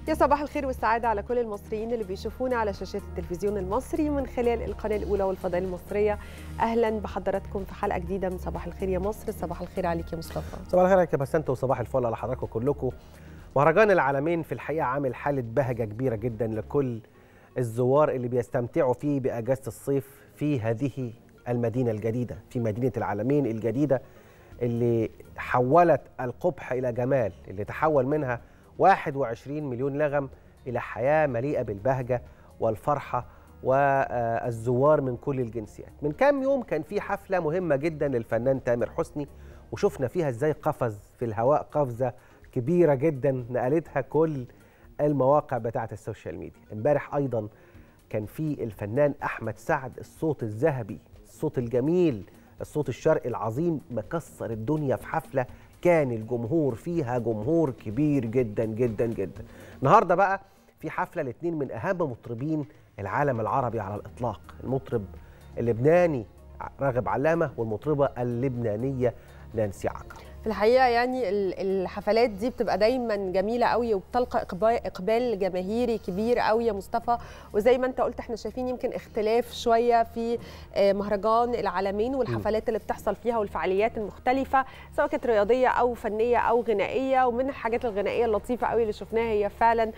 يا صباح الخير والسعادة على كل المصريين اللي بيشوفونا على شاشات التلفزيون المصري من خلال القناة الأولى والفضائية المصرية أهلا بحضراتكم في حلقة جديدة من صباح الخير يا مصر صباح الخير عليك يا مصطفى صباح الخير يا بسنت وصباح الفل على حضراتكم كلكم مهرجان العالمين في الحقيقة عامل حالة بهجة كبيرة جدا لكل الزوار اللي بيستمتعوا فيه بأجازة الصيف في هذه المدينة الجديدة في مدينة العالمين الجديدة اللي حولت القبح إلى جمال اللي تحول منها 21 مليون لغم إلى حياة مليئة بالبهجة والفرحة والزوار من كل الجنسيات من كام يوم كان في حفلة مهمة جدا للفنان تامر حسني وشفنا فيها ازاي قفز في الهواء قفزة كبيرة جدا نقلتها كل المواقع بتاعة السوشيال ميديا امبارح أيضا كان في الفنان أحمد سعد الصوت الذهبي الصوت الجميل الصوت الشرقي العظيم مكسر الدنيا في حفلة كان الجمهور فيها جمهور كبير جدا جدا جدا النهارده بقى في حفله لاثنين من اهم مطربين العالم العربي على الاطلاق المطرب اللبناني راغب علامه والمطربه اللبنانيه نانسي عجرم في الحقيقه يعني الحفلات دي بتبقى دايما جميله قوي وبتلقى اقبال جماهيري كبير قوي يا مصطفى وزي ما انت قلت احنا شايفين يمكن اختلاف شويه في مهرجان العالمين والحفلات اللي بتحصل فيها والفعاليات المختلفه سواء كانت رياضيه او فنيه او غنائيه ومن الحاجات الغنائيه اللطيفه قوي اللي شفناها هي فعلا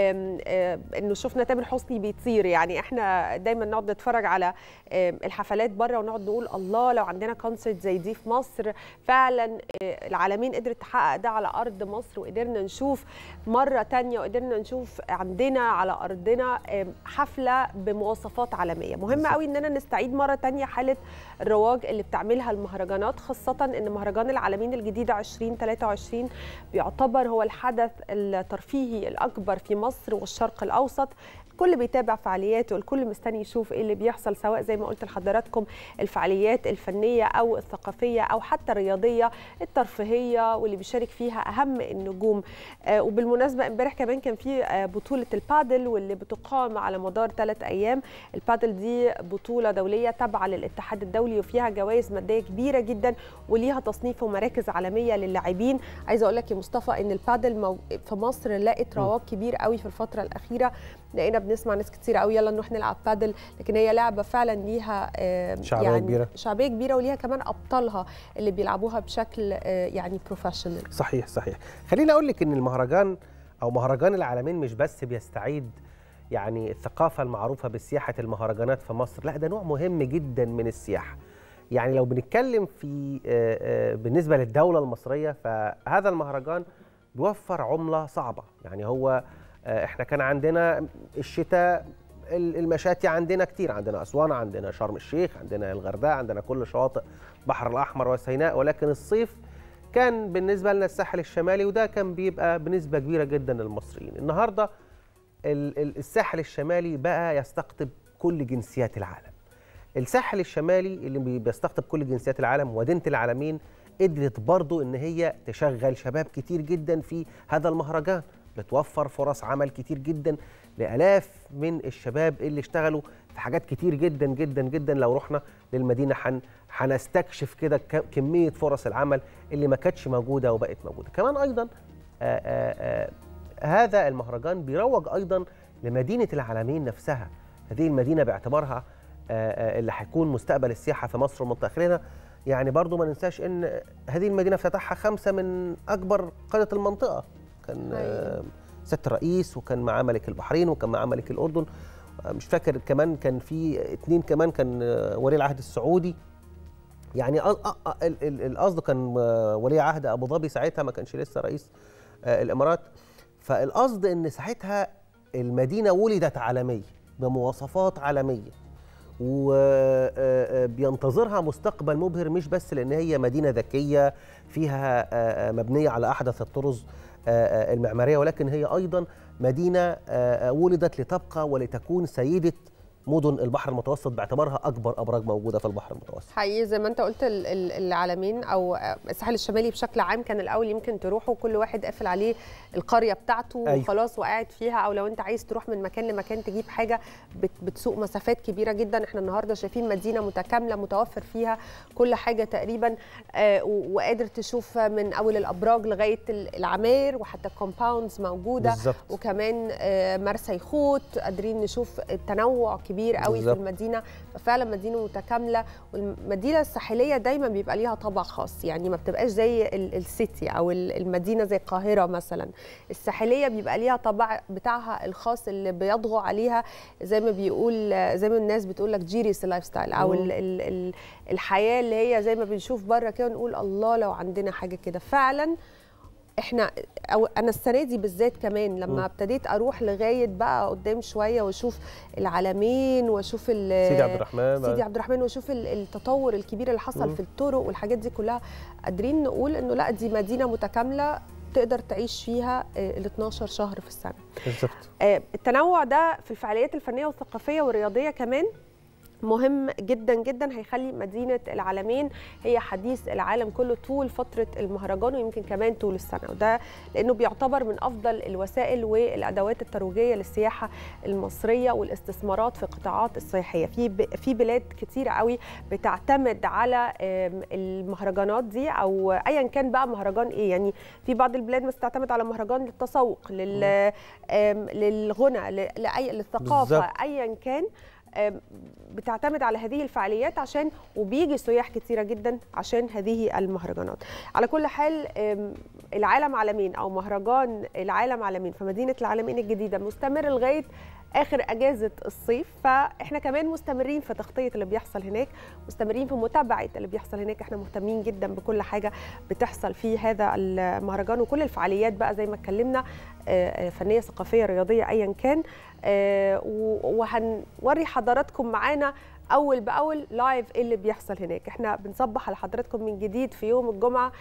انه شفنا تامر حسني بيطير يعني احنا دايما نقعد نتفرج على الحفلات بره ونقعد نقول الله لو عندنا كونسرت زي دي في مصر فعلا العالمين قدرت تحقق ده على ارض مصر وقدرنا نشوف مره تانية وقدرنا نشوف عندنا على ارضنا حفله بمواصفات عالميه مهم قوي اننا نستعيد مره تانية حاله الرواج اللي بتعملها المهرجانات خاصه ان مهرجان العالمين الجديد 2023 بيعتبر هو الحدث الترفيهي الاكبر في مصر والشرق الاوسط الكل بيتابع فعالياته الكل مستني يشوف ايه اللي بيحصل سواء زي ما قلت لحضراتكم الفعاليات الفنيه او الثقافيه او حتى الرياضيه الترفيهيه واللي بيشارك فيها اهم النجوم آه وبالمناسبه امبارح كمان كان في آه بطوله البادل واللي بتقام على مدار ثلاث ايام البادل دي بطوله دوليه تابعه للاتحاد الدولي وفيها جوائز ماديه كبيره جدا وليها تصنيف ومراكز عالميه للاعبين عايزه اقول لك يا مصطفى ان البادل مو... في مصر لقت رواج كبير قوي في الفتره الاخيره لقينا بنسمع ناس كتير قوي يلا نروح نلعب بادل لكن هي لعبه فعلا ليها شعبيه يعني كبيره شعبيه كبيره وليها كمان ابطالها اللي بيلعبوها بشكل يعني بروفيشنال صحيح صحيح خليني اقول لك ان المهرجان او مهرجان العالمين مش بس بيستعيد يعني الثقافه المعروفه بسياحه المهرجانات في مصر لا ده نوع مهم جدا من السياحه يعني لو بنتكلم في بالنسبه للدوله المصريه فهذا المهرجان بيوفر عمله صعبه يعني هو احنا كان عندنا الشتاء المشاتي عندنا كتير عندنا اسوان عندنا شرم الشيخ عندنا الغردقه عندنا كل شواطئ البحر الاحمر وسيناء ولكن الصيف كان بالنسبه لنا الساحل الشمالي وده كان بيبقى بنسبه كبيره جدا للمصريين النهارده الساحل الشمالي بقى يستقطب كل جنسيات العالم الساحل الشمالي اللي بيستقطب كل جنسيات العالم مدينه العالمين قدرت برضو ان هي تشغل شباب كتير جدا في هذا المهرجان بتوفر فرص عمل كتير جدا لالاف من الشباب اللي اشتغلوا في حاجات كتير جدا جدا جدا لو رحنا للمدينه حن هنستكشف كده كميه فرص العمل اللي ما كانتش موجوده وبقت موجوده كمان ايضا آآ آآ هذا المهرجان بيروج ايضا لمدينه العالمين نفسها هذه المدينه باعتبارها اللي هيكون مستقبل السياحه في مصر والمنطقه خلينا يعني برضو ما ننساش ان هذه المدينه افتتحها خمسه من اكبر قاده المنطقه كان أيوة. سياده الرئيس وكان معاه ملك البحرين وكان معاه ملك الاردن مش فاكر كمان كان في اثنين كمان كان ولي العهد السعودي يعني القصد كان ولي عهد ابو ظبي ساعتها ما كانش لسه رئيس الامارات فالقصد ان ساعتها المدينه ولدت عالميه بمواصفات عالميه وبينتظرها مستقبل مبهر مش بس لان هي مدينه ذكيه فيها مبنيه على احدث الطرز المعماريه ولكن هي ايضا مدينه ولدت لتبقى ولتكون سيده مدن البحر المتوسط باعتبارها اكبر ابراج موجوده في البحر المتوسط حقيقي زي ما انت قلت ال- ال- العالمين او الساحل الشمالي بشكل عام كان الاول يمكن تروحوا كل واحد قافل عليه القريه بتاعته أيوة. وخلاص وقاعد فيها او لو انت عايز تروح من مكان لمكان تجيب حاجه بت- بتسوق مسافات كبيره جدا احنا النهارده شايفين مدينه متكامله متوفر فيها كل حاجه تقريبا آه، و- وقادر تشوف من اول الابراج لغايه ال- العماير وحتى الكومباوندز موجوده بالظبط وكمان آه، مرسى يخوت قادرين نشوف التنوع كبير قوي بالظبط. في المدينه ففعلا مدينه متكامله والمدينه الساحليه دايما بيبقى ليها طابع خاص يعني ما بتبقاش زي ال- السيتي او ال- المدينه زي القاهره مثلا الساحليه بيبقى ليها طابع بتاعها الخاص اللي بيطغى عليها زي ما بيقول زي ما الناس بتقول لك جيريس لايف ستايل او ال ال ال الحياه اللي هي زي ما بنشوف بره كده ونقول الله لو عندنا حاجه كده فعلا احنا او انا السنه دي بالذات كمان مم. لما ابتديت اروح لغايه بقى قدام شويه واشوف العلمين واشوف ال- سيدي عبد الرحمن سيدي عبد الرحمن واشوف ال- التطور الكبير اللي حصل مم. في الطرق والحاجات دي كلها قادرين نقول انه لا دي مدينه متكامله تقدر تعيش فيها ال 12 شهر في السنه بالظبط آه، التنوع ده في الفعاليات الفنيه والثقافيه والرياضيه كمان مهم جدا جدا هيخلي مدينه العالمين هي حديث العالم كله طول فتره المهرجان ويمكن كمان طول السنه وده لانه بيعتبر من افضل الوسائل والادوات الترويجيه للسياحه المصريه والاستثمارات في القطاعات السياحيه في ب- في بلاد كتيره قوي بتعتمد على آم، المهرجانات دي او ايا كان بقى مهرجان ايه يعني في بعض البلاد مثلا تعتمد على مهرجان للتسوق لل آم، للغنى ل- لاي للثقافه بالظبط. ايا كان آم، بتعتمد على هذه الفعاليات عشان وبيجي سياح كتيره جدا عشان هذه المهرجانات على كل حال آم، العالم عالمين او مهرجان العالم عالمين في مدينه العالمين الجديده مستمر لغايه اخر اجازه الصيف فاحنا كمان مستمرين في تغطيه اللي بيحصل هناك مستمرين في متابعه اللي بيحصل هناك احنا مهتمين جدا بكل حاجه بتحصل في هذا المهرجان وكل الفعاليات بقى زي ما اتكلمنا آه، آه، فنيه ثقافيه رياضيه ايا كان آه، و- وهنوري حضراتكم معانا اول باول لايف ايه اللي بيحصل هناك احنا بنصبح على حضراتكم من جديد في يوم الجمعه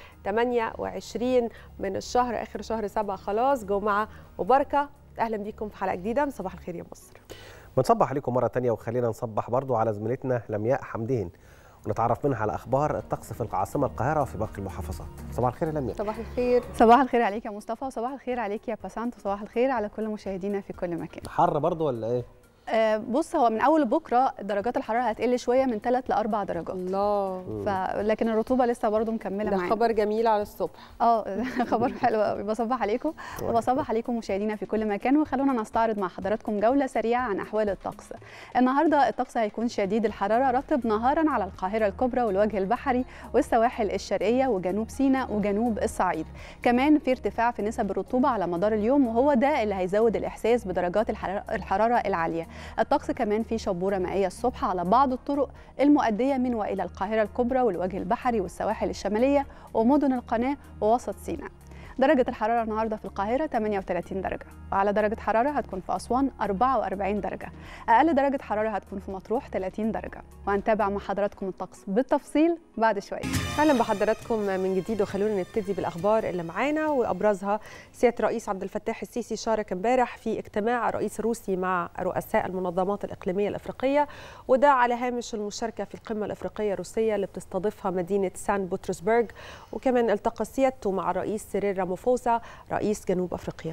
28 من الشهر اخر شهر سبعة خلاص جمعه مباركه اهلا بيكم في حلقه جديده من صباح الخير يا مصر بنصبح عليكم مره تانية وخلينا نصبح برضو على زميلتنا لمياء حمدين ونتعرف منها على اخبار الطقس في العاصمه القاهره وفي باقي المحافظات صباح الخير يا لمياء صباح الخير صباح الخير عليك يا مصطفى وصباح الخير عليك يا باسانت وصباح الخير على كل مشاهدينا في كل مكان حر برضو ولا ايه آه، بص هو من اول بكره درجات الحراره هتقل شويه من 3 ل 4 درجات الله ف... لكن الرطوبه لسه برضو مكمله ده معانا خبر جميل على الصبح اه خبر حلو قوي بصبح عليكم وبصبح عليكم مشاهدينا في كل مكان وخلونا نستعرض مع حضراتكم جوله سريعه عن احوال الطقس النهارده الطقس هيكون شديد الحراره رطب نهارا على القاهره الكبرى والوجه البحري والسواحل الشرقيه وجنوب سيناء وجنوب الصعيد كمان في ارتفاع في نسب الرطوبه على مدار اليوم وهو ده اللي هيزود الاحساس بدرجات الحراره الحرارة العاليه الطقس كمان في شبوره مائيه الصبح على بعض الطرق المؤديه من والى القاهره الكبرى والوجه البحري والسواحل الشماليه ومدن القناه ووسط سيناء درجة الحرارة النهاردة في القاهرة 38 درجة وعلى درجة حرارة هتكون في أسوان 44 درجة أقل درجة حرارة هتكون في مطروح 30 درجة وهنتابع مع حضراتكم الطقس بالتفصيل بعد شوية اهلا بحضراتكم من جديد وخلونا نبتدي بالاخبار اللي معانا وابرزها سياده الرئيس عبد الفتاح السيسي شارك امبارح في اجتماع الرئيس الروسي مع رؤساء المنظمات الاقليميه الافريقيه وده على هامش المشاركه في القمه الافريقيه الروسيه اللي بتستضيفها مدينه سان بطرسبرغ وكمان التقى سيادته مع الرئيس سيريل راموفوسا رئيس جنوب افريقيا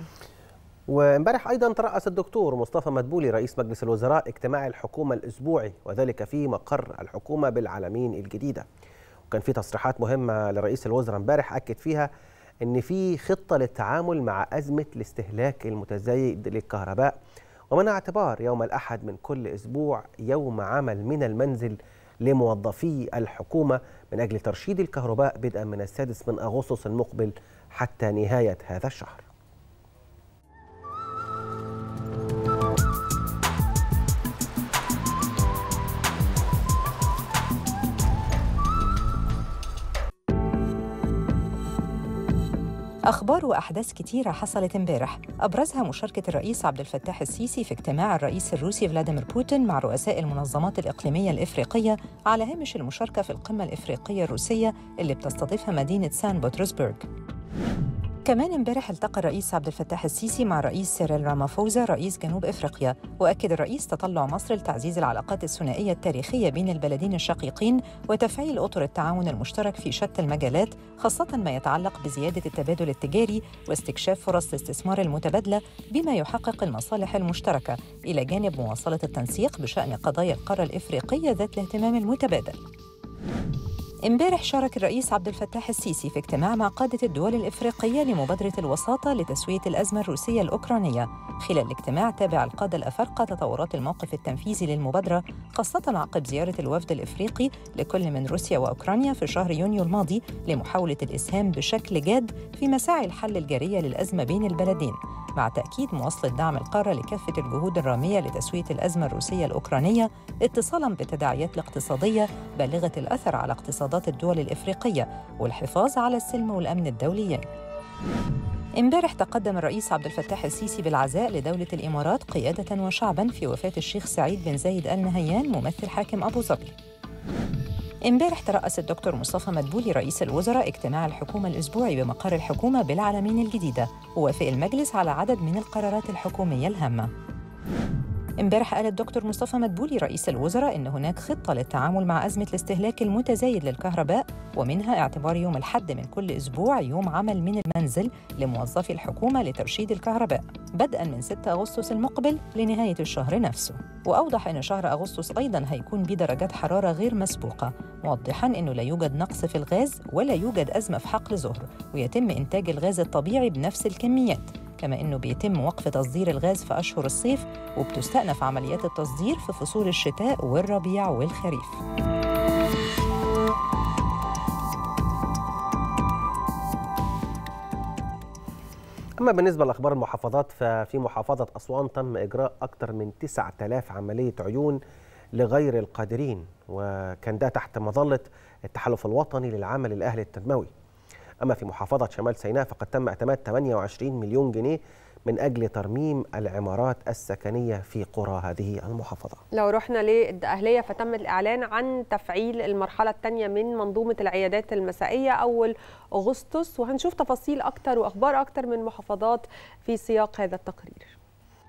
وامبارح ايضا ترأس الدكتور مصطفى مدبولي رئيس مجلس الوزراء اجتماع الحكومه الاسبوعي وذلك في مقر الحكومه بالعالمين الجديده وكان في تصريحات مهمه لرئيس الوزراء امبارح اكد فيها ان في خطه للتعامل مع ازمه الاستهلاك المتزايد للكهرباء ومن اعتبار يوم الاحد من كل اسبوع يوم عمل من المنزل لموظفي الحكومه من اجل ترشيد الكهرباء بدءا من السادس من اغسطس المقبل حتى نهايه هذا الشهر أخبار وأحداث كتيرة حصلت امبارح أبرزها مشاركة الرئيس عبد الفتاح السيسي في اجتماع الرئيس الروسي فلاديمير بوتين مع رؤساء المنظمات الإقليمية الإفريقية على هامش المشاركة في القمة الإفريقية الروسية اللي بتستضيفها مدينة سان بطرسبرغ كمان امبارح التقى الرئيس عبد الفتاح السيسي مع الرئيس سيريل رامافوزا رئيس جنوب افريقيا واكد الرئيس تطلع مصر لتعزيز العلاقات الثنائيه التاريخيه بين البلدين الشقيقين وتفعيل اطر التعاون المشترك في شتى المجالات خاصه ما يتعلق بزياده التبادل التجاري واستكشاف فرص الاستثمار المتبادله بما يحقق المصالح المشتركه الى جانب مواصله التنسيق بشان قضايا القاره الافريقيه ذات الاهتمام المتبادل امبارح شارك الرئيس عبد الفتاح السيسي في اجتماع مع قادة الدول الإفريقية لمبادرة الوساطة لتسوية الأزمة الروسية الأوكرانية خلال الاجتماع تابع القادة الأفارقة تطورات الموقف التنفيذي للمبادرة خاصة عقب زيارة الوفد الإفريقي لكل من روسيا وأوكرانيا في شهر يونيو الماضي لمحاولة الإسهام بشكل جاد في مساعي الحل الجارية للأزمة بين البلدين مع تأكيد مواصلة دعم القارة لكافة الجهود الرامية لتسوية الأزمة الروسية الأوكرانية اتصالاً بالتداعيات الاقتصادية بالغة الأثر على اقتصادات الدول الإفريقية والحفاظ على السلم والأمن الدوليين. امبارح تقدم الرئيس عبد الفتاح السيسي بالعزاء لدولة الإمارات قيادة وشعباً في وفاة الشيخ سعيد بن زايد آل نهيان ممثل حاكم أبو ظبي. امبارح ترأس الدكتور مصطفى مدبولي رئيس الوزراء اجتماع الحكومة الأسبوعي بمقر الحكومة بالعلمين الجديدة ووافق المجلس على عدد من القرارات الحكومية الهامة امبارح قال الدكتور مصطفى مدبولي رئيس الوزراء ان هناك خطه للتعامل مع ازمه الاستهلاك المتزايد للكهرباء ومنها اعتبار يوم الحد من كل اسبوع يوم عمل من المنزل لموظفي الحكومه لترشيد الكهرباء بدءا من 6 اغسطس المقبل لنهايه الشهر نفسه واوضح ان شهر اغسطس ايضا هيكون بدرجات حراره غير مسبوقه موضحا انه لا يوجد نقص في الغاز ولا يوجد ازمه في حقل زهر ويتم انتاج الغاز الطبيعي بنفس الكميات كما انه بيتم وقف تصدير الغاز في اشهر الصيف وبتستأنف عمليات التصدير في فصول الشتاء والربيع والخريف. أما بالنسبة لأخبار المحافظات ففي محافظة أسوان تم إجراء أكثر من 9000 عملية عيون لغير القادرين وكان ده تحت مظلة التحالف الوطني للعمل الأهلي التنموي أما في محافظة شمال سيناء فقد تم اعتماد 28 مليون جنيه من أجل ترميم العمارات السكنية في قرى هذه المحافظة لو رحنا للدقهلية فتم الإعلان عن تفعيل المرحلة الثانية من منظومة العيادات المسائية أول أغسطس وهنشوف تفاصيل أكتر وأخبار أكتر من محافظات في سياق هذا التقرير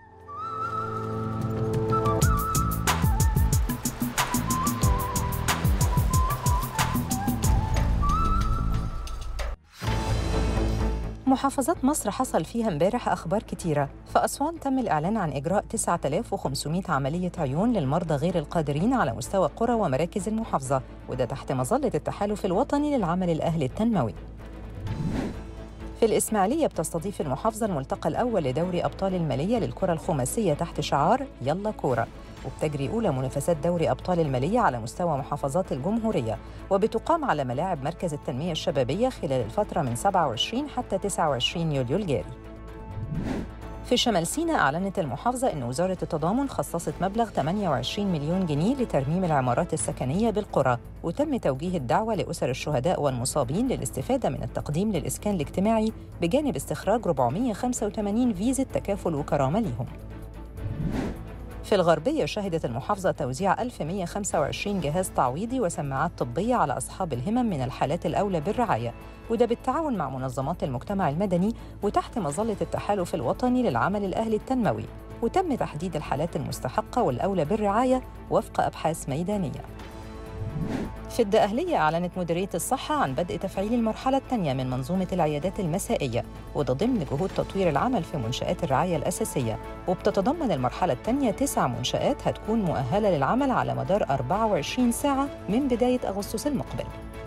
محافظات مصر حصل فيها امبارح أخبار كتيرة فأسوان تم الإعلان عن إجراء 9500 عملية عيون للمرضى غير القادرين على مستوى قرى ومراكز المحافظة وده تحت مظلة التحالف الوطني للعمل الأهلي التنموي في الإسماعيلية بتستضيف المحافظة الملتقى الأول لدوري أبطال المالية للكرة الخماسية تحت شعار يلا كورة وبتجري أولى منافسات دوري أبطال المالية على مستوى محافظات الجمهورية وبتقام على ملاعب مركز التنمية الشبابية خلال الفترة من 27 حتى 29 يوليو الجاري في شمال سيناء أعلنت المحافظة أن وزارة التضامن خصصت مبلغ 28 مليون جنيه لترميم العمارات السكنية بالقرى وتم توجيه الدعوة لأسر الشهداء والمصابين للاستفادة من التقديم للإسكان الاجتماعي بجانب استخراج 485 فيزة تكافل وكرامة ليهم في الغربية شهدت المحافظة توزيع 1125 جهاز تعويضي وسماعات طبية على أصحاب الهمم من الحالات الأولى بالرعاية وده بالتعاون مع منظمات المجتمع المدني وتحت مظلة التحالف الوطني للعمل الأهلي التنموي وتم تحديد الحالات المستحقة والأولى بالرعاية وفق أبحاث ميدانية في الدقهلية أعلنت مديرية الصحة عن بدء تفعيل المرحلة الثانية من منظومة العيادات المسائية وده ضمن جهود تطوير العمل في منشآت الرعاية الأساسية وبتتضمن المرحلة الثانية تسع منشآت هتكون مؤهلة للعمل على مدار 24 ساعة من بداية أغسطس المقبل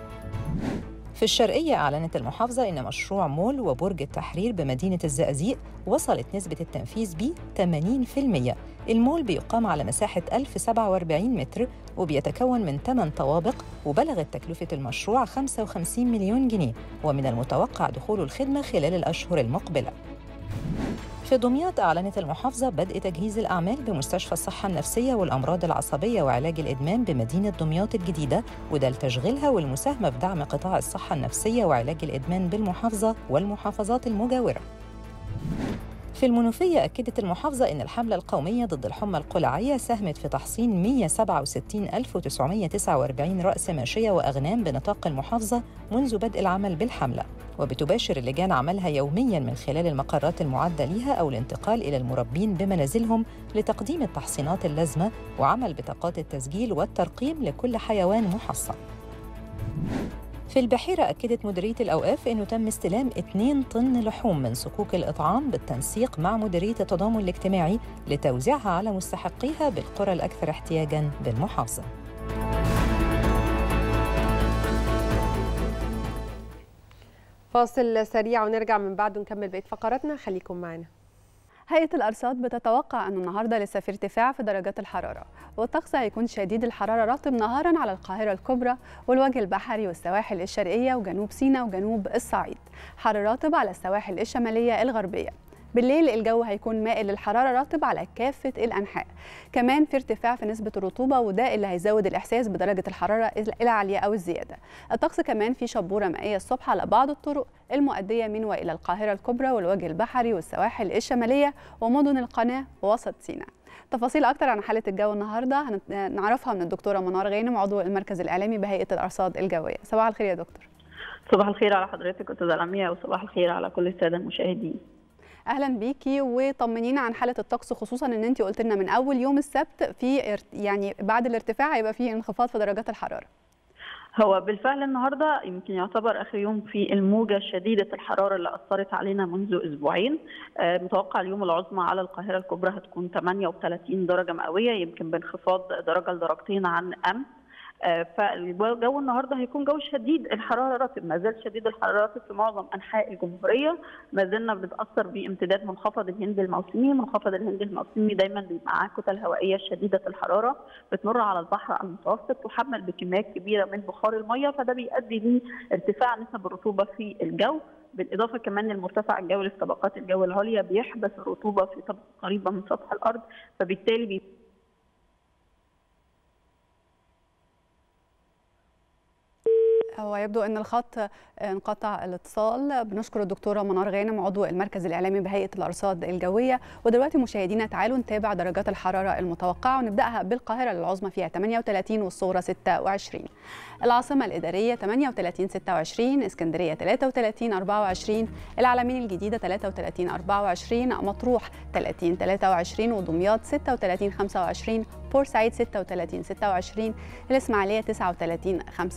في الشرقية أعلنت المحافظة إن مشروع مول وبرج التحرير بمدينة الزقازيق وصلت نسبة التنفيذ به 80% المول بيقام على مساحة 1047 متر وبيتكون من 8 طوابق وبلغت تكلفة المشروع 55 مليون جنيه ومن المتوقع دخول الخدمة خلال الأشهر المقبلة في دمياط أعلنت المحافظة بدء تجهيز الأعمال بمستشفى الصحة النفسية والأمراض العصبية وعلاج الإدمان بمدينة دمياط الجديدة وده لتشغيلها والمساهمة في دعم قطاع الصحة النفسية وعلاج الإدمان بالمحافظة والمحافظات المجاورة في المنوفية أكدت المحافظة أن الحملة القومية ضد الحمى القلعية ساهمت في تحصين 167949 رأس ماشية وأغنام بنطاق المحافظة منذ بدء العمل بالحملة وبتباشر اللجان عملها يوميا من خلال المقرات المعدة لها أو الانتقال إلى المربين بمنازلهم لتقديم التحصينات اللازمة وعمل بطاقات التسجيل والترقيم لكل حيوان محصن في البحيرة أكدت مديرية الأوقاف أنه تم استلام 2 طن لحوم من صكوك الإطعام بالتنسيق مع مديرية التضامن الاجتماعي لتوزيعها على مستحقيها بالقرى الأكثر احتياجاً بالمحافظة. فاصل سريع ونرجع من بعده نكمل بقيه فقراتنا خليكم معنا هيئة الأرصاد بتتوقع أن النهاردة لسه في ارتفاع في درجات الحرارة والطقس هيكون شديد الحرارة رطب نهارا على القاهرة الكبرى والوجه البحري والسواحل الشرقية وجنوب سيناء وجنوب الصعيد حر رطب على السواحل الشمالية الغربية بالليل الجو هيكون مائل للحرارة رطب على كافة الأنحاء كمان في ارتفاع في نسبة الرطوبة وده اللي هيزود الإحساس بدرجة الحرارة العالية أو الزيادة الطقس كمان في شبورة مائية الصبح على بعض الطرق المؤدية من وإلى القاهرة الكبرى والوجه البحري والسواحل الشمالية ومدن القناة ووسط سيناء تفاصيل أكتر عن حالة الجو النهاردة هنعرفها من الدكتورة منار غانم عضو المركز الإعلامي بهيئة الأرصاد الجوية صباح الخير يا دكتور صباح الخير على حضرتك أستاذة لميا وصباح الخير على كل السادة المشاهدين اهلا بيكي وطمنينا عن حاله الطقس خصوصا ان انت قلت لنا من اول يوم السبت في يعني بعد الارتفاع هيبقى في انخفاض في درجات الحراره هو بالفعل النهارده يمكن يعتبر اخر يوم في الموجه شديده الحراره اللي اثرت علينا منذ اسبوعين متوقع اليوم العظمى على القاهره الكبرى هتكون 38 درجه مئويه يمكن بانخفاض درجه لدرجتين عن امس فالجو النهارده هيكون جو شديد الحراره رطب ما زال شديد الحراره رطب في معظم انحاء الجمهوريه ما زلنا بنتاثر بامتداد منخفض الهند الموسمي منخفض الهند الموسمي دايما بيبقى معاه كتل هوائيه شديده الحراره بتمر على البحر المتوسط تحمل بكميات كبيره من بخار الميه فده بيؤدي لارتفاع نسب الرطوبه في الجو بالاضافه كمان للمرتفع الجوي في طبقات الجو العليا بيحبس الرطوبه في طبقه قريبه من سطح الارض فبالتالي بي هو يبدو ان الخط انقطع الاتصال بنشكر الدكتوره منار غانم عضو المركز الاعلامي بهيئه الارصاد الجويه ودلوقتي مشاهدينا تعالوا نتابع درجات الحراره المتوقعه ونبداها بالقاهره العظمى فيها 38 والصغرى 26 العاصمه الاداريه 38 26 اسكندريه 33 24 العلمين الجديده 33 24 مطروح 30 23 ودمياط 36 25 بورسعيد 36 26 الاسماعيليه 39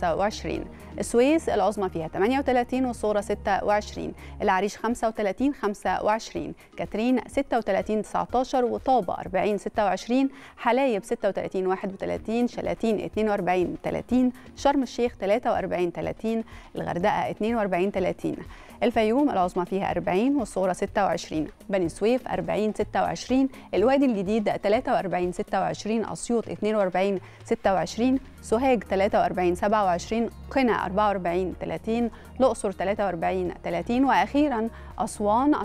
25 السويس العظمى فيها 38 والصغرى 26 العريش 35 25 كاترين 36 19 وطابة 40 26 حلايب 36 31 شلاتين 42 30 شرم الشيخ 43 30 الغردقة 42 30 الفيوم العظمى فيها 40 والصغرى 26 بني سويف 40 26 الوادي الجديد 43 26 اسيوط 42 26 سوهاج 43 27 قنا 44 30 الاقصر 43 30 واخيرا اسوان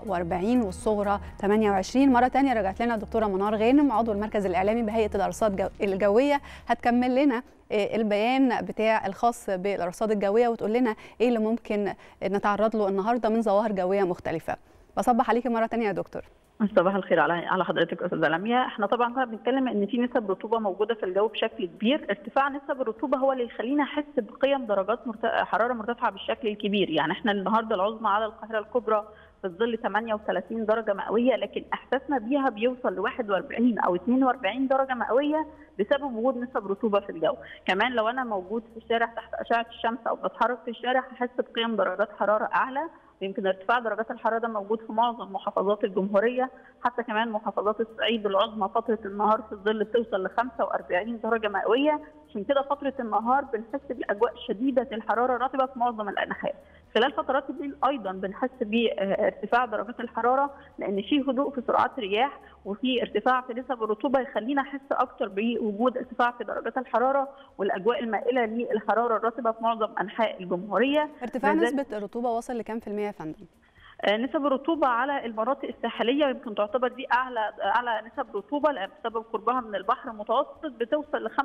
44 والصغرى 28 مره ثانيه رجعت لنا الدكتوره منار غانم عضو المركز الاعلامي بهيئه الارصاد الجويه هتكمل لنا البيان بتاع الخاص بالارصاد الجويه وتقول لنا ايه اللي ممكن نتعرض له النهارده من ظواهر جويه مختلفه بصبح عليكي مره ثانيه يا دكتور صباح الخير على على حضرتك استاذه لميا احنا طبعا كنا بنتكلم ان في نسب رطوبه موجوده في الجو بشكل كبير ارتفاع نسب الرطوبه هو اللي يخلينا احس بقيم درجات مرت... حراره مرتفعه بالشكل الكبير يعني احنا النهارده العظمى على القاهره الكبرى في الظل 38 درجه مئويه لكن احساسنا بيها بيوصل ل 41 او 42 درجه مئويه بسبب وجود نسب رطوبه في الجو كمان لو انا موجود في الشارع تحت اشعه الشمس او بتحرك في الشارع هحس بقيم درجات حراره اعلى ويمكن ارتفاع درجات الحراره ده موجود في معظم محافظات الجمهوريه حتى كمان محافظات الصعيد العظمى فتره النهار في الظل بتوصل ل 45 درجه مئويه عشان كده فتره النهار بنحس بالاجواء شديده الحراره الرطبه في معظم الانحاء خلال فترات الليل ايضا بنحس بارتفاع درجات الحراره لان في هدوء في سرعات الرياح وفي ارتفاع في نسب الرطوبه يخلينا احس اكتر بوجود ارتفاع في درجات الحراره والاجواء المائله للحراره الرطبه في معظم انحاء الجمهوريه ارتفاع نسبه الرطوبه وصل لكام في المية يا فندم؟ نسب الرطوبه على المناطق الساحليه يمكن تعتبر دي اعلى اعلى نسب رطوبه بسبب قربها من البحر المتوسط بتوصل ل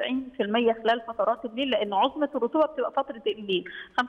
95% خلال فترات الليل لان عظمه الرطوبه بتبقى فتره الليل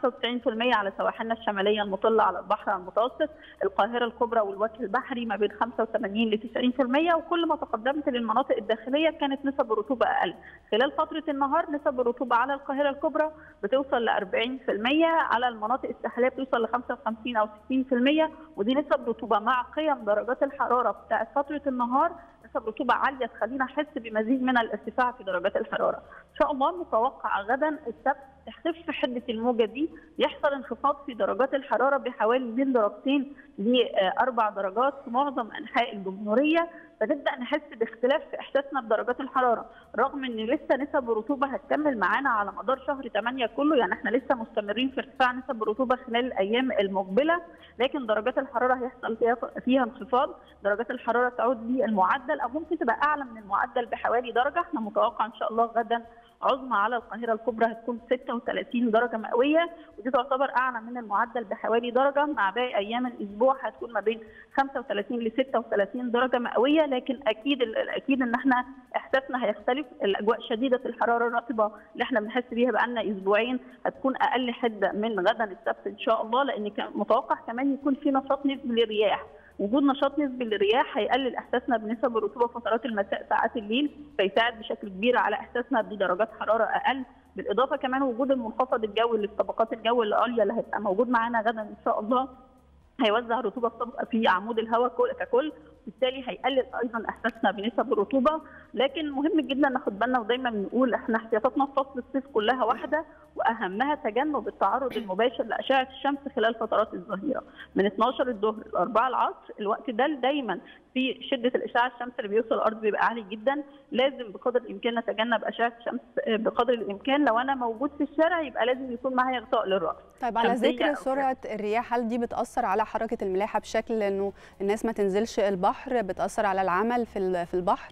95% على سواحلنا الشماليه المطله على البحر المتوسط القاهره الكبرى والوجه البحري ما بين 85 ل 90% وكل ما تقدمت للمناطق الداخليه كانت نسب الرطوبه اقل خلال فتره النهار نسب الرطوبه على القاهره الكبرى بتوصل ل 40% على المناطق الساحليه بتوصل ل 55 او 60% ودي نسب رطوبه مع قيم درجات الحراره بتاعت فتره النهار نسب رطوبه عاليه تخلينا نحس بمزيد من الارتفاع في درجات الحراره. ان شاء الله متوقع غدا السبت تخف حده الموجه دي يحصل انخفاض في درجات الحراره بحوالي من درجتين لاربع درجات في معظم انحاء الجمهوريه فنبدا نحس باختلاف في احساسنا بدرجات الحراره رغم ان لسه نسب الرطوبه هتكمل معانا على مدار شهر 8 كله يعني احنا لسه مستمرين في ارتفاع نسب الرطوبه خلال الايام المقبله لكن درجات الحراره هيحصل فيها فيها انخفاض درجات الحراره تعود للمعدل او ممكن تبقى اعلى من المعدل بحوالي درجه احنا متوقع ان شاء الله غدا عظمى على القاهره الكبرى هتكون 36 درجه مئويه ودي تعتبر اعلى من المعدل بحوالي درجه مع باقي ايام الاسبوع هتكون ما بين 35 ل 36 درجه مئويه لكن اكيد الاكيد ان احنا احساسنا هيختلف الاجواء شديده الحراره الرطبه اللي احنا بنحس بيها بقالنا اسبوعين هتكون اقل حده من غدا السبت ان شاء الله لان متوقع كمان يكون في نشاط نسبي للرياح وجود نشاط نسبي للرياح هيقلل احساسنا بنسب الرطوبه فترات المساء ساعات الليل فيساعد بشكل كبير على احساسنا بدرجات حراره اقل بالاضافه كمان وجود المنخفض الجوي اللي في طبقات الجو العليا اللي هيبقى موجود معانا غدا ان شاء الله هيوزع الرطوبه في عمود الهواء ككل بالتالي هيقلل ايضا احساسنا بنسب الرطوبه لكن مهم جدا ناخد بالنا ودايما بنقول احنا احتياطاتنا في فصل الصيف كلها واحده واهمها تجنب التعرض المباشر لاشعه الشمس خلال فترات الظهيره من 12 الظهر ل 4 العصر الوقت ده دايما في شده الاشعاع الشمس اللي بيوصل الارض بيبقى عالي جدا لازم بقدر الامكان نتجنب اشعه الشمس بقدر الامكان لو انا موجود في الشارع يبقى لازم يكون معايا غطاء للراس طيب على ذكر سرعه الرياح هل دي بتاثر على حركه الملاحه بشكل انه الناس ما تنزلش البحر بتاثر على العمل في في البحر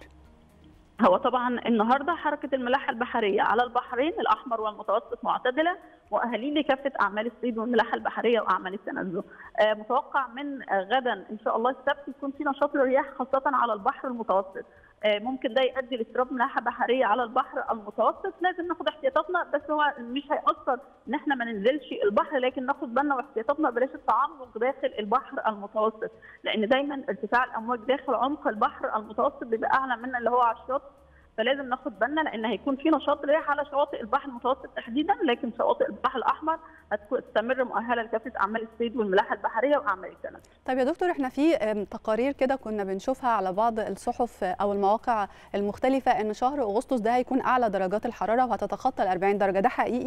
هو طبعا النهارده حركه الملاحه البحريه على البحرين الاحمر والمتوسط معتدله مؤهلين لكافه اعمال الصيد والملاحه البحريه واعمال التنزه. آه متوقع من آه غدا ان شاء الله السبت يكون في نشاط للرياح خاصه على البحر المتوسط. آه ممكن ده يؤدي لاضطراب ملاحه بحريه على البحر المتوسط لازم ناخد احتياطاتنا بس هو مش هيأثر ان احنا ما ننزلش البحر لكن ناخد بالنا واحتياطاتنا بلاش التعمق داخل البحر المتوسط لان دايما ارتفاع الامواج داخل عمق البحر المتوسط بيبقى اعلى من اللي هو على الشط فلازم ناخد بالنا لان هيكون في نشاط رياح على شواطئ البحر المتوسط تحديدا لكن شواطئ البحر الاحمر هتستمر مؤهله لكافه اعمال الصيد والملاحه البحريه واعمال التنزل. طيب يا دكتور احنا في تقارير كده كنا بنشوفها على بعض الصحف او المواقع المختلفه ان شهر اغسطس ده هيكون اعلى درجات الحراره وهتتخطى ال 40 درجه ده حقيقي؟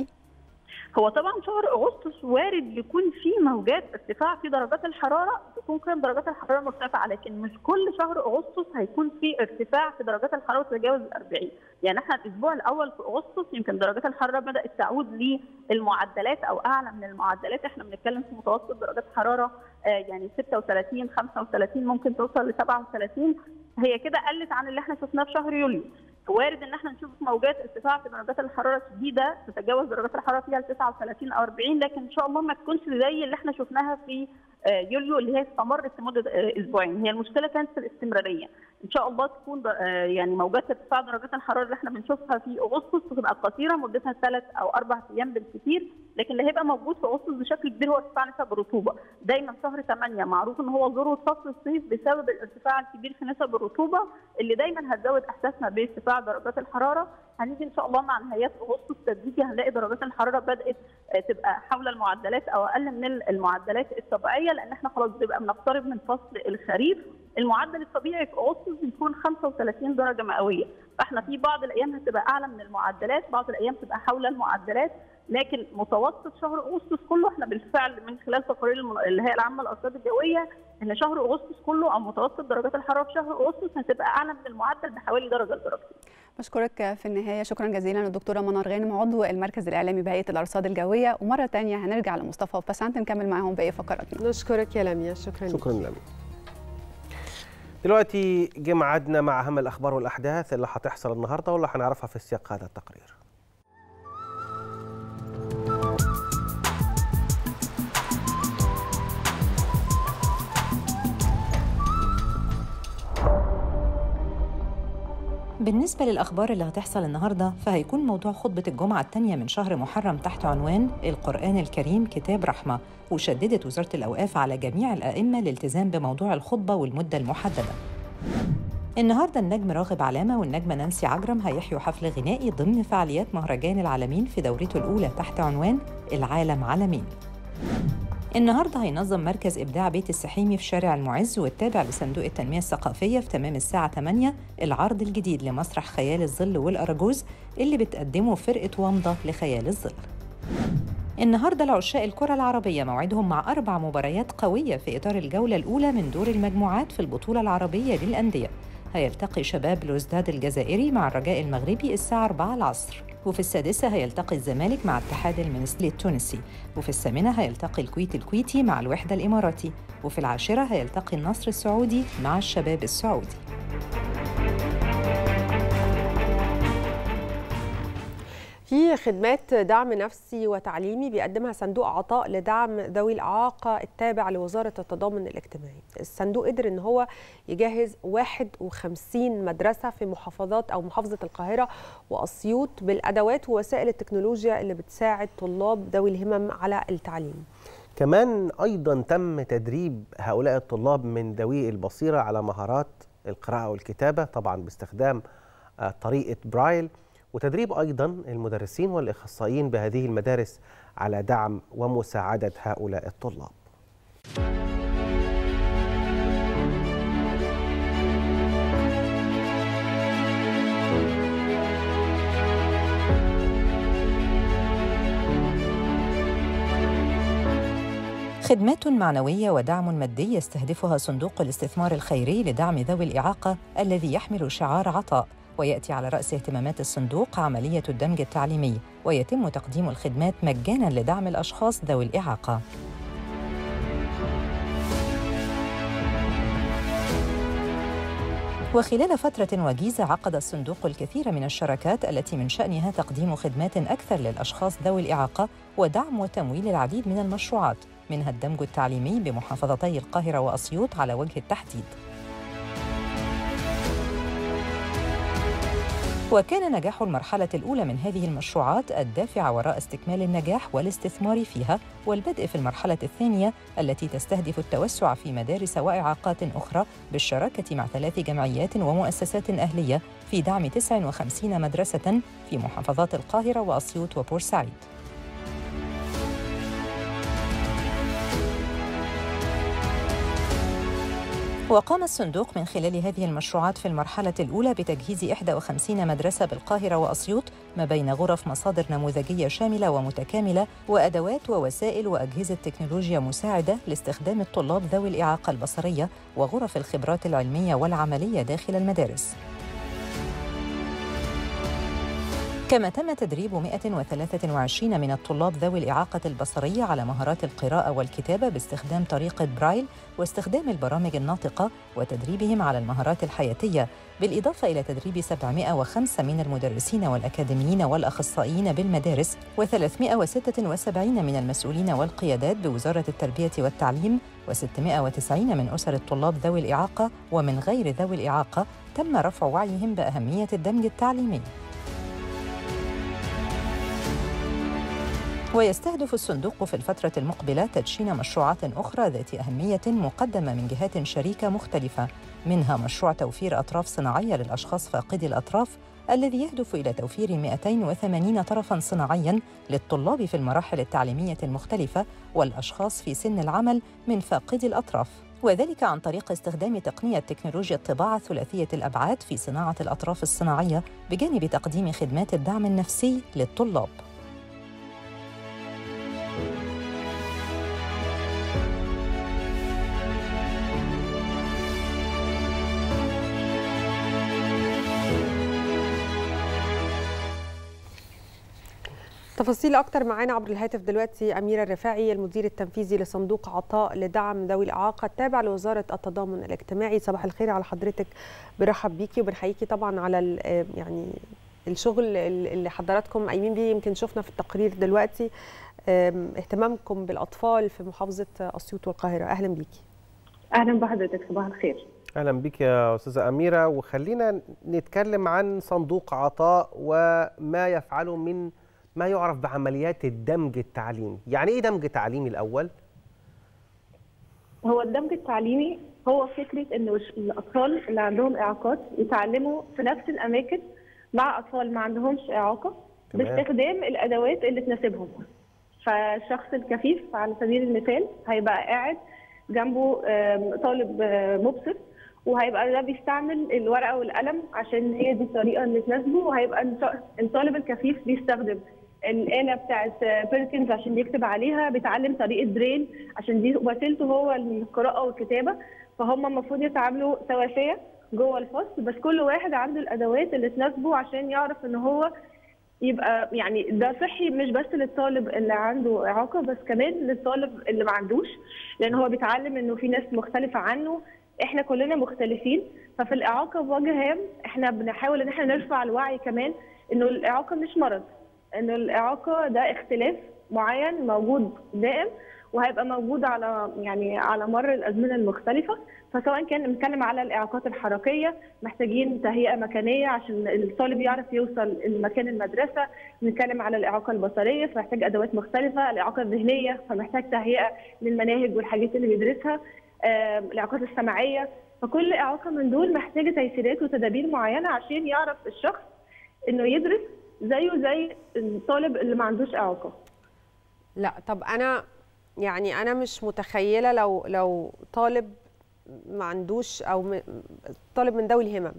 هو طبعا شهر اغسطس وارد يكون فيه موجات ارتفاع في درجات الحراره تكون قيم درجات الحراره مرتفعه لكن مش كل شهر اغسطس هيكون فيه ارتفاع في درجات الحراره تتجاوز ال 40 يعني احنا الاسبوع الاول في اغسطس يمكن درجات الحراره بدات تعود للمعدلات او اعلى من المعدلات احنا بنتكلم في متوسط درجات حراره يعني 36 35 ممكن توصل ل 37 هي كده قلت عن اللي احنا شفناه في شهر يوليو وارد ان احنا نشوف موجات ارتفاع في درجات الحراره شديده تتجاوز درجات الحراره فيها ل 39 او 40 لكن ان شاء الله ما تكونش زي اللي احنا شفناها في يوليو اللي هي استمرت لمده اسبوعين هي المشكله كانت في الاستمراريه ان شاء الله تكون يعني موجات ارتفاع درجات الحراره اللي احنا بنشوفها في اغسطس تبقى قصيره مدتها ثلاث او اربع ايام بالكثير لكن اللي هيبقى موجود في اغسطس بشكل كبير هو ارتفاع نسب الرطوبه دايما شهر 8 معروف ان هو ذروه فصل الصيف بسبب الارتفاع الكبير في نسب الرطوبه اللي دايما هتزود احساسنا بارتفاع درجات الحراره هنيجي ان شاء الله مع نهايات اغسطس تدريجي هنلاقي درجات الحراره بدات تبقى حول المعدلات او اقل من المعدلات الطبيعيه لان احنا خلاص بنبقى بنقترب من فصل الخريف المعدل الطبيعي في اغسطس بيكون 35 درجه مئويه فاحنا في بعض الايام هتبقى اعلى من المعدلات بعض الايام تبقى حول المعدلات لكن متوسط شهر اغسطس كله احنا بالفعل من خلال تقارير الهيئه العامه للارصاد الجويه ان شهر اغسطس كله او متوسط درجات الحراره في شهر اغسطس هتبقى اعلى من المعدل بحوالي درجه لدرجتين. بشكرك في النهايه شكرا جزيلا للدكتوره منار غانم عضو المركز الاعلامي بهيئه الارصاد الجويه ومره ثانيه هنرجع لمصطفى وبسنت نكمل معاهم باقي فقراتنا. نشكرك يا لميا شكرا شكرا لميا. دلوقتي جه ميعادنا مع اهم الاخبار والاحداث اللي هتحصل النهارده واللي هنعرفها في سياق هذا التقرير. بالنسبة للأخبار اللي هتحصل النهاردة فهيكون موضوع خطبة الجمعة الثانية من شهر محرم تحت عنوان القرآن الكريم كتاب رحمة وشددت وزارة الأوقاف على جميع الأئمة الالتزام بموضوع الخطبة والمدة المحددة النهارده النجم راغب علامه والنجمه نانسي عجرم هيحيوا حفل غنائي ضمن فعاليات مهرجان العالمين في دورته الاولى تحت عنوان العالم عالمين. النهارده هينظم مركز ابداع بيت السحيمي في شارع المعز والتابع لصندوق التنميه الثقافيه في تمام الساعه 8 العرض الجديد لمسرح خيال الظل والاراجوز اللي بتقدمه فرقه ومضه لخيال الظل. النهارده العشاق الكرة العربية موعدهم مع أربع مباريات قوية في إطار الجولة الأولى من دور المجموعات في البطولة العربية للأندية. هيلتقي شباب بلوزداد الجزائري مع الرجاء المغربي الساعة 4 العصر وفي السادسة هيلتقي الزمالك مع اتحاد المنستلي التونسي وفي الثامنة هيلتقي الكويت الكويتي مع الوحدة الإماراتي وفي العاشرة هيلتقي النصر السعودي مع الشباب السعودي في خدمات دعم نفسي وتعليمي بيقدمها صندوق عطاء لدعم ذوي الإعاقة التابع لوزارة التضامن الاجتماعي الصندوق قدر ان هو يجهز 51 مدرسة في محافظات أو محافظة القاهرة وأسيوط بالأدوات ووسائل التكنولوجيا اللي بتساعد طلاب ذوي الهمم على التعليم كمان أيضا تم تدريب هؤلاء الطلاب من ذوي البصيرة على مهارات القراءة والكتابة طبعا باستخدام طريقة برايل وتدريب ايضا المدرسين والاخصائيين بهذه المدارس على دعم ومساعده هؤلاء الطلاب. خدمات معنوية ودعم مادي يستهدفها صندوق الاستثمار الخيري لدعم ذوي الإعاقة الذي يحمل شعار عطاء وياتي على راس اهتمامات الصندوق عمليه الدمج التعليمي ويتم تقديم الخدمات مجانا لدعم الاشخاص ذوي الاعاقه وخلال فترة وجيزة عقد الصندوق الكثير من الشراكات التي من شأنها تقديم خدمات أكثر للأشخاص ذوي الإعاقة ودعم وتمويل العديد من المشروعات منها الدمج التعليمي بمحافظتي القاهرة وأسيوط على وجه التحديد وكان نجاح المرحلة الأولى من هذه المشروعات الدافع وراء استكمال النجاح والاستثمار فيها والبدء في المرحلة الثانية التي تستهدف التوسع في مدارس وإعاقات أخرى بالشراكة مع ثلاث جمعيات ومؤسسات أهلية في دعم 59 مدرسة في محافظات القاهرة وأسيوط وبورسعيد. وقام الصندوق من خلال هذه المشروعات في المرحلة الأولى بتجهيز 51 مدرسة بالقاهرة وأسيوط ما بين غرف مصادر نموذجية شاملة ومتكاملة وأدوات ووسائل وأجهزة تكنولوجيا مساعدة لاستخدام الطلاب ذوي الإعاقة البصرية وغرف الخبرات العلمية والعملية داخل المدارس. كما تم تدريب 123 من الطلاب ذوي الإعاقة البصرية على مهارات القراءة والكتابة باستخدام طريقة برايل واستخدام البرامج الناطقة وتدريبهم على المهارات الحياتية بالإضافة إلى تدريب 705 من المدرسين والأكاديميين والأخصائيين بالمدارس و376 من المسؤولين والقيادات بوزارة التربية والتعليم و690 من أسر الطلاب ذوي الإعاقة ومن غير ذوي الإعاقة تم رفع وعيهم بأهمية الدمج التعليمي ويستهدف الصندوق في الفترة المقبلة تدشين مشروعات أخرى ذات أهمية مقدمة من جهات شريكة مختلفة منها مشروع توفير أطراف صناعية للأشخاص فاقدي الأطراف الذي يهدف إلى توفير 280 طرفاً صناعياً للطلاب في المراحل التعليمية المختلفة والأشخاص في سن العمل من فاقدي الأطراف وذلك عن طريق استخدام تقنية تكنولوجيا الطباعة ثلاثية الأبعاد في صناعة الأطراف الصناعية بجانب تقديم خدمات الدعم النفسي للطلاب تفاصيل اكتر معانا عبر الهاتف دلوقتي اميره الرفاعي المدير التنفيذي لصندوق عطاء لدعم ذوي الاعاقه التابع لوزاره التضامن الاجتماعي صباح الخير على حضرتك برحب بيكي وبنحييكي طبعا على يعني الشغل اللي حضراتكم قايمين بيه يمكن شفنا في التقرير دلوقتي اهتمامكم بالاطفال في محافظه اسيوط والقاهره اهلا بيكي اهلا بحضرتك صباح الخير اهلا بك يا استاذه اميره وخلينا نتكلم عن صندوق عطاء وما يفعله من ما يعرف بعمليات الدمج التعليمي يعني ايه دمج تعليمي الاول هو الدمج التعليمي هو فكره انه الاطفال اللي عندهم اعاقات يتعلموا في نفس الاماكن مع اطفال ما عندهمش اعاقه تمام. باستخدام الادوات اللي تناسبهم فالشخص الكفيف على سبيل المثال هيبقى قاعد جنبه آم، طالب آه، مبصر وهيبقى ده بيستعمل الورقه والقلم عشان هي دي الطريقه اللي تناسبه وهيبقى الط- الطالب الكفيف بيستخدم الآلة بتاعت بيركنز عشان يكتب عليها بيتعلم طريقة بريل عشان دي وسيلته هو القراءة والكتابة فهم المفروض يتعاملوا سواسية جوه الفصل بس كل واحد عنده الأدوات اللي تناسبه عشان يعرف إن هو يبقى يعني ده صحي مش بس للطالب اللي عنده إعاقة بس كمان للطالب اللي ما عندوش لأن هو بيتعلم إنه في ناس مختلفة عنه احنا كلنا مختلفين ففي الإعاقة بوجه عام احنا بنحاول إن احنا نرفع الوعي كمان إنه الإعاقة مش مرض ان الاعاقه ده اختلاف معين موجود دائم وهيبقى موجود على يعني على مر الازمنه المختلفه فسواء كان بنتكلم على الاعاقات الحركيه محتاجين تهيئه مكانيه عشان الطالب يعرف يوصل لمكان المدرسه بنتكلم على الاعاقه البصريه فمحتاج ادوات مختلفه الاعاقه الذهنيه فمحتاج تهيئه للمناهج والحاجات اللي بيدرسها آه، الاعاقات السمعيه فكل اعاقه من دول محتاجه تيسيرات وتدابير معينه عشان يعرف الشخص انه يدرس زيه زي الطالب اللي ما عندوش اعاقه لا طب انا يعني انا مش متخيله لو لو طالب ما عندوش او م- طالب من ذوي الهمم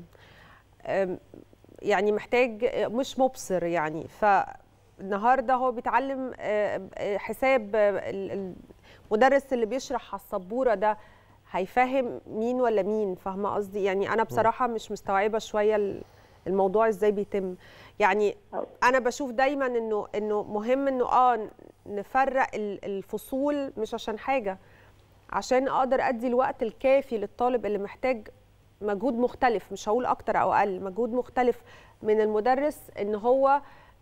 أم، يعني محتاج مش مبصر يعني فالنهارده هو بيتعلم آه، آه، حساب آه، ال- المدرس اللي بيشرح على السبوره ده هيفهم مين ولا مين فاهمه قصدي يعني انا بصراحه مش مستوعبه شويه ال- الموضوع ازاي بيتم يعني انا بشوف دايما انه انه مهم انه اه نفرق ال- الفصول مش عشان حاجه عشان اقدر ادي الوقت الكافي للطالب اللي محتاج مجهود مختلف مش هقول اكتر او اقل مجهود مختلف من المدرس ان هو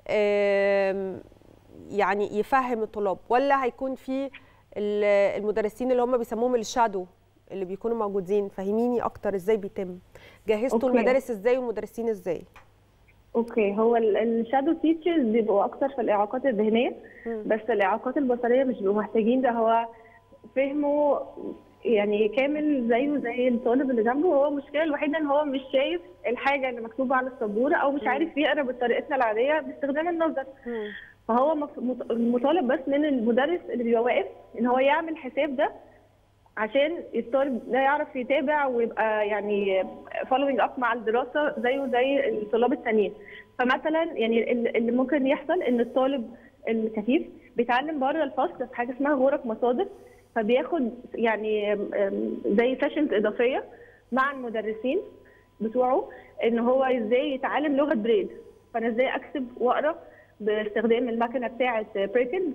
آم، يعني يفهم الطلاب ولا هيكون في ال- المدرسين اللي هم بيسموهم الشادو اللي بيكونوا موجودين فهميني اكتر ازاي بيتم جهزتوا أوكي. المدارس ازاي والمدرسين ازاي اوكي هو الشادو تيتشرز بيبقوا اكتر في الاعاقات الذهنيه مم. بس الاعاقات البصريه مش بيبقوا محتاجين ده هو فهمه يعني كامل زيه زي الطالب اللي جنبه هو المشكله الوحيده ان هو مش شايف الحاجه اللي مكتوبه على السبوره او مش عارف يقرا بطريقتنا العاديه باستخدام النظر مم. فهو مف- مط- المطالب بس من المدرس اللي بيبقى واقف ان هو يعمل حساب ده عشان الطالب ده يعرف يتابع ويبقى يعني فولوينج اب مع الدراسه زيه زي الطلاب التانيين فمثلا يعني ال- اللي ممكن يحصل ان الطالب الكفيف بيتعلم بره الفصل في حاجه اسمها غرف مصادر فبياخد يعني أم- أم زي سيشنز اضافيه مع المدرسين بتوعه ان هو ازاي يتعلم لغه بريل فانا ازاي اكتب واقرا باستخدام المكنه بتاعه بريكن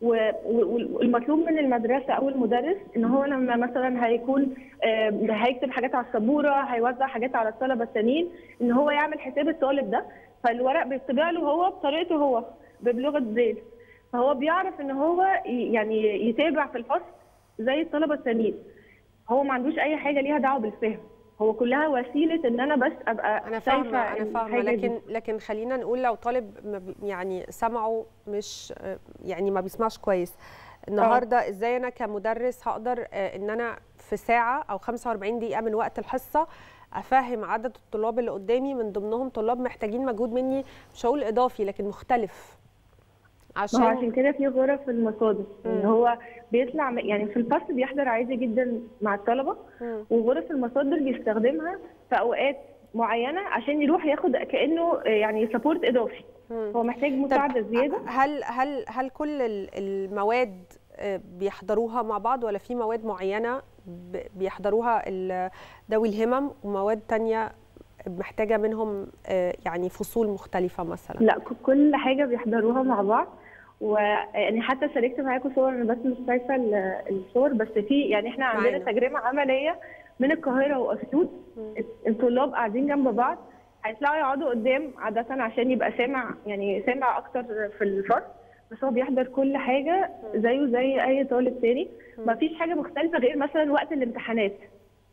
والمطلوب من المدرسه او المدرس ان هو لما مثلا هيكون آم، هيكتب حاجات على السبوره هيوزع حاجات على الطلبه التانيين ان هو يعمل حساب الطالب ده فالورق بيطبع له هو بطريقته هو بلغه بريل فهو بيعرف ان هو ي- يعني يتابع في الفصل زي الطلبه التانيين هو ما عندوش اي حاجه ليها دعوه بالفهم هو كلها وسيله ان انا بس ابقى انا شايفة فاهمه انا فاهمه الحاجة دي. لكن لكن خلينا نقول لو طالب ما بي- يعني سمعه مش يعني ما بيسمعش كويس النهارده ازاي انا كمدرس هقدر آه، ان انا في ساعه او 45 دقيقه من وقت الحصه افهم عدد الطلاب اللي قدامي من ضمنهم طلاب محتاجين مجهود مني مش هقول اضافي لكن مختلف ما هو عشان عشان كده في غرف المصادر ان مم. هو بيطلع م- يعني في الفصل بيحضر عادي جدا مع الطلبه مم. وغرف المصادر بيستخدمها في اوقات معينه عشان يروح ياخد كانه يعني سبورت اضافي مم. هو محتاج مساعده زياده هل هل هل كل ال- المواد آه، بيحضروها مع بعض ولا في مواد معينه ب- بيحضروها ال- ذوي الهمم ومواد تانية محتاجه منهم آه، يعني فصول مختلفه مثلا لا ك- كل حاجه بيحضروها مع بعض ويعني حتى شاركت معاكم صور انا بس مش شايفه ال- الصور بس في يعني احنا عندنا معانا. تجربه عمليه من القاهره واسيوط الطلاب قاعدين جنب بعض هيطلعوا يقعدوا قدام عاده عشان يبقى سامع يعني سامع اكتر في الفصل بس هو بيحضر كل حاجه زيه زي اي طالب تاني مفيش حاجه مختلفه غير مثلا وقت الامتحانات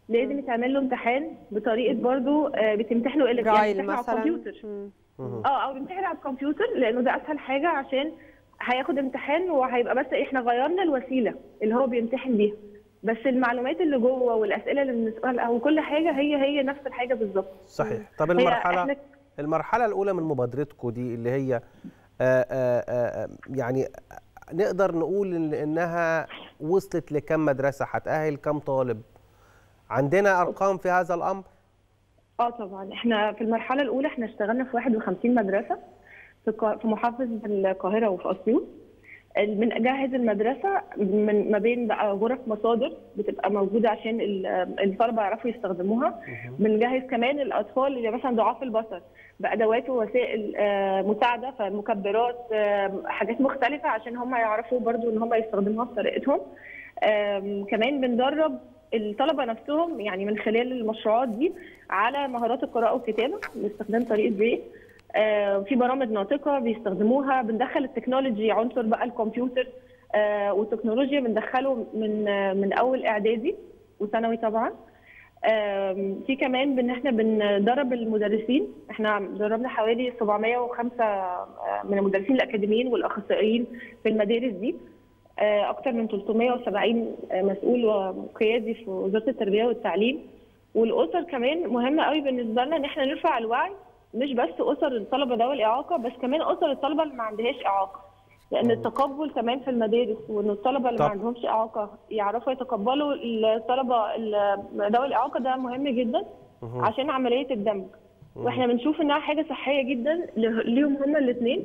لازم يتعمل له امتحان بطريقه برضو آه، بتمتحنوا إلك- يعني جايل بتمتحنوا على مثلا الكمبيوتر مم. اه او بيمتحن على الكمبيوتر لانه ده اسهل حاجه عشان هياخد امتحان وهيبقى بس احنا غيرنا الوسيله اللي هو بيمتحن بيها بس المعلومات اللي جوه والاسئله اللي بنسالها وكل حاجه هي هي نفس الحاجه بالظبط صحيح طب هي المرحله احنا المرحله الاولى من مبادرتكم دي اللي هي آآ آآ آآ يعني نقدر نقول إن انها وصلت لكم مدرسه هتاهل كم طالب عندنا ارقام في هذا الامر اه طبعا احنا في المرحله الاولى احنا اشتغلنا في 51 مدرسه في القا- في محافظه القاهره وفي اسيوط بنجهز المدرسه من ما بين بقى غرف مصادر بتبقى موجوده عشان ال- الطلبه يعرفوا يستخدموها بنجهز كمان الاطفال اللي مثلا ضعاف البصر بادوات ووسائل آه، مساعده فمكبرات آه، حاجات مختلفه عشان هم يعرفوا برضو ان هم يستخدموها بطريقتهم آم، كمان بندرب الطلبه نفسهم يعني من خلال المشروعات دي على مهارات القراءه والكتابه باستخدام طريقه بريك آه، في برامج ناطقه بيستخدموها بندخل التكنولوجي عنصر بقى الكمبيوتر آه، والتكنولوجيا بندخله من آه، من اول اعدادي وثانوي طبعا آم، في كمان بان احنا بندرب المدرسين احنا دربنا حوالي 705 آه، من المدرسين الاكاديميين والاخصائيين في المدارس دي آه، اكتر من 370 مسؤول وقيادي في وزاره التربيه والتعليم والاسر كمان مهمه قوي بالنسبه لنا ان احنا نرفع الوعي مش بس اسر الطلبه ذوي الاعاقه بس كمان اسر الطلبه اللي ما عندهاش اعاقه لان التقبل كمان في المدارس وان الطلبه اللي ما طب. عندهمش اعاقه يعرفوا يتقبلوا الطلبه ال- ذوي الاعاقه ده مهم جدا مهم. عشان عمليه الدمج واحنا بنشوف انها حاجه صحيه جدا له- ليهم هما الاثنين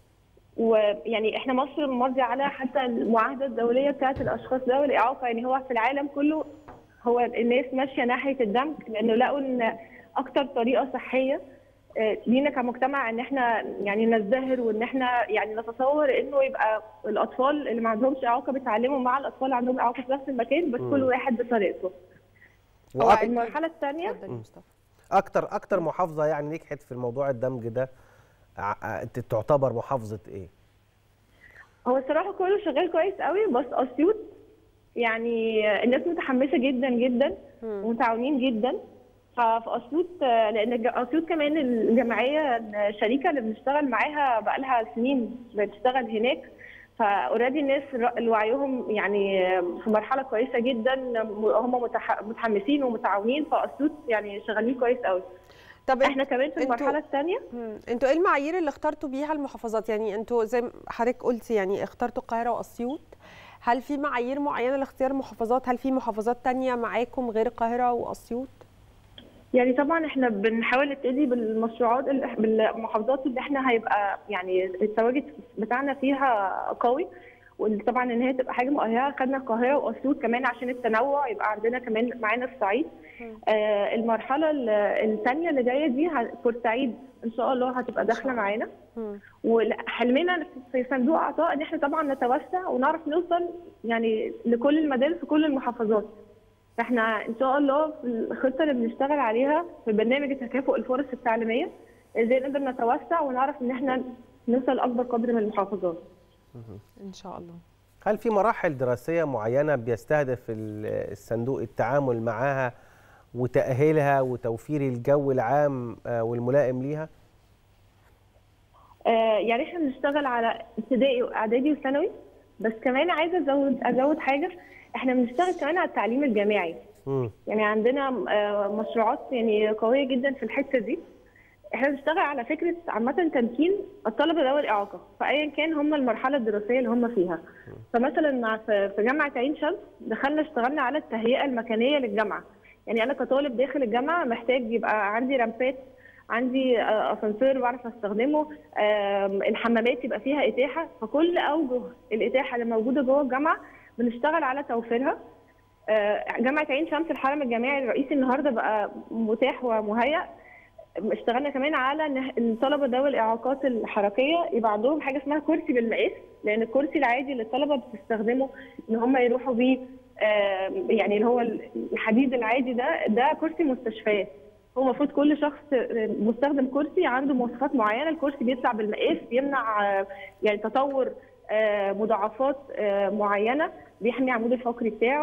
ويعني احنا مصر ماضيه على حتى المعاهده الدوليه بتاعت الاشخاص ذوي الاعاقه يعني هو في العالم كله هو الناس ماشيه ناحيه الدمج لانه لقوا ان اكتر طريقه صحيه آه، لينا كمجتمع ان احنا يعني نزدهر وان احنا يعني نتصور انه يبقى الاطفال اللي ما عندهمش اعاقه بيتعلموا مع الاطفال اللي عندهم اعاقه في نفس المكان بس كل واحد بطريقته. وأك- المرحله الثانيه اتفضل يا مصطفى اكتر اكتر محافظه يعني نجحت في الموضوع الدمج ده ع- تعتبر محافظه ايه هو الصراحه كله شغال كويس قوي بس اسيوط يعني الناس متحمسه جدا جدا ومتعاونين جدا ففي اسيوط لان الج- اسيوط كمان الجمعيه الشريكه اللي بنشتغل معاها بقى لها سنين بتشتغل هناك فاوريدي الناس ر- وعيهم يعني في مرحله كويسه جدا هم متح- متحمسين ومتعاونين فاسيوط يعني شغالين كويس قوي طب احنا كمان في انتوا- المرحله الثانيه مم. انتوا ايه المعايير اللي اخترتوا بيها المحافظات يعني انتوا زي ما حضرتك قلتي يعني اخترتوا القاهره واسيوط هل في معايير معينه لاختيار المحافظات هل في محافظات تانية معاكم غير القاهره واسيوط يعني طبعا احنا بنحاول نبتدي بالمشروعات اللي بالمحافظات اللي احنا هيبقى يعني التواجد بتاعنا فيها قوي وطبعا ان هي تبقى حاجه مؤهله خدنا القاهره واسيوط كمان عشان التنوع يبقى عندنا كمان معانا الصعيد آه المرحله الثانيه اللي جايه دي ه- بورسعيد ان شاء الله هتبقى داخله معانا مم. وحلمنا في صندوق عطاء ان احنا طبعا نتوسع ونعرف نوصل يعني لكل المدارس في كل المحافظات فاحنا ان شاء الله في الخطه اللي بنشتغل عليها في برنامج تكافؤ الفرص التعليميه ازاي نقدر نتوسع ونعرف ان احنا نوصل اكبر قدر من المحافظات ان شاء الله هل في مراحل دراسيه معينه بيستهدف ال- الصندوق التعامل معاها وتاهيلها وتوفير الجو العام آه، والملائم ليها آه، يعني احنا بنشتغل على ابتدائي واعدادي وثانوي بس كمان عايزه ازود ازود حاجه احنا بنشتغل كمان على التعليم الجامعي مم. يعني عندنا آه، مشروعات يعني قويه جدا في الحته دي احنا بنشتغل على فكره عامه تمكين الطلبه ذوي الاعاقه فايا كان هم المرحله الدراسيه اللي هم فيها فمثلا مع في في جامعه عين شمس دخلنا اشتغلنا على التهيئه المكانيه للجامعه يعني انا كطالب داخل الجامعه محتاج يبقى عندي رامبات عندي آه، اسانسير بعرف استخدمه آم، الحمامات يبقى فيها اتاحه فكل اوجه الاتاحه اللي موجوده جوه الجامعه بنشتغل على توفيرها آه، جامعه عين شمس الحرم الجامعي الرئيسي النهارده بقى متاح ومهيأ اشتغلنا كمان على ان الطلبه ذوي الاعاقات الحركيه يبقى عندهم حاجه اسمها كرسي بالمقاس لان الكرسي العادي اللي الطلبه بتستخدمه ان هم يروحوا بيه آه، يعني اللي هو الحديد العادي ده ده كرسي مستشفيات هو المفروض كل شخص آه، مستخدم كرسي عنده مواصفات معينه الكرسي بيطلع بالمقاس بيمنع آه، يعني تطور آه، مضاعفات آه، معينه بيحمي عمود الفقري بتاعه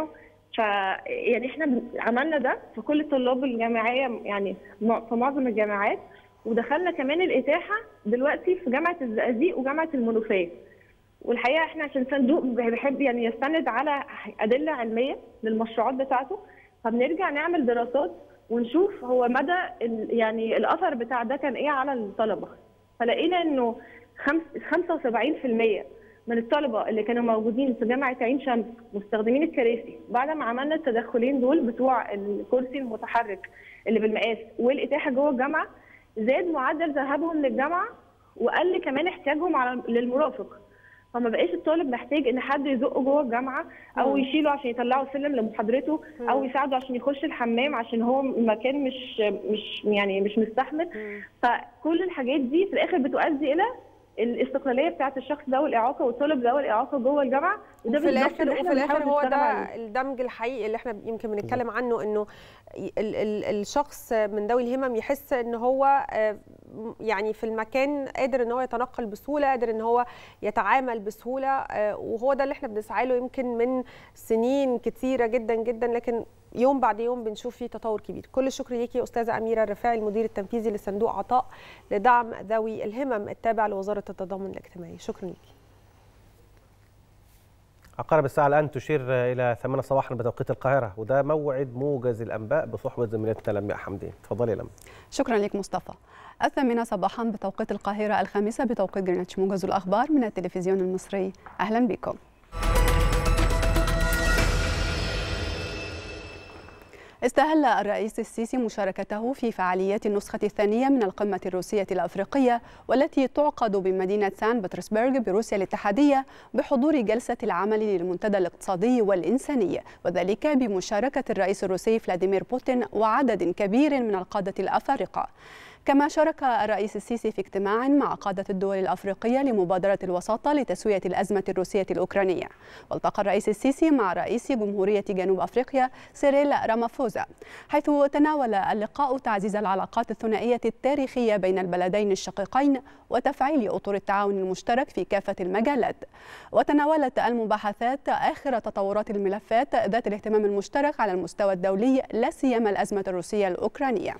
ف يعني احنا بن- عملنا ده في كل الطلاب الجامعيه يعني م- في معظم الجامعات ودخلنا كمان الاتاحه دلوقتي في جامعه الزقازيق وجامعه المنوفيه والحقيقه احنا عشان صندوق بيحب يعني يستند على ادله علميه للمشروعات بتاعته فبنرجع نعمل دراسات ونشوف هو مدى ال- يعني الاثر بتاع ده كان ايه على الطلبه فلقينا انه خمس- 75% من الطلبه اللي كانوا موجودين في جامعه عين شمس مستخدمين الكراسي بعد ما عملنا التدخلين دول بتوع الكرسي المتحرك اللي بالمقاس والاتاحه جوه الجامعه زاد معدل ذهابهم للجامعه وقل كمان احتياجهم على للمرافق فما بقاش الطالب محتاج ان حد يزقه جوه الجامعه او مم. يشيله عشان يطلعه سلم لمحاضرته او يساعده عشان يخش الحمام عشان هو مكان مش مش يعني مش مستحمل فكل الحاجات دي في الاخر بتؤدي الى الاستقلاليه بتاعت الشخص ذوي الاعاقه والطالب ذوي الاعاقه جوه الجامعه وده وفي بالظبط الاخر اللي وفي احنا الاخر بنحاول هو نشتغل ده عليه. الدمج الحقيقي اللي احنا يمكن بنتكلم عنه انه ال ال الشخص من ذوي الهمم يحس ان هو آه، يعني في المكان قادر ان هو يتنقل بسهوله قادر ان هو يتعامل بسهوله آه، وهو ده اللي احنا بنسعى له يمكن من سنين كتيره جدا جدا لكن يوم بعد يوم بنشوف فيه تطور كبير كل الشكر ليكي استاذه اميره الرفاعي المدير التنفيذي لصندوق عطاء لدعم ذوي الهمم التابع لوزاره التضامن الاجتماعي شكرا ليكي عقارب الساعة الآن تشير إلى 8 صباحا بتوقيت القاهرة وده موعد موجز الأنباء بصحبة زميلتنا لمياء حمدين تفضلي يا لمياء شكرا لك مصطفى الثامنة صباحا بتوقيت القاهرة الخامسة بتوقيت جرينتش موجز الأخبار من التلفزيون المصري أهلا بكم استهل الرئيس السيسي مشاركته في فعاليات النسخة الثانية من القمة الروسية الأفريقية والتي تعقد بمدينة سان بطرسبرغ بروسيا الاتحادية بحضور جلسة العمل للمنتدى الاقتصادي والإنساني وذلك بمشاركة الرئيس الروسي فلاديمير بوتين وعدد كبير من القادة الأفارقة كما شارك الرئيس السيسي في اجتماع مع قادة الدول الأفريقية لمبادرة الوساطة لتسوية الأزمة الروسية الأوكرانية والتقى الرئيس السيسي مع رئيس جمهورية جنوب أفريقيا سيريل رامافوزا حيث تناول اللقاء تعزيز العلاقات الثنائية التاريخية بين البلدين الشقيقين وتفعيل أطر التعاون المشترك في كافة المجالات وتناولت المباحثات آخر تطورات الملفات ذات الاهتمام المشترك على المستوى الدولي لا سيما الأزمة الروسية الأوكرانية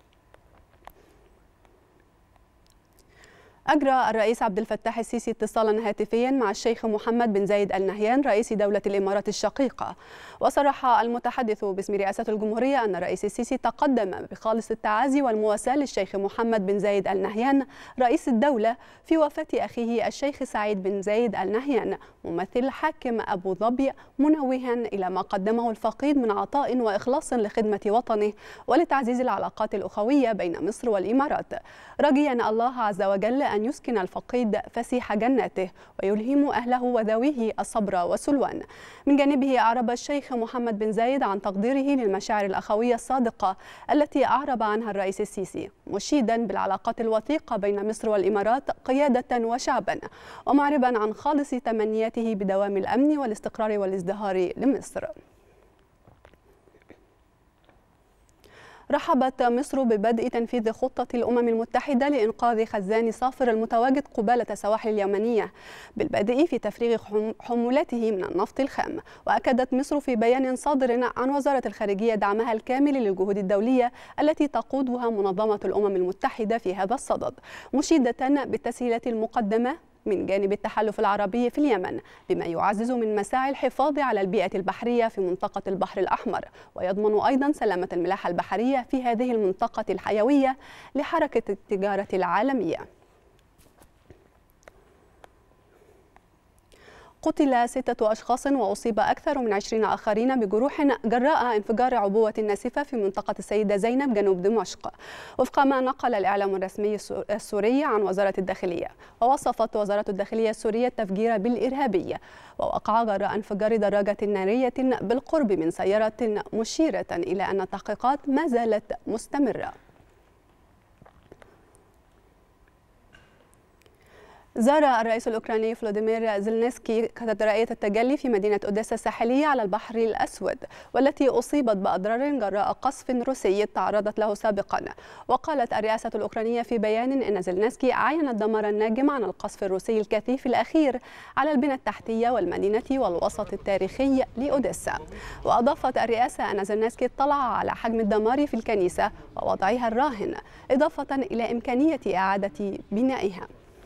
أجرى الرئيس عبد الفتاح السيسي اتصالا هاتفيا مع الشيخ محمد بن زايد آل نهيان رئيس دولة الإمارات الشقيقة وصرح المتحدث باسم رئاسة الجمهورية أن الرئيس السيسي تقدم بخالص التعازي والمواساة للشيخ محمد بن زايد آل نهيان رئيس الدولة في وفاة أخيه الشيخ سعيد بن زايد آل نهيان ممثل حاكم أبو ظبي منوها إلى ما قدمه الفقيد من عطاء وإخلاص لخدمة وطنه ولتعزيز العلاقات الأخوية بين مصر والإمارات راجيا الله عز وجل أن يسكن الفقيد فسيح جناته ويلهم أهله وذويه الصبر والسلوان من جانبه أعرب الشيخ محمد بن زايد عن تقديره للمشاعر الأخوية الصادقة التي أعرب عنها الرئيس السيسي مشيدا بالعلاقات الوثيقة بين مصر والإمارات قيادة وشعبا ومعربا عن خالص تمنياته بدوام الأمن والاستقرار والازدهار لمصر رحبت مصر ببدء تنفيذ خطة الأمم المتحدة لإنقاذ خزان صافر المتواجد قبالة السواحل اليمنية بالبدء في تفريغ حمولته من النفط الخام وأكدت مصر في بيان صادر عن وزارة الخارجية دعمها الكامل للجهود الدولية التي تقودها منظمة الأمم المتحدة في هذا الصدد مشيدة بالتسهيلات المقدمة من جانب التحالف العربي في اليمن بما يعزز من مساعي الحفاظ على البيئة البحرية في منطقة البحر الأحمر ويضمن أيضا سلامة الملاحة البحرية في هذه المنطقة الحيوية لحركة التجارة العالمية قتل ستة أشخاص وأصيب أكثر من عشرين آخرين بجروح جراء انفجار عبوة ناسفة في منطقة السيدة زينب جنوب دمشق وفق ما نقل الإعلام الرسمي السوري عن وزارة الداخلية ووصفت وزارة الداخلية السورية التفجير بالإرهابي ووقع جراء انفجار دراجة نارية بالقرب من سيارة مشيرة إلى أن التحقيقات ما زالت مستمرة زار الرئيس الأوكراني فلوديمير زيلنسكي كاتدرائية التجلي في مدينة أوديسا الساحلية على البحر الأسود والتي أصيبت بأضرار جراء قصف روسي تعرضت له سابقا وقالت الرئاسة الأوكرانية في بيان أن زيلنسكي عاين الدمار الناجم عن القصف الروسي الكثيف الأخير على البنى التحتية والمدينة والوسط التاريخي لأوديسا وأضافت الرئاسة أن زيلنسكي اطلع على حجم الدمار في الكنيسة ووضعها الراهن إضافة إلى إمكانية إعادة بنائها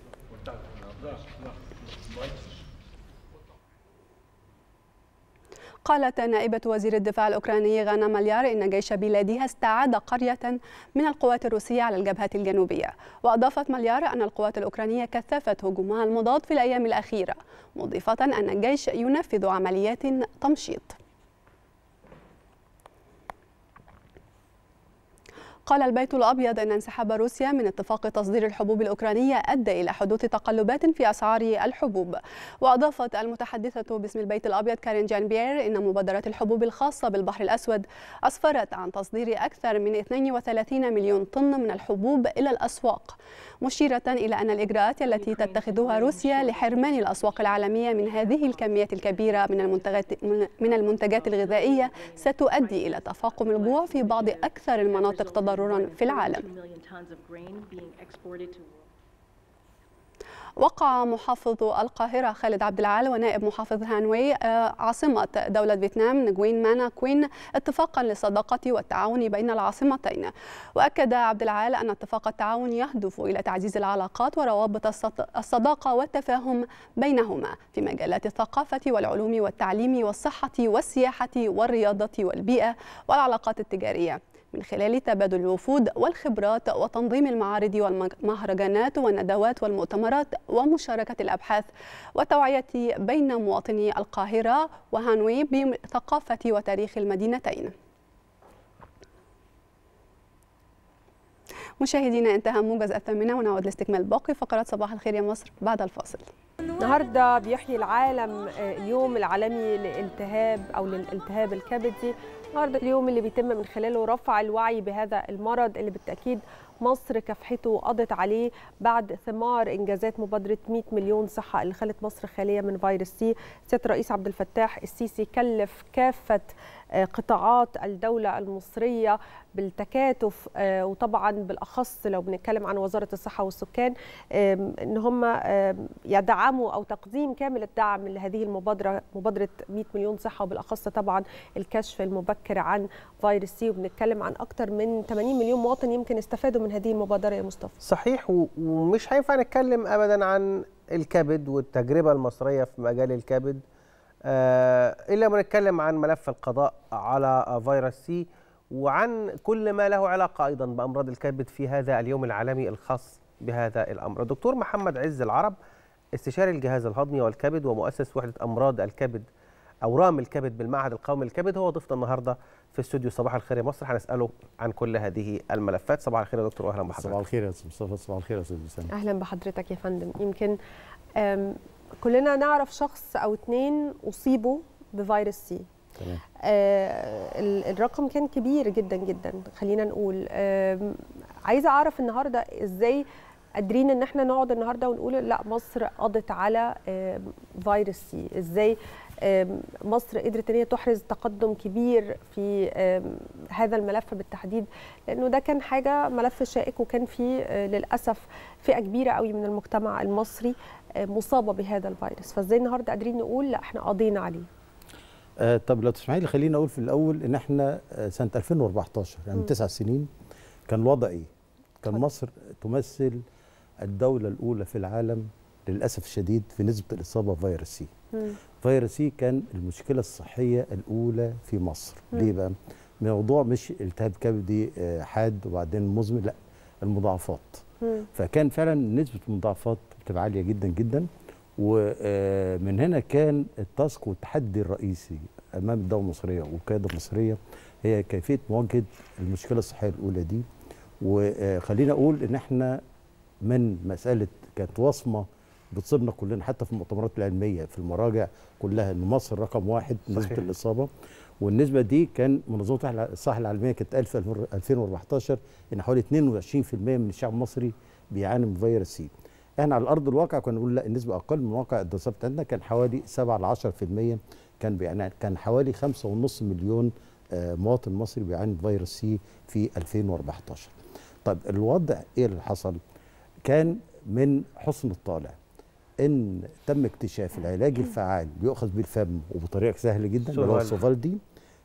قالت نائبة وزير الدفاع الأوكراني غانا ماليار إن جيش بلادها استعاد قرية من القوات الروسية على الجبهة الجنوبية وأضافت ماليار أن القوات الأوكرانية كثفت هجومها المضاد في الأيام الأخيرة مضيفة أن الجيش ينفذ عمليات تمشيط قال البيت الأبيض أن انسحاب روسيا من اتفاق تصدير الحبوب الأوكرانية أدى إلى حدوث تقلبات في أسعار الحبوب وأضافت المتحدثة باسم البيت الأبيض كارين جان بيير إن مبادرات الحبوب الخاصة بالبحر الأسود أسفرت عن تصدير أكثر من 32 مليون طن من الحبوب إلى الأسواق مشيرة إلى أن الإجراءات التي تتخذها روسيا لحرمان الأسواق العالمية من هذه الكميات الكبيرة من المنتجات من المنتجات الغذائية ستؤدي إلى تفاقم الجوع في بعض أكثر المناطق تضررا في العالم وقع محافظ القاهرة خالد عبد العال ونائب محافظ هانوي عاصمة دولة فيتنام نجوين مانا كوين اتفاقا للصداقة والتعاون بين العاصمتين وأكد عبد العال أن اتفاق التعاون يهدف إلى تعزيز العلاقات وروابط الصداقة والتفاهم بينهما في مجالات الثقافة والعلوم والتعليم والصحة والسياحة والرياضة والبيئة والعلاقات التجارية من خلال تبادل الوفود والخبرات وتنظيم المعارض والمهرجانات والندوات والمؤتمرات ومشاركة الأبحاث والتوعية بين مواطني القاهرة وهانوي بثقافة وتاريخ المدينتين مشاهدينا انتهى موجز الثامنة ونعود لاستكمال باقي فقرات صباح الخير يا مصر بعد الفاصل النهارده بيحيي العالم اليوم العالمي للالتهاب او للالتهاب الكبدي النهارده اليوم اللي بيتم من خلاله رفع الوعي بهذا المرض اللي بالتاكيد مصر كافحته وقضت عليه بعد ثمار انجازات مبادره 100 مليون صحه اللي خلت مصر خاليه من فيروس سي سياده الرئيس عبد الفتاح السيسي كلف كافه قطاعات الدوله المصريه بالتكاتف وطبعا بالاخص لو بنتكلم عن وزاره الصحه والسكان ان هم يدعموا او تقديم كامل الدعم لهذه المبادره مبادره 100 مليون صحه وبالاخص طبعا الكشف المبكر عن فيروس سي وبنتكلم عن اكثر من 80 مليون مواطن يمكن استفادوا من هذه المبادره يا مصطفى صحيح ومش هينفع نتكلم ابدا عن الكبد والتجربه المصريه في مجال الكبد آه الا ما نتكلم عن ملف القضاء على فيروس سي وعن كل ما له علاقه ايضا بامراض الكبد في هذا اليوم العالمي الخاص بهذا الامر. الدكتور محمد عز العرب استشاري الجهاز الهضمي والكبد ومؤسس وحده امراض الكبد اورام الكبد بالمعهد القومي للكبد هو ضيفنا النهارده في استوديو صباح الخير يا مصر هنساله عن كل هذه الملفات صباح الخير يا دكتور واهلا بحضرتك صباح الخير يا استاذ مصطفى صباح الخير يا استاذ وسام اهلا بحضرتك يا فندم يمكن كلنا نعرف شخص او اثنين اصيبوا بفيروس سي تمام آه الرقم كان كبير جدا جدا خلينا نقول آه عايزه اعرف النهارده ازاي قادرين ان احنا نقعد النهارده ونقول لا مصر قضت على آه فيروس سي ازاي مصر قدرت ان هي تحرز تقدم كبير في هذا الملف بالتحديد لانه ده كان حاجه ملف شائك وكان فيه للاسف فئه كبيره قوي من المجتمع المصري مصابه بهذا الفيروس فازاي النهارده قادرين نقول لا احنا قضينا عليه آه طب لو تسمحي لي خليني اقول في الاول ان احنا آه سنه 2014 يعني من تسع سنين كان الوضع ايه؟ كان مصر تمثل الدوله الاولى في العالم للاسف الشديد في نسبه الاصابه بفيروس سي. فيروس سي كان المشكله الصحيه الاولى في مصر، مم. ليه بقى؟ الموضوع مش التهاب كبدي آه حاد وبعدين مزمن لا المضاعفات. مم. فكان فعلا نسبه المضاعفات بتبقى عاليه جدا جدا ومن هنا كان التاسك والتحدي الرئيسي امام الدوله المصريه والقياده المصريه هي كيفيه مواجهه المشكله الصحيه الاولى دي وخلينا اقول ان احنا من مساله كانت وصمه بتصيبنا كلنا حتى في المؤتمرات العلميه في المراجع كلها ان مصر رقم واحد نسبه الاصابه والنسبه دي كان منظمه الصحه العالميه كانت قال في 2014 ان حوالي 22% من الشعب المصري بيعاني من فيروس سي احنا على ارض الواقع كنا نقول لا النسبه اقل من واقع الدراسات بتاعتنا كان حوالي 7 ل 10% كان يعني كان حوالي 5.5 مليون آه، مواطن مصري بيعاني من فيروس سي في 2014 طيب الوضع ايه اللي حصل كان من حسن الطالع ان تم اكتشاف العلاج الفعال بيؤخذ بالفم وبطريقه سهله جدا اللي هو سوفالدي. السوفالدي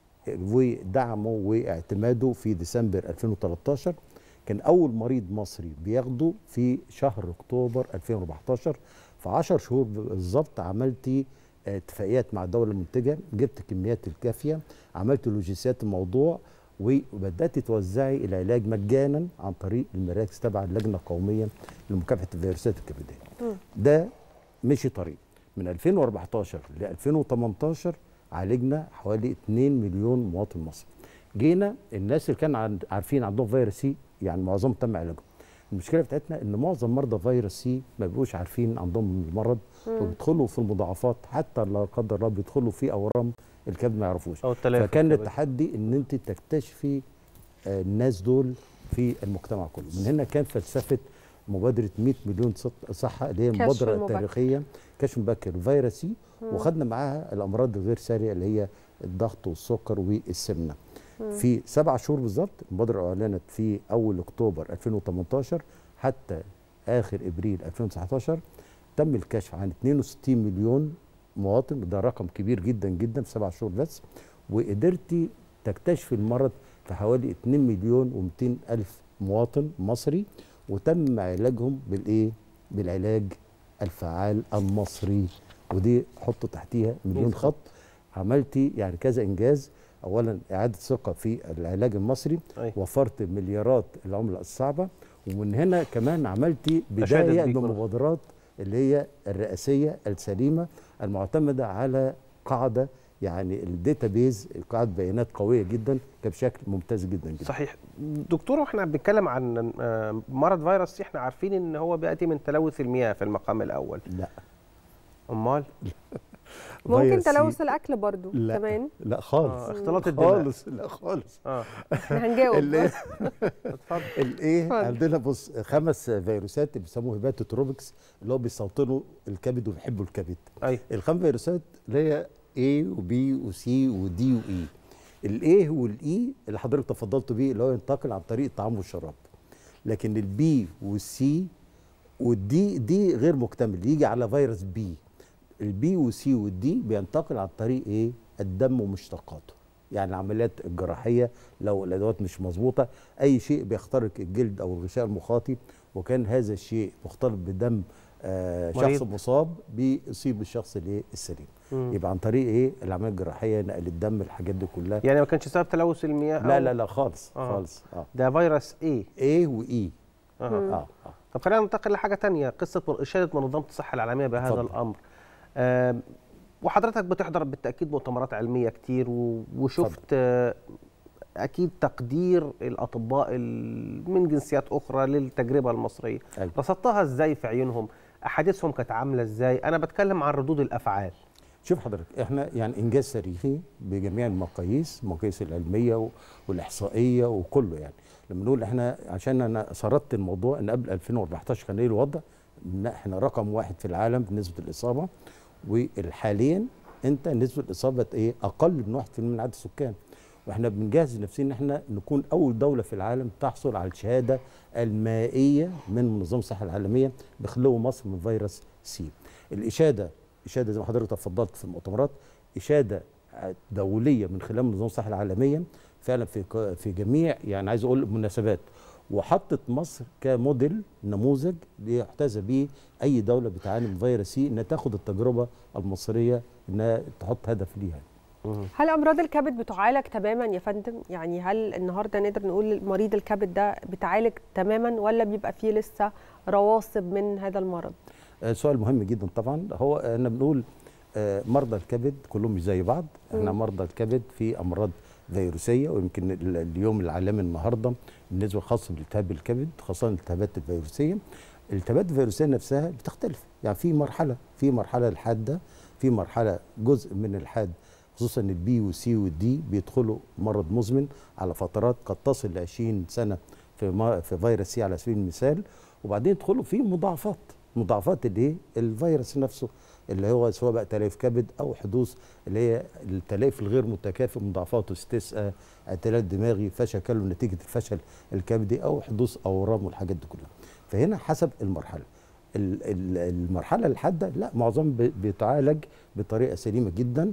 ودعمه واعتماده في ديسمبر 2013 كان اول مريض مصري بياخده في شهر اكتوبر 2014 في 10 شهور بالظبط عملتي آه، اتفاقيات مع الدوله المنتجه جبت كميات الكافيه عملت لوجيسيات الموضوع وبدات توزعي العلاج مجانا عن طريق المراكز تبع اللجنه القوميه لمكافحه الفيروسات الكبديه ده مشي طريق من 2014 ل 2018 عالجنا حوالي 2 مليون مواطن مصري جينا الناس اللي كانوا عن- عارفين عندهم فيروس سي يعني معظمهم تم علاجهم المشكله بتاعتنا ان معظم مرضى فيروس سي ما بيبقوش عارفين عندهم المرض وبيدخلوا في المضاعفات حتى لا قدر الله بيدخلوا في اورام الكبد ما يعرفوش او التلافي فكان الكبد. التحدي ان انت تكتشفي آه، الناس دول في المجتمع كله من هنا كان فلسفه مبادره 100 مليون صت- صحه اللي هي كشف المبادره مبكر. التاريخيه كشف مبكر الفيروسي وخدنا معاها الامراض الغير ساريه اللي هي الضغط والسكر والسمنه في سبع شهور بالظبط المبادره اعلنت في اول اكتوبر 2018 حتى اخر ابريل 2019 تم الكشف عن 62 مليون مواطن ده رقم كبير جدا جدا في سبع شهور بس وقدرتي تكتشفي المرض في حوالي 2 مليون و200 الف مواطن مصري وتم علاجهم بالايه بالعلاج الفعال المصري ودي حط تحتيها مليون خط عملتي يعني كذا انجاز اولا اعاده ثقه في العلاج المصري أي. وفرت مليارات العمله الصعبه ومن هنا كمان عملتي أشادت بدايه بيك برضه. لمبادرات اللي هي الرئاسيه السليمه المعتمده على قاعده يعني الداتابيز قاعده بيانات قويه جدا كان بشكل ممتاز جدا جدا صحيح دكتور واحنا بنتكلم عن آه، مرض فيروس سي احنا عارفين ان هو بياتي من تلوث المياه في المقام الاول لا امال ممكن فيروس سي- تلوث الاكل برضو لا كمان لا خالص آه، اختلاط الدماء خالص لا خالص اه احنا هنجاوب اللي اتفضل الايه اتفضل. عندنا بص خمس فيروسات بيسموه هيباتوتروبكس اللي هو بيستوطنوا الكبد وبيحبوا الكبد اي الخمس فيروسات اللي هي A وبي وسي ودي واي الاي والاي اللي حضرتك تفضلت بيه اللي هو ينتقل عن طريق الطعام والشراب لكن البي والسي والدي دي غير مكتمل يجي على فيروس بي البي والسي والدي بينتقل عن طريق ايه الدم ومشتقاته يعني العمليات الجراحيه لو الادوات مش مظبوطه اي شيء بيخترق الجلد او الغشاء المخاطي وكان هذا الشيء مختلط بدم آه مريض. شخص مصاب بيصيب الشخص الايه السليم مم. يبقى عن طريق ايه العمليات الجراحيه نقل الدم الحاجات دي كلها يعني ما كانش سبب تلوث المياه لا أو- لا لا خالص آه. خالص اه ده فيروس ايه ايه واي آه. اه اه طب خلينا ننتقل لحاجه تانية قصه من- اشاده منظمه الصحه العالميه بهذا اتفضل. الامر آم، وحضرتك بتحضر بالتاكيد مؤتمرات علميه كتير و- وشفت آه، اكيد تقدير الاطباء ال- من جنسيات اخرى للتجربه المصريه أيوة. رصدتها ازاي في عيونهم احاديثهم كانت عامله ازاي انا بتكلم عن ردود الافعال شوف حضرتك احنا يعني انجاز تاريخي بجميع المقاييس المقاييس العلميه و- والاحصائيه وكله يعني لما نقول احنا عشان انا سردت الموضوع ان قبل 2014 كان ايه الوضع ان احنا رقم واحد في العالم بنسبه الاصابه وحاليا انت نسبه الاصابه بقت ايه اقل من 1% من عدد السكان واحنا بنجهز نفسنا ان احنا نكون اول دوله في العالم تحصل على الشهاده المائيه من منظمه الصحه العالميه بخلو مصر من فيروس سي الاشاده اشاده زي ما حضرتك تفضلت في المؤتمرات اشاده دوليه من خلال منظمه الصحه العالميه فعلا في ك- في جميع يعني عايز اقول مناسبات وحطت مصر كموديل نموذج ليحتذى به اي دوله بتعاني من فيروس سي انها تاخد التجربه المصريه انها تحط هدف ليها هل امراض الكبد بتعالج تماما يا فندم يعني هل النهارده نقدر نقول مريض الكبد ده بتعالج تماما ولا بيبقى فيه لسه رواسب من هذا المرض آه، سؤال مهم جدا طبعا هو احنا بنقول آه، مرضى الكبد كلهم مش زي بعض احنا مم. مرضى الكبد في امراض فيروسيه ويمكن ال- اليوم العالمي النهارده بالنسبه خاصه بالالتهاب الكبد خاصه الالتهابات الفيروسيه الالتهابات الفيروسيه نفسها بتختلف يعني في مرحله في مرحله الحاده في مرحله جزء من الحاد خصوصا البي والسي والدي بيدخلوا مرض مزمن على فترات قد تصل ل 20 سنه في ما في فيروس سي على سبيل المثال وبعدين يدخلوا في مضاعفات مضاعفات الايه الفيروس نفسه اللي هو سواء بقى تليف كبد او حدوث اللي هي التليف الغير متكافئ مضاعفاته استسقاء اعتلال دماغي فشل كلوي نتيجه الفشل الكبدي او حدوث اورام والحاجات دي كلها فهنا حسب المرحله ال- ال- المرحله الحاده لا معظم بي- بيتعالج بطريقه سليمه جدا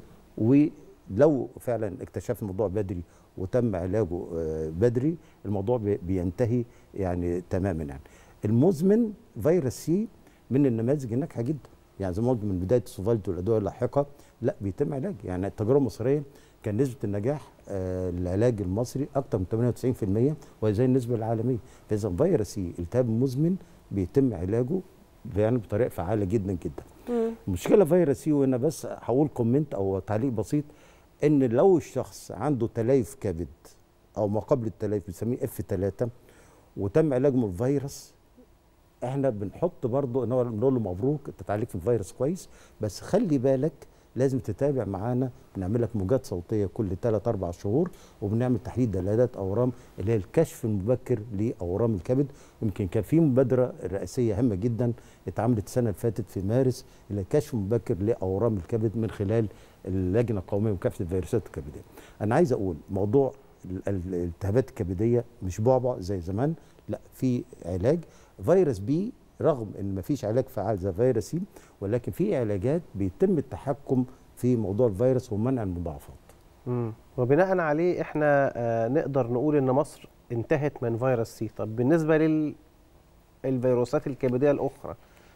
ولو فعلا اكتشف الموضوع بدري وتم علاجه آه، بدري الموضوع بي- بينتهي يعني تماما يعني المزمن فيروس سي من النماذج الناجحه جدا يعني زي ما قلت من بدايه السوفالت والادويه اللاحقه لا بيتم علاج يعني التجربه المصريه كان نسبه النجاح آه العلاج المصري اكثر من 98% وهي زي النسبه العالميه فاذا فيروس سي التهاب مزمن بيتم علاجه يعني بطريقه فعاله جدا جدا مم. المشكله فيروس سي وانا بس هقول كومنت او تعليق بسيط ان لو الشخص عنده تليف كبد او ما قبل التليف بنسميه اف 3 وتم علاجه من الفيروس احنا بنحط برضه ان هو بنقول له مبروك انت اتعالجت من الفيروس كويس بس خلي بالك لازم تتابع معانا بنعمل لك موجات صوتيه كل 3 4 شهور وبنعمل تحليل دلالات اورام اللي هي الكشف المبكر لاورام الكبد يمكن كان في مبادره رئاسيه هامه جدا اتعملت السنه اللي فاتت في مارس اللي هي كشف مبكر لاورام الكبد من خلال اللجنه القوميه لمكافحه الفيروسات الكبديه. انا عايز اقول موضوع ال- ال- الالتهابات الكبديه مش بعبع زي زمان لا في علاج فيروس بي رغم ان مفيش علاج فعال زي فيروس سي ولكن في علاجات بيتم التحكم في موضوع الفيروس ومنع المضاعفات مم. وبناء عليه احنا آه نقدر نقول ان مصر انتهت من فيروس سي طب بالنسبه لل الفيروسات الكبديه الاخرى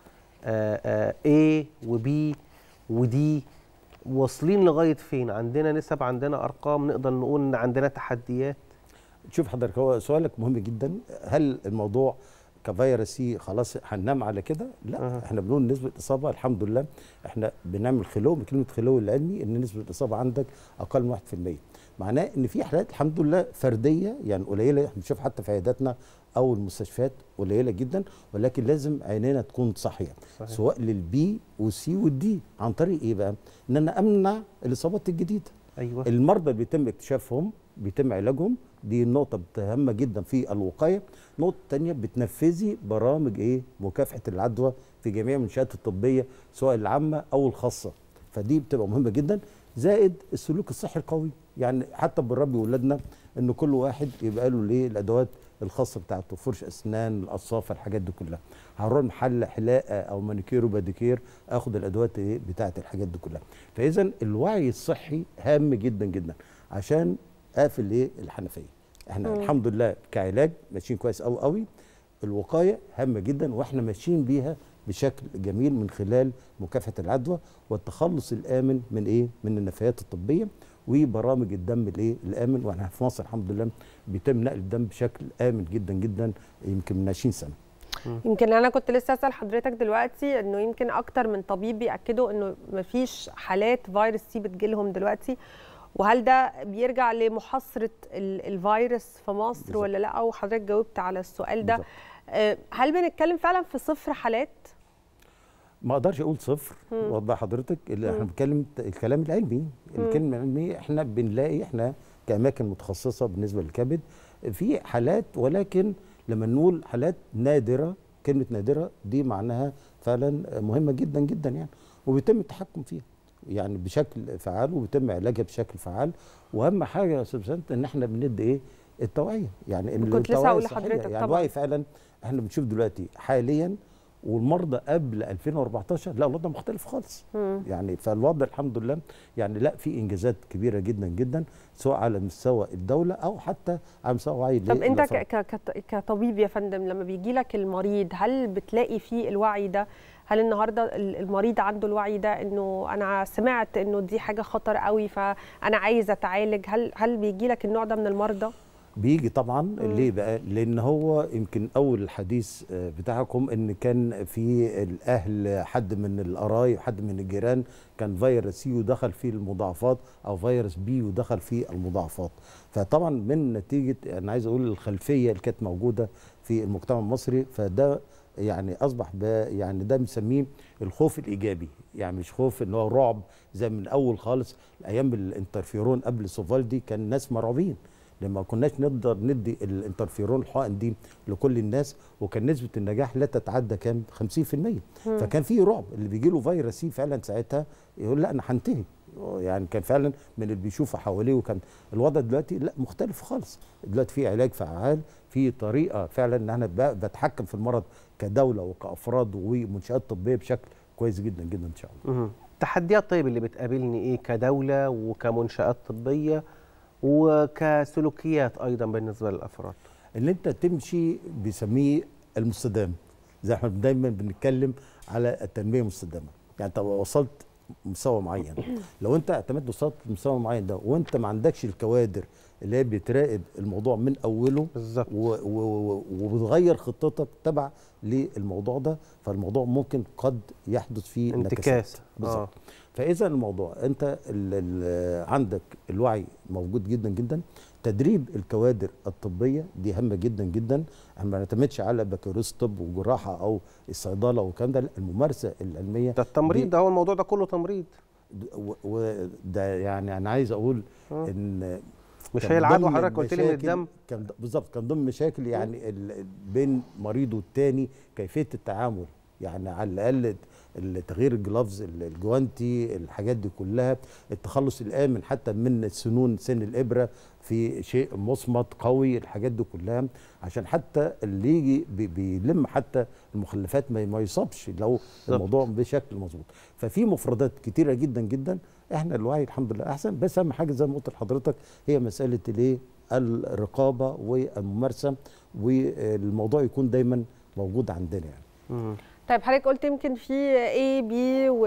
آه آه A وB ودي واصلين لغايه فين عندنا نسب عندنا ارقام نقدر نقول ان عندنا تحديات شوف حضرتك هو سؤالك مهم جدا هل الموضوع كفيروس سي خلاص هننام على كده؟ لا أها. احنا بنقول نسبه اصابه الحمد لله احنا بنعمل خلو كلمه خلو العلمي ان نسبه الاصابه عندك اقل من 1% معناه ان في حالات الحمد لله فرديه يعني قليله احنا بنشوف حتى في عياداتنا او المستشفيات قليله جدا ولكن لازم عينينا تكون صاحيه صحيح. سواء للبي والسي والدي عن طريق ايه بقى؟ ان انا امنع الاصابات الجديده ايوه المرضى اللي بيتم اكتشافهم بيتم علاجهم دي نقطة هامة جدا في الوقاية نقطة تانية بتنفذي برامج ايه مكافحة العدوى في جميع المنشآت الطبية سواء العامة أو الخاصة فدي بتبقى مهمة جدا زائد السلوك الصحي القوي يعني حتى بنربي ولادنا ان كل واحد يبقى له ليه الادوات الخاصه بتاعته فرش اسنان القصافه الحاجات دي كلها هنروح محل حلاقه او مانيكير وباديكير اخد الادوات ايه بتاعه الحاجات دي كلها فاذا الوعي الصحي هام جدا جدا عشان اقفل ايه الحنفيه احنا مم. الحمد لله كعلاج ماشيين كويس قوي قوي الوقايه هامه جدا واحنا ماشيين بيها بشكل جميل من خلال مكافحه العدوى والتخلص الامن من ايه من النفايات الطبيه وبرامج الدم الايه الامن واحنا في مصر الحمد لله بيتم نقل الدم بشكل امن جدا جدا يمكن من 20 سنه يمكن انا كنت لسه اسال حضرتك دلوقتي انه يمكن اكتر من طبيب بياكدوا انه مفيش حالات فيروس سي بتجيلهم دلوقتي وهل ده بيرجع لمحاصره ال- الفيروس في مصر بالظبط. ولا لا او حضرتك جاوبت على السؤال ده بالظبط. آه، هل بنتكلم فعلا في صفر حالات ما اقدرش اقول صفر مم. واضح حضرتك اللي احنا مم. بنتكلم ت- الكلام العلمي الكلام العلمي احنا بنلاقي احنا كاماكن متخصصه بالنسبه للكبد في حالات ولكن لما نقول حالات نادره كلمه نادره دي معناها فعلا مهمه جدا جدا يعني وبيتم التحكم فيها يعني بشكل فعال وبيتم علاجها بشكل فعال واهم حاجه يا استاذ بسنت ان احنا بندي ايه التوعيه يعني ان كنت لسه التوعية هقول الصحية. لحضرتك يعني طبعاً. الوعي فعلا احنا بنشوف دلوقتي حاليا والمرضى قبل 2014 لا الوضع مختلف خالص مم. يعني فالوضع الحمد لله يعني لا في انجازات كبيره جدا جدا سواء على مستوى الدوله او حتى على مستوى وعي طب انت الأفراد. ك- ك- كط- كطبيب يا فندم لما بيجي لك المريض هل بتلاقي فيه الوعي ده هل النهارده ال- المريض عنده الوعي ده انه انا سمعت انه دي حاجه خطر قوي فانا عايز اتعالج هل هل بيجي لك النوع ده من المرضى بيجي طبعا ليه بقى لان هو يمكن اول الحديث آه، بتاعكم ان كان في الاهل حد من القرايب حد من الجيران كان فيروس سي ودخل فيه المضاعفات او فيروس بي ودخل فيه المضاعفات فطبعا من نتيجه انا عايز اقول الخلفيه اللي كانت موجوده في المجتمع المصري فده يعني اصبح ب- يعني ده بنسميه الخوف الايجابي يعني مش خوف ان هو رعب زي من اول خالص ايام الانترفيرون قبل سوفالدي كان الناس مرعوبين لما كناش نقدر ندي الانترفيرون الحقن دي لكل الناس وكان نسبه النجاح لا تتعدى كام 50% فكان في رعب اللي بيجي له فيروس سي فعلا ساعتها يقول لا انا هنتهي يعني كان فعلا من اللي بيشوفه حواليه وكان الوضع دلوقتي لا مختلف خالص دلوقتي في علاج فعال في طريقه فعلا ان انا ب- بتحكم في المرض كدوله وكافراد ومنشات طبيه بشكل كويس جدا جدا ان شاء الله مهم. التحديات طيب اللي بتقابلني ايه كدوله وكمنشات طبيه وكسلوكيات ايضا بالنسبه للافراد اللي انت تمشي بيسميه المستدام زي احنا دايما بنتكلم على التنميه المستدامه يعني انت وصلت مستوى معين لو انت اعتمدت وصلت لمستوى معين ده وانت ما عندكش الكوادر اللي هي بتراقب الموضوع من اوله بالظبط و- و- و- وبتغير خطتك تبع للموضوع ده فالموضوع ممكن قد يحدث فيه انتكاس نكسات. بالظبط فاذا الموضوع انت ال ال عندك الوعي موجود جدا جدا تدريب الكوادر الطبيه دي هامه جدا جدا احنا ما نعتمدش على بكالوريوس طب وجراحه او الصيدله والكلام ده لا الممارسه العلميه ده التمريض دي- ده هو الموضوع ده كله تمريض و- وده يعني انا عايز اقول آه. ان مش كان هي العدوى ضمن حضرتك قلت لي من المشاكل- الدم كان ض- بالظبط كان ضمن مشاكل يعني ال- بين مريض والتاني كيفيه التعامل يعني على الاقل ال- تغيير الجلافز ال- الجوانتي الحاجات دي كلها التخلص الامن حتى من سنون سن الابره في شيء مصمت قوي الحاجات دي كلها عشان حتى اللي يجي بي- بيلم حتى المخلفات ما ما يصابش لو الموضوع بشكل مظبوط ففي مفردات كتيره جدا جدا احنا الوعي الحمد لله احسن بس اهم حاجه زي ما قلت لحضرتك هي مساله الايه الرقابه والممارسه والموضوع يكون دايما موجود عندنا يعني مم. طيب حضرتك قلت يمكن في A B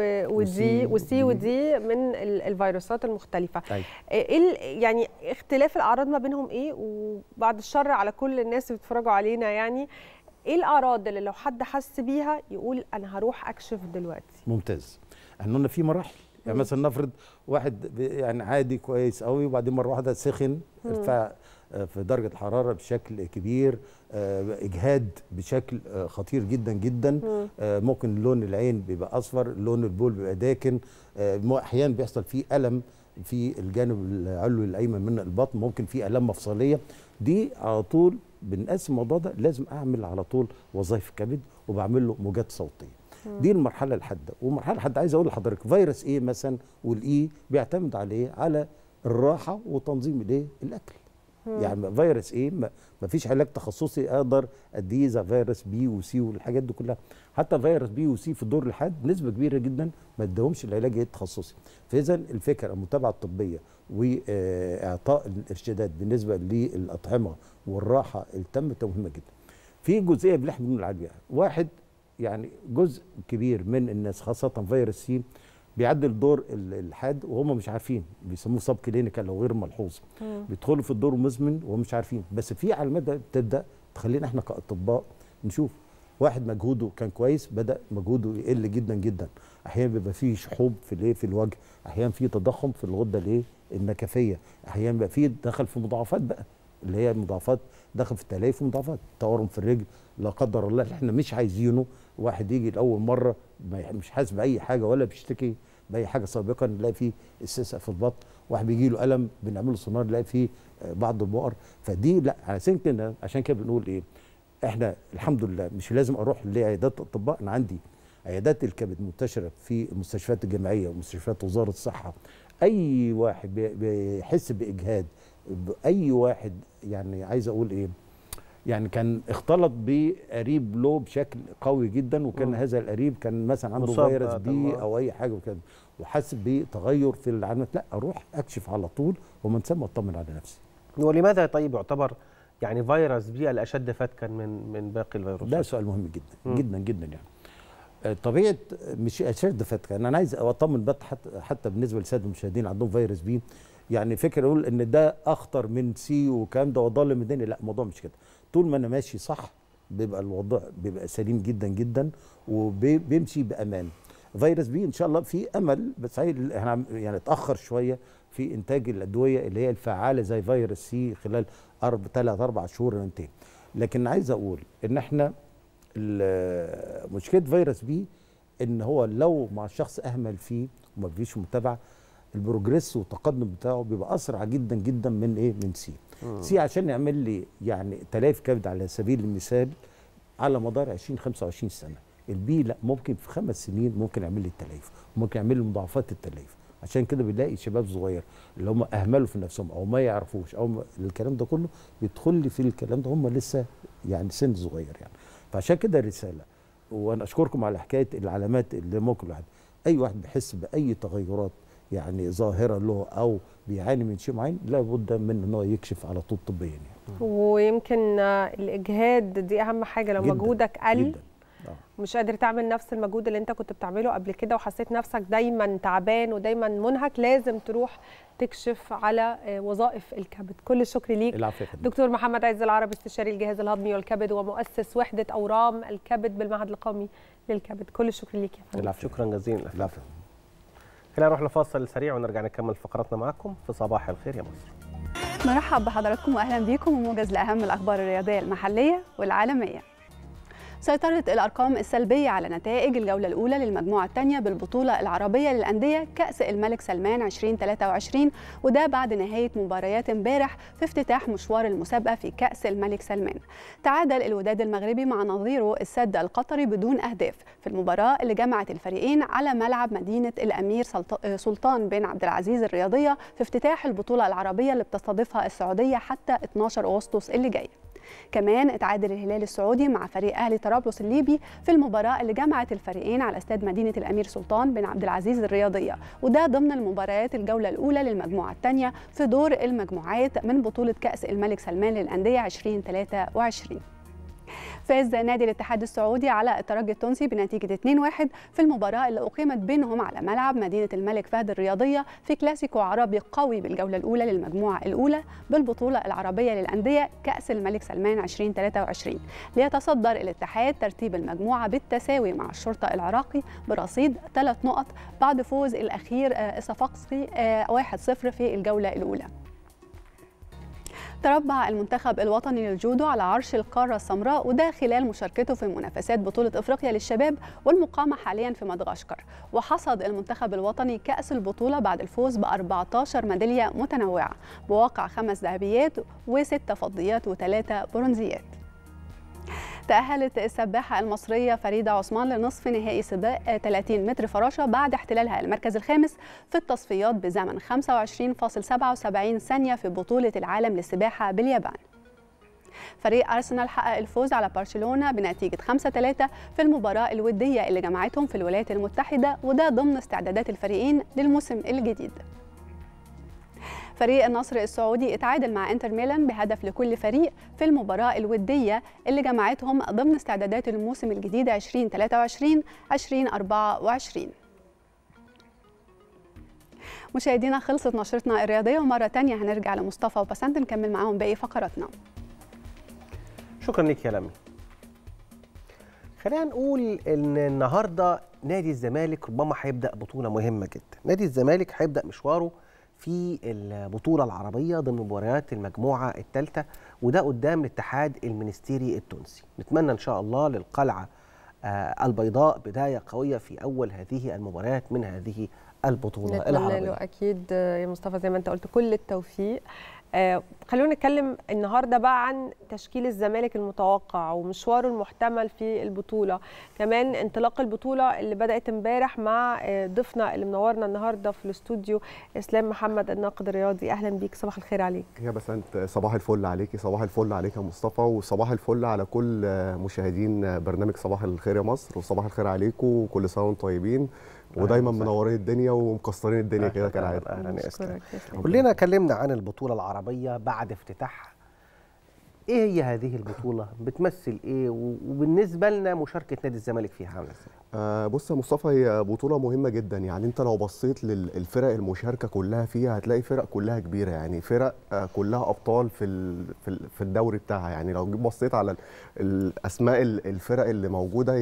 ودي وC وسي ودي. ودي من ال- الفيروسات المختلفة أيوة. ايه ال- يعني اختلاف الاعراض ما بينهم ايه وبعد الشر على كل الناس اللي بيتفرجوا علينا يعني ايه الاعراض اللي لو حد حس بيها يقول انا هروح اكشف دلوقتي ممتاز احنا قلنا في مراحل يعني مثلا نفرض واحد ب- يعني عادي كويس قوي وبعدين مره واحده سخن ارتفاع آه، في درجه الحراره بشكل كبير آه، اجهاد بشكل آه، خطير جدا جدا آه، ممكن لون العين بيبقى اصفر لون البول بيبقى داكن آه، مو- احيانا بيحصل فيه الم في الجانب العلوي الايمن من البطن ممكن فيه الام مفصليه دي على طول بنقسم الموضوع ده لازم اعمل على طول وظائف كبد وبعمل له موجات صوتيه دي المرحله الحاده والمرحله الحاده عايز اقول لحضرتك فيروس ايه مثلا والاي بيعتمد على ايه على الراحه وتنظيم الايه الاكل يعني فيروس ايه ما ما فيش علاج تخصصي اقدر اديه زي فيروس بي وسي والحاجات دي كلها حتى فيروس بي وسي في الدور الحاد نسبه كبيره جدا ما ادهمش العلاج ايه التخصصي فاذا الفكره المتابعه الطبيه واعطاء الارشادات بالنسبه للاطعمه والراحه التامه مهمه جدا في جزئيه اللي احنا بنقول عليها واحد يعني جزء كبير من الناس خاصه فيروس سي بيعدي الدور ال- الحاد وهم مش عارفين بيسموه سب كلينيكال او غير ملحوظ بيدخلوا في الدور المزمن وهم مش عارفين بس في علامات بقى بتبدا تخلينا احنا كاطباء نشوف واحد مجهوده كان كويس بدا مجهوده يقل جدا جدا احيانا بيبقى فيه شحوب في الايه في الوجه احيانا فيه تضخم في الغده الايه النكفيه احيانا بيبقى فيه دخل في مضاعفات بقى اللي هي مضاعفات دخل في التلايف ومضاعفات تورم في الرجل لا قدر الله اللي احنا مش عايزينه واحد يجي لاول مره ما يح- مش حاسس باي حاجه ولا بيشتكي باي حاجه سابقا نلاقي فيه استسقاء في البطن واحد بيجي له الم بنعمل له سونار نلاقي فيه آه، بعض البؤر فدي لا عشان كده عشان كده بنقول ايه احنا الحمد لله مش لازم اروح لعيادات الاطباء انا عندي عيادات الكبد منتشره في المستشفيات الجامعيه ومستشفيات وزاره الصحه اي واحد بي- بيحس باجهاد اي واحد يعني عايز اقول ايه يعني كان اختلط بقريب له بشكل قوي جدا وكان مم. هذا القريب كان مثلا عنده مصاب فيروس بقى بي طبعاً. او اي حاجه وكده وحس بتغير في العلامات لا اروح اكشف على طول ومن ثم اطمن على نفسي ولماذا طيب يعتبر يعني فيروس بي الاشد فتكا من من باقي الفيروسات ده سؤال مهم جدا مم. جدا جدا يعني آه، طبيعه مش اشد فتكه انا عايز اطمن بس حتى, حتى بالنسبه للساده المشاهدين عندهم فيروس بي يعني فكره اقول ان ده اخطر من سي وكام ده وضل من الدنيا لا الموضوع مش كده طول ما انا ماشي صح بيبقى الوضع بيبقى سليم جدا جدا وبيمشي بامان فيروس بي ان شاء الله في امل بس هي احنا عم- يعني اتاخر شويه في انتاج الادويه اللي هي الفعاله زي فيروس سي خلال اربع ثلاث اربع شهور ينتهي لكن عايز اقول ان احنا ال- مشكله فيروس بي ان هو لو مع الشخص اهمل فيه وما فيش متابعه البروجريس والتقدم بتاعه بيبقى اسرع جدا جدا من ايه من سي سي عشان يعمل لي يعني تلاف كبد على سبيل المثال على مدار 20 25 سنه البي لا ممكن في خمس سنين ممكن يعمل لي التلايف ممكن يعمل لي مضاعفات التلايف عشان كده بنلاقي شباب صغير اللي هم اهملوا في نفسهم او ما يعرفوش او ما الكلام ده كله بيدخل لي في الكلام ده هم لسه يعني سن صغير يعني فعشان كده رساله وانا اشكركم على حكايه العلامات اللي ممكن الواحد اي واحد بيحس باي تغيرات يعني ظاهره له او بيعاني من شيء معين لابد من ان هو يكشف على طول طبيا يعني ويمكن آه، الاجهاد دي اهم حاجه لو جداً، مجهودك قل جدا آه. مش قادر تعمل نفس المجهود اللي انت كنت بتعمله قبل كده وحسيت نفسك دايما تعبان ودايما منهك لازم تروح تكشف على آه، وظائف الكبد كل الشكر ليك العافيه يا فندم. دكتور محمد عز العربي استشاري الجهاز الهضمي والكبد ومؤسس وحده اورام الكبد بالمعهد القومي للكبد كل الشكر ليك يا فندم العافيه شكرا جزيلا العافيه خلينا نروح لفاصل سريع ونرجع نكمل فقراتنا معكم في صباح الخير يا مصر نرحب بحضراتكم واهلا بيكم وموجز لاهم الاخبار الرياضيه المحليه والعالميه سيطرت الأرقام السلبية على نتائج الجولة الأولى للمجموعة الثانية بالبطولة العربية للأندية كأس الملك سلمان 2023 وده بعد نهاية مباريات امبارح في افتتاح مشوار المسابقة في كأس الملك سلمان. تعادل الوداد المغربي مع نظيره السد القطري بدون أهداف في المباراة اللي جمعت الفريقين على ملعب مدينة الأمير سلط- سلطان بن عبد العزيز الرياضية في افتتاح البطولة العربية اللي بتستضيفها السعودية حتى 12 أغسطس اللي جاي. كمان اتعادل الهلال السعودي مع فريق اهلي طرابلس الليبي في المباراه اللي جمعت الفريقين على استاد مدينه الامير سلطان بن عبد العزيز الرياضيه وده ضمن المباريات الجوله الاولى للمجموعه الثانيه في دور المجموعات من بطوله كاس الملك سلمان للانديه 2023 فاز نادي الاتحاد السعودي على الترجي التونسي بنتيجة 2-1 في المباراة اللي أقيمت بينهم على ملعب مدينة الملك فهد الرياضية في كلاسيكو عربي قوي بالجولة الأولى للمجموعة الأولى بالبطولة العربية للأندية كأس الملك سلمان 2023 ليتصدر الاتحاد ترتيب المجموعة بالتساوي مع الشرطة العراقي برصيد ثلاث نقط بعد فوز الأخير آه، الصفاقسي آه، 1-0 في الجولة الأولى تربع المنتخب الوطني للجودو على عرش القارة السمراء وده خلال مشاركته في منافسات بطولة أفريقيا للشباب والمقامة حاليا في مدغشقر وحصد المنتخب الوطني كأس البطولة بعد الفوز ب 14 ميدالية متنوعة بواقع خمس ذهبيات وستة فضيات وثلاثة برونزيات تأهلت السباحة المصرية فريدة عثمان لنصف نهائي سباق 30 متر فراشة بعد احتلالها المركز الخامس في التصفيات بزمن 25.77 ثانية في بطولة العالم للسباحة باليابان. فريق أرسنال حقق الفوز على برشلونة بنتيجة 5-3 في المباراة الودية اللي جمعتهم في الولايات المتحدة وده ضمن استعدادات الفريقين للموسم الجديد. فريق النصر السعودي اتعادل مع انتر ميلان بهدف لكل فريق في المباراة الودية اللي جمعتهم ضمن استعدادات الموسم الجديد 2023 2024 مشاهدينا خلصت نشرتنا الرياضية ومرة تانية هنرجع لمصطفى وبسنت نكمل معاهم باقي فقراتنا شكرا لك يا لمي خلينا نقول ان النهارده نادي الزمالك ربما هيبدا بطوله مهمه جدا نادي الزمالك هيبدا مشواره في البطوله العربيه ضمن مباريات المجموعه الثالثه وده قدام الاتحاد المنستيري التونسي نتمنى ان شاء الله للقلعه آه، البيضاء بدايه قويه في اول هذه المباريات من هذه البطوله نتمنى العربيه له اكيد آه، يا مصطفى زي ما انت قلت كل التوفيق آه، خلونا نتكلم النهارده بقى عن تشكيل الزمالك المتوقع ومشواره المحتمل في البطوله كمان انطلاق البطوله اللي بدات امبارح مع آه، ضيفنا اللي منورنا النهارده في الاستوديو اسلام محمد الناقد الرياضي اهلا بيك صباح الخير عليك يا بسنت صباح الفل عليكي صباح الفل عليك يا مصطفى وصباح الفل على كل مشاهدين برنامج صباح الخير يا مصر وصباح الخير عليكم وكل سنه وانتم طيبين ودايما وسهلا. منورين الدنيا ومكسرين الدنيا كده أهلاً، كالعاده اهلا يا اسلام أشكرك يا إسلام. كلنا اتكلمنا عن البطولة العربية بعد افتتاحها ايه هي هذه البطولة بتمثل ايه و- وبالنسبة لنا مشاركة نادي الزمالك فيها عاملة ازاي آه بص يا مصطفى هي بطوله مهمه جدا يعني انت لو بصيت للفرق المشاركه كلها فيها هتلاقي فرق كلها كبيره يعني فرق آه كلها ابطال في ال- في ال- في الدوري بتاعها يعني لو جيت بصيت على ال- الاسماء ال- الفرق اللي موجوده هي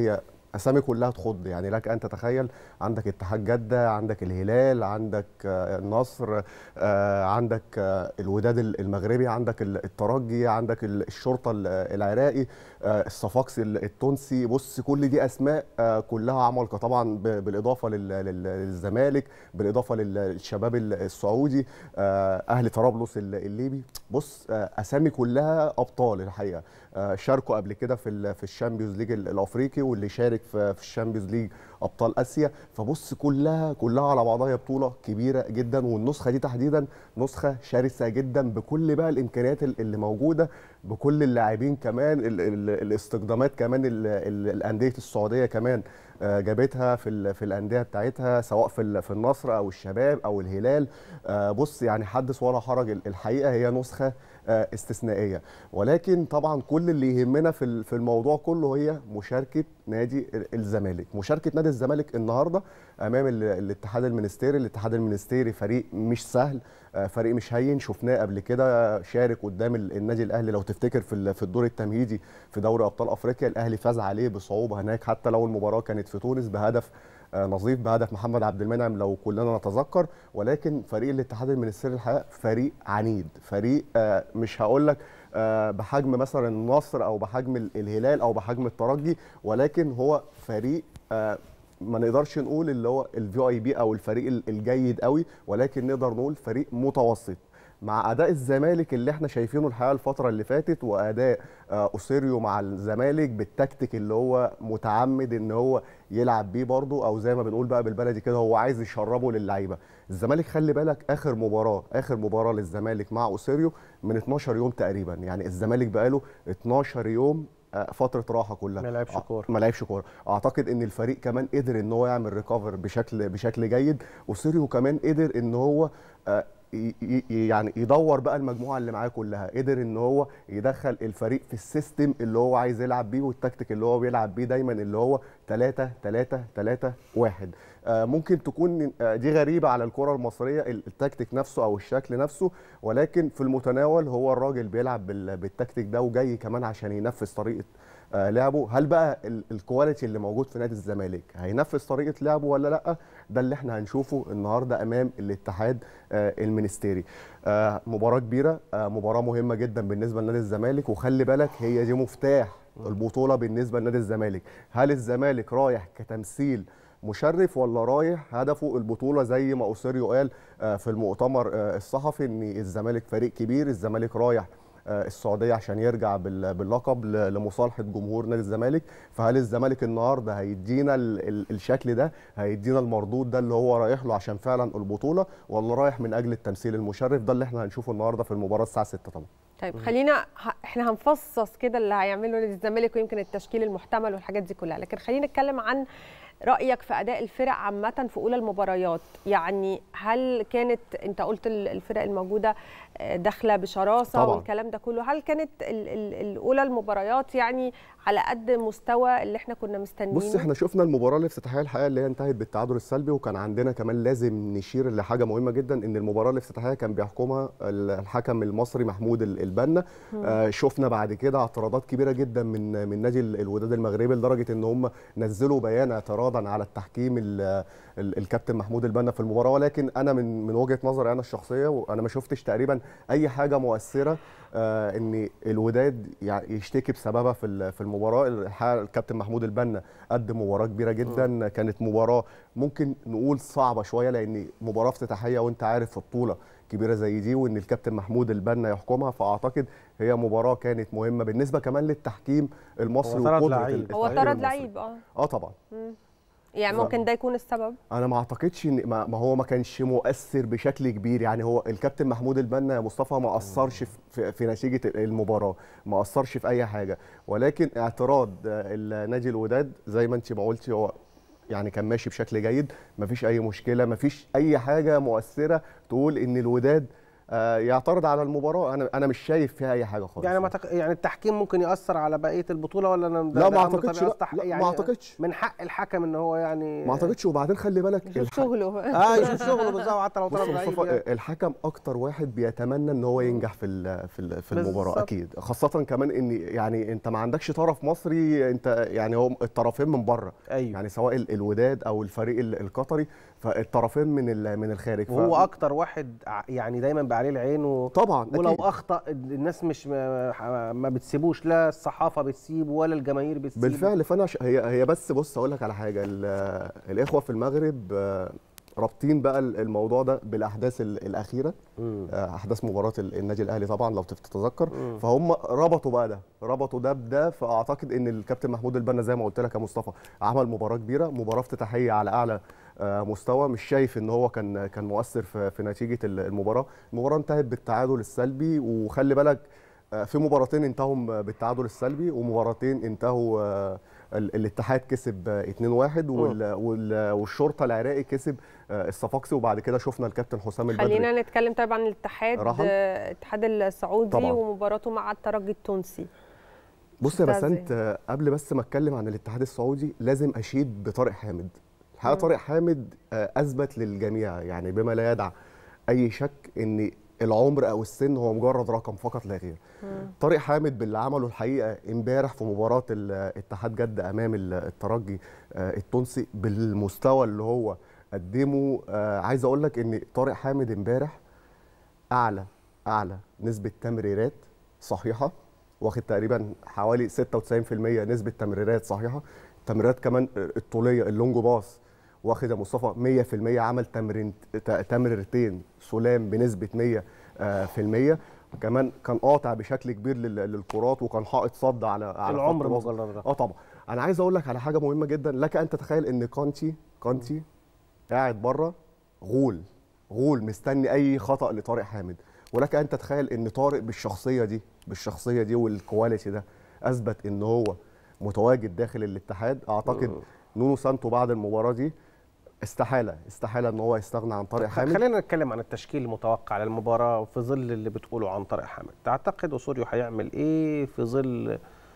اسامي كلها تخض يعني لك ان تتخيل عندك اتحاد جده عندك الهلال عندك آه، النصر آه، عندك آه، الوداد المغربي عندك ال- الترجي عندك ال- الشرطه ال- العراقي آه، الصفاقسي ال- التونسي بص كل دي اسماء آه، كلها عمالقه طبعا ب- بالاضافه لل- لل- للزمالك بالاضافه لل- للشباب ال- السعودي آه، اهلي طرابلس ال- الليبي بص آه، اسامي كلها ابطال الحقيقه آه، شاركوا قبل كده في ال- في الشامبيونز ليج ال- الافريقي واللي شارك في في الشامبيونز ليج ابطال اسيا فبص كلها كلها على بعضها هي بطوله كبيره جدا والنسخه دي تحديدا نسخه شرسه جدا بكل بقى الامكانيات ال- اللي موجوده بكل اللاعبين كمان ال ال الاستخدامات كمان ال- ال- الانديه السعوديه كمان آه، جابتها في ال- في الانديه بتاعتها سواء في ال- في النصر او الشباب او الهلال آه، بص يعني حدث ولا حرج ال- الحقيقه هي نسخه آه، استثنائيه ولكن طبعا كل اللي يهمنا في ال- في الموضوع كله هي مشاركه نادي ال- الزمالك مشاركه نادي الزمالك النهارده امام ال- الاتحاد المنستيري الاتحاد المنستيري فريق مش سهل آه، فريق مش هين شفناه قبل كده شارك قدام ال- النادي الاهلي لو تفتكر في ال- في الدور التمهيدي في دوري ابطال افريقيا الاهلي فاز عليه بصعوبه هناك حتى لو المباراه كانت في تونس بهدف آه، نظيف بهدف محمد عبد المنعم لو كلنا نتذكر ولكن فريق الاتحاد المنستيري الحقيقه فريق عنيد فريق آه، مش هقول لك آه، بحجم مثلا النصر او بحجم ال- الهلال او بحجم الترجي ولكن هو فريق آه، ما نقدرش نقول اللي هو الفي اي بي او الفريق ال- الجيد قوي ولكن نقدر نقول فريق متوسط مع اداء الزمالك اللي احنا شايفينه الحقيقه الفتره اللي فاتت واداء آه، اوسيريو مع الزمالك بالتكتيك اللي هو متعمد ان هو يلعب بيه برضه او زي ما بنقول بقى بالبلدي كده هو عايز يشربه للعيبه الزمالك خلي بالك اخر مباراه اخر مباراه للزمالك مع اوسيريو من 12 يوم تقريبا يعني الزمالك بقاله 12 يوم آه، فتره راحه كلها ما لعبش آه، كورة. ما لعبش كوره اعتقد ان الفريق كمان قدر ان هو يعمل ريكفر بشكل بشكل جيد وسيريو كمان قدر ان هو آه، ي- ي- يعني يدور بقى المجموعه اللي معاه كلها قدر ان هو يدخل الفريق في السيستم اللي هو عايز يلعب بيه والتكتيك اللي هو بيلعب بيه دايما اللي هو 3 3 3 1 آه، ممكن تكون آه، دي غريبه على الكره المصريه ال- التكتيك نفسه او الشكل نفسه ولكن في المتناول هو الراجل بيلعب بال- بالتكتيك ده وجاي كمان عشان ينفذ طريقه آه، لعبه هل بقى ال- الكواليتي اللي موجود في نادي الزمالك هينفذ طريقه لعبه ولا لا ده اللي احنا هنشوفه النهارده امام الاتحاد آه، المنستيري آه، مباراه كبيره آه، مباراه مهمه جدا بالنسبه لنادي الزمالك وخلي بالك هي دي مفتاح البطوله بالنسبه لنادي الزمالك هل الزمالك رايح كتمثيل مشرف ولا رايح هدفه البطوله زي ما اوسيريو قال آه، في المؤتمر آه، الصحفي ان الزمالك فريق كبير الزمالك رايح آه، السعوديه عشان يرجع بال- باللقب ل- لمصالحه جمهور نادي الزمالك فهل الزمالك النهارده هيدينا ال- ال- الشكل ده هيدينا المردود ده اللي هو رايح له عشان فعلا البطوله ولا رايح من اجل التمثيل المشرف ده اللي احنا هنشوفه النهارده في المباراه الساعه 6 طبعا طيب خلينا ه- احنا هنفصص كده اللي هيعمله نادي الزمالك ويمكن التشكيل المحتمل والحاجات دي كلها لكن خلينا نتكلم عن رايك في اداء الفرق عامه في اولى المباريات يعني هل كانت انت قلت ال- الفرق الموجوده آه، داخله بشراسه طبعاً. والكلام ده كله هل كانت ال- ال- الاولى المباريات يعني على قد مستوى اللي احنا كنا مستنيينه بص احنا شفنا المباراه الافتتاحيه الحقيقه اللي هي انتهت بالتعادل السلبي وكان عندنا كمان لازم نشير لحاجه مهمه جدا ان المباراه الافتتاحيه كان بيحكمها ال- الحكم المصري محمود ال- البنا آه شفنا بعد كده اعتراضات كبيره جدا من من نادي ال- الوداد المغربي لدرجه ان هم نزلوا بيان اعتراضا على التحكيم ال- ال- الكابتن محمود البنا في المباراه ولكن انا من من وجهه نظري انا الشخصيه وانا ما شفتش تقريبا اي حاجه مؤثره آه ان الوداد يعني يشتكي بسببها في ال- في المباراه الحقيقه الكابتن محمود البنا قدم مباراه كبيره جدا كانت مباراه ممكن نقول صعبه شويه لان مباراه افتتاحيه وانت عارف في بطوله كبيره زي دي وان الكابتن محمود البنا يحكمها فاعتقد هي مباراه كانت مهمه بالنسبه كمان للتحكيم المصري هو طرد وقدرة لعيب. هو التحكيم طرد المصري. لعيب اه اه طبعا يعني ف- ممكن ده يكون السبب انا ما اعتقدش ان ما ما هو ما كانش مؤثر بشكل كبير يعني هو الكابتن محمود البنا يا مصطفى ما اثرش في- في, في نتيجه المباراه ما اثرش في اي حاجه ولكن اعتراض النادي الوداد زي ما انت ما قلتي هو يعني كان ماشي بشكل جيد ما فيش اي مشكله ما فيش اي حاجه مؤثره تقول ان الوداد آه، يعترض على المباراه انا انا مش شايف فيها اي حاجه خالص يعني ما تق... يعني التحكيم ممكن يأثر على بقيه البطوله ولا أنا ده- لا ده ما أمر اعتقدش طبيعي لا, أصلح- لا يعني ما اعتقدش من حق الحكم ان هو يعني ما اعتقدش وبعدين خلي بالك يشوف الح- شغله اه يشوف شغله بالظبط حتى لو بص طلب يا لعيب مصطفى يعني. الحكم اكتر واحد بيتمنى ان هو ينجح في ال- في ال- في المباراه بالظبط. اكيد خاصه كمان ان يعني انت ما عندكش طرف مصري انت يعني هو الطرفين من بره ايوه يعني سواء ال- الوداد او الفريق ال- القطري فالطرفين من ال- من الخارج ف- وهو اكتر واحد ع- يعني دايما بقى عليه العين و... طبعا ولو أكيد. اخطا الناس مش ما, ما بتسيبوش لا الصحافه بتسيبه ولا الجماهير بتسيبه بالفعل فانا ش... هي هي بس بص اقول لك على حاجه ال- الاخوه في المغرب آه، رابطين بقى ال- الموضوع ده بالاحداث ال- الاخيره مم. آه، احداث مباراه ال- النادي الاهلي طبعا لو تتذكر مم. فهم ربطوا بقى ده ربطوا ده بده فاعتقد ان الكابتن محمود البنا زي ما قلت لك يا مصطفى عمل مباراه كبيره مباراه افتتاحيه على اعلى آه، مستوى مش شايف ان هو كان كان مؤثر في في نتيجه ال- المباراه المباراه انتهت بالتعادل السلبي وخلي بالك آه، في مباراتين انتهوا بالتعادل السلبي ومباراتين انتهوا آه، ال- الاتحاد كسب آه، 2-1 وال- وال- والشرطه العراقي كسب آه، الصفاقسي وبعد كده شفنا الكابتن حسام البدري خلينا نتكلم طيب عن الاتحاد رحل. آه، الاتحاد السعودي طبعاً. ومباراته مع الترجي التونسي بص يا شفتها بسنت آه، قبل بس ما اتكلم عن الاتحاد السعودي لازم اشيد بطارق حامد الحقيقه طارق حامد آه، اثبت للجميع يعني بما لا يدع اي شك ان العمر او السن هو مجرد رقم فقط لا غير طارق حامد باللي عمله الحقيقه امبارح في مباراه الاتحاد جده امام ال- الترجي آه، التونسي بالمستوى اللي هو قدمه آه، عايز اقول لك ان طارق حامد امبارح اعلى اعلى نسبه تمريرات صحيحه واخد تقريبا حوالي 96% نسبه تمريرات صحيحه تمريرات كمان الطوليه اللونج باص واخد يا مصطفى 100% عمل تمرين ت- تمريرتين سلام بنسبه 100% آه، في المية كمان كان قاطع بشكل كبير لل- للكرات وكان حائط صد على على العمر خط الوسط. مجرد رقم. اه طبعا انا عايز اقول لك على حاجه مهمه جدا لك ان تتخيل ان كونتي كونتي قاعد بره غول غول مستني اي خطا لطارق حامد ولك ان تتخيل ان طارق بالشخصيه دي بالشخصيه دي والكواليتي ده اثبت ان هو متواجد داخل الاتحاد اعتقد نونو سانتو بعد المباراه دي استحاله استحاله ان هو يستغنى عن طارق حامد خلينا نتكلم عن التشكيل المتوقع للمباراه في ظل اللي بتقوله عن طارق حامد تعتقد اسوريو هيعمل ايه في ظل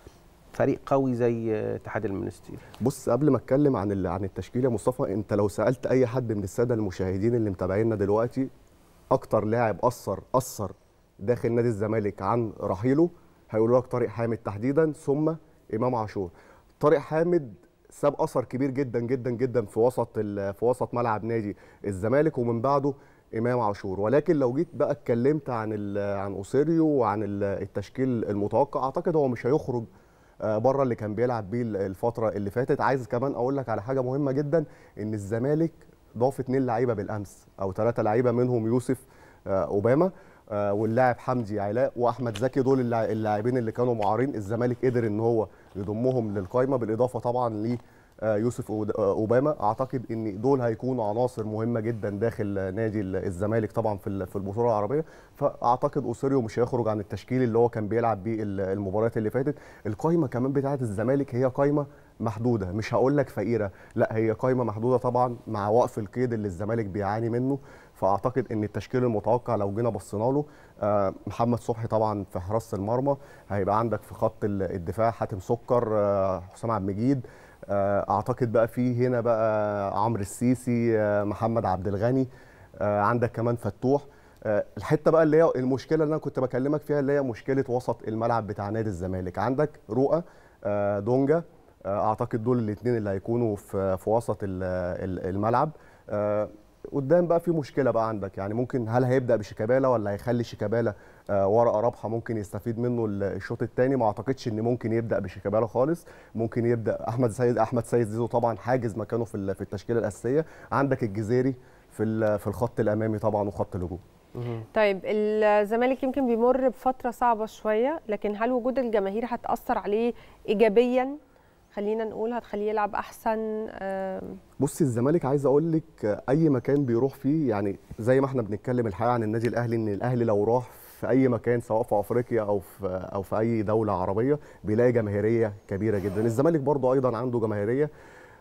فريق قوي زي اتحاد المنستير بص قبل ما اتكلم عن ال- عن التشكيل يا مصطفى انت لو سالت اي حد من الساده المشاهدين اللي متابعينا دلوقتي اكتر لاعب اثر اثر داخل نادي الزمالك عن رحيله هيقولوا لك طارق حامد تحديدا ثم امام عاشور طارق حامد ساب اثر كبير جدا جدا جدا في وسط ال- في وسط ملعب نادي الزمالك ومن بعده امام عاشور ولكن لو جيت بقى اتكلمت عن ال- عن اوسيريو وعن ال- التشكيل المتوقع اعتقد هو مش هيخرج آه، بره اللي كان بيلعب بيه الفتره اللي فاتت عايز كمان اقول لك على حاجه مهمه جدا ان الزمالك ضاف اتنين لعيبه بالامس او ثلاثه لعيبه منهم يوسف آه، اوباما آه، واللاعب حمدي علاء واحمد زكي دول اللاع- اللاعبين اللي كانوا معارين الزمالك قدر ان هو يضمهم للقائمه بالاضافه طبعا ل آه، يوسف أود- آه، اوباما اعتقد ان دول هيكونوا عناصر مهمه جدا داخل آه، نادي ال- الزمالك طبعا في ال- في البطوله العربيه فاعتقد اوسيريو مش هيخرج عن التشكيل اللي هو كان بيلعب بيه ال- المباريات اللي فاتت القائمه كمان بتاعه الزمالك هي قائمه محدوده مش هقول لك فقيره لا هي قائمه محدوده طبعا مع وقف القيد اللي الزمالك بيعاني منه فاعتقد ان التشكيل المتوقع لو جينا بصينا له آه، محمد صبحي طبعا في حراسه المرمى هيبقى عندك في خط ال- الدفاع حاتم سكر آه، حسام عبد المجيد آه، اعتقد بقى في هنا بقى عمرو السيسي آه، محمد عبد الغني آه، عندك كمان فتوح آه، الحته بقى اللي هي المشكله اللي انا كنت بكلمك فيها اللي هي مشكله وسط الملعب بتاع نادي الزمالك عندك رؤى آه، دونجا آه، اعتقد دول الاثنين اللي هيكونوا في في وسط ال- ال- الملعب آه، قدام بقى في مشكله بقى عندك يعني ممكن هل هيبدا بشيكابالا ولا هيخلي شيكابالا آه، ورقه رابحه ممكن يستفيد منه ال- الشوط الثاني ما اعتقدش ان ممكن يبدا بشيكابالا خالص ممكن يبدا احمد سيد احمد سيد زيزو طبعا حاجز مكانه في ال- في التشكيله الاساسيه عندك الجزيري في ال- في الخط الامامي طبعا وخط الهجوم طيب الزمالك يمكن بيمر بفتره صعبه شويه لكن هل وجود الجماهير هتاثر عليه ايجابيا خلينا نقول هتخليه يلعب احسن آم، بصي الزمالك عايز اقول لك اي مكان بيروح فيه يعني زي ما احنا بنتكلم الحقيقه عن النادي الاهلي ان الاهلي لو راح في اي مكان سواء في افريقيا او في او في اي دوله عربيه بيلاقي جماهيريه كبيره جدا الزمالك برضو ايضا عنده جماهيريه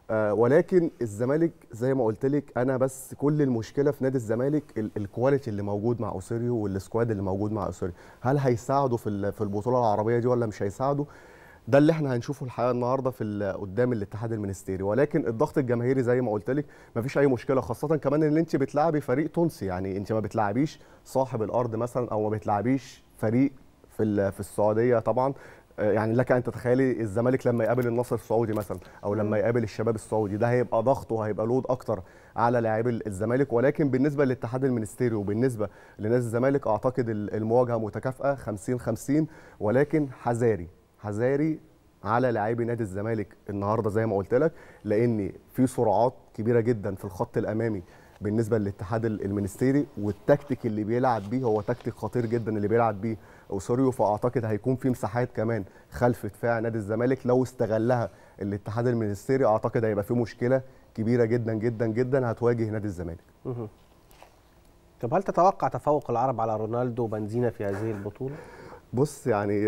آه ولكن الزمالك زي ما قلت لك انا بس كل المشكله في نادي الزمالك ال- الكواليتي اللي موجود مع اوسيريو والسكواد اللي موجود مع اوسيريو هل هيساعدوا في ال- في البطوله العربيه دي ولا مش هيساعدوا ده اللي احنا هنشوفه الحقيقه النهارده في ال- قدام الاتحاد المنستيري ولكن الضغط الجماهيري زي ما قلت لك مفيش اي مشكله خاصه كمان ان انت بتلعبي فريق تونسي يعني انت ما بتلعبيش صاحب الارض مثلا او ما بتلعبيش فريق في ال- في السعوديه طبعا آه، يعني لك ان تتخيلي الزمالك لما يقابل النصر السعودي مثلا او لما يقابل الشباب السعودي ده هيبقى ضغط وهيبقى لود اكتر على لاعبي الزمالك ولكن بالنسبه للاتحاد المنستيري وبالنسبه لنادي الزمالك اعتقد ال- المواجهه متكافئه 50 50 ولكن حذاري حذاري على لاعبي نادي الزمالك النهارده زي ما قلت لك لان في سرعات كبيره جدا في الخط الامامي بالنسبه للاتحاد ال- المنستيري والتكتيك اللي بيلعب بيه هو تكتيك خطير جدا اللي بيلعب بيه اوسوريو فاعتقد هيكون في مساحات كمان خلف دفاع نادي الزمالك لو استغلها الاتحاد المنستيري اعتقد هيبقى في مشكله كبيره جدا جدا جدا هتواجه نادي الزمالك مهم. طب هل تتوقع تفوق العرب على رونالدو وبنزيما في هذه البطوله؟ بص يعني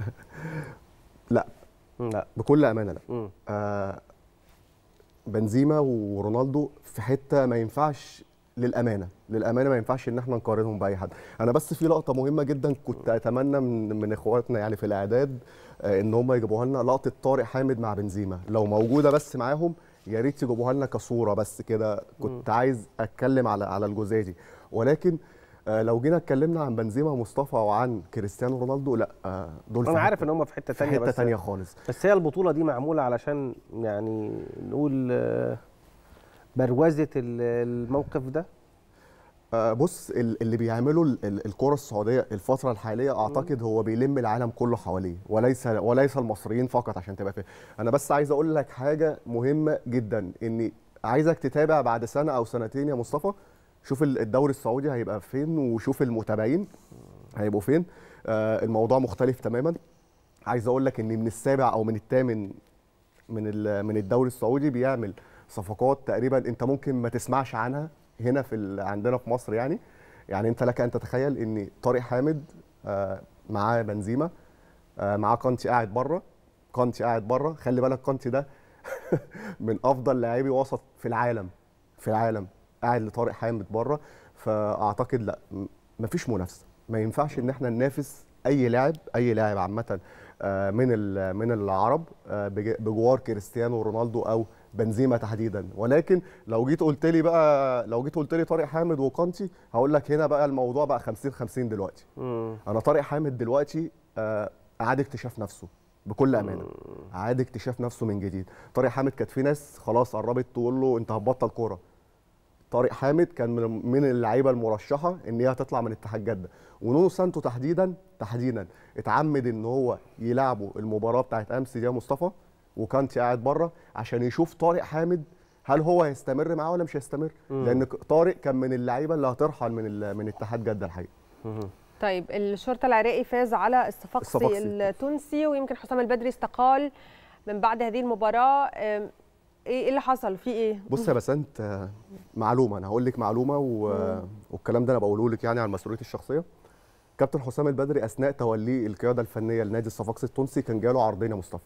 لا لا بكل امانه لا مم. آه بنزيما ورونالدو في حته ما ينفعش للامانه للامانه ما ينفعش ان احنا نقارنهم باي حد انا بس في لقطه مهمه جدا كنت اتمنى من من اخواتنا يعني في الاعداد آه ان هم يجيبوها لنا لقطه طارق حامد مع بنزيما لو موجوده بس معاهم يا ريت يجيبوها لنا كصوره بس كده كنت عايز اتكلم على على الجزئيه دي ولكن آه لو جينا اتكلمنا عن بنزيما ومصطفى وعن كريستيانو رونالدو لا آه دول في انا حتة- عارف ان هم في حته في ثانيه حته بس تانية خالص بس هي البطوله دي معموله علشان يعني نقول آه، بروزه ال- الموقف ده آه، بص ال- اللي بيعمله ال- ال- الكرة السعودية الفترة الحالية أعتقد هو بيلم العالم كله حواليه وليس وليس المصريين فقط عشان تبقى فاهم أنا بس عايز أقول لك حاجة مهمة جدا إني عايزك تتابع بعد سنة أو سنتين يا مصطفى شوف ال- الدوري السعودي هيبقى فين وشوف المتابعين هيبقوا فين آه، الموضوع مختلف تماما عايز أقول لك إن من السابع أو من الثامن من ال- من الدوري السعودي بيعمل صفقات تقريبا انت ممكن ما تسمعش عنها هنا في ال- عندنا في مصر يعني يعني انت لك ان تتخيل ان طارق حامد آه، معاه بنزيما آه، معاه كانتي قاعد بره كانتي قاعد بره خلي بالك كانتي ده من افضل لاعبي وسط في العالم في العالم قاعد لطارق حامد بره فاعتقد لا م- مفيش منافسه ما ينفعش ان احنا ننافس اي لاعب اي لاعب عامه آه، من ال- من العرب آه، بج- بجوار كريستيانو رونالدو او بنزيما تحديدا ولكن لو جيت قلت لي بقى لو جيت قلت لي طارق حامد وكانتي هقول لك هنا بقى الموضوع بقى 50 50 دلوقتي مم. انا طارق حامد دلوقتي آه، اعاد اكتشاف نفسه بكل امانه اعاد اكتشاف نفسه من جديد طارق حامد كانت في ناس خلاص قربت تقول له انت هتبطل كوره طارق حامد كان من من اللعيبه المرشحه ان هي هتطلع من اتحاد جده ونونو سانتو تحديدا تحديدا اتعمد ان هو يلعبوا المباراه بتاعت امس دي يا مصطفى وكانتي قاعد بره عشان يشوف طارق حامد هل هو هيستمر معاه ولا مش هيستمر لان ك- طارق كان من اللعيبه اللي هترحل من ال- من اتحاد جده الحقيقه مهم. طيب الشرطه العراقي فاز على الصفاقسي الصفاقسي. التونسي ويمكن حسام البدري استقال من بعد هذه المباراه أم، ايه إيه اللي حصل في ايه بص يا بسنت آه، معلومه انا هقول لك معلومه و... والكلام ده انا بقوله لك يعني عن مسؤوليتي الشخصيه كابتن حسام البدري اثناء توليه القياده الفنيه لنادي الصفاقسي التونسي كان جاله عرضين يا مصطفى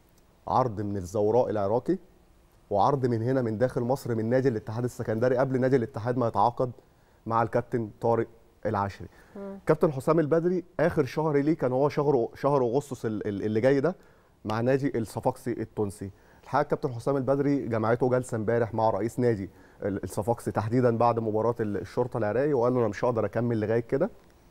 عرض من الزوراء العراقي وعرض من هنا من داخل مصر من نادي الاتحاد السكندري قبل نادي الاتحاد ما يتعاقد مع الكابتن طارق العشري كابتن حسام البدري اخر شهر ليه كان هو شهر شهر اغسطس ال- ال- اللي جاي ده مع نادي الصفاقسي التونسي الحقيقه كابتن حسام البدري جمعته جلسه امبارح مع رئيس نادي ال- الصفاقسي تحديدا بعد مباراه ال- الشرطه العراقي وقال له انا مش هقدر اكمل لغايه كده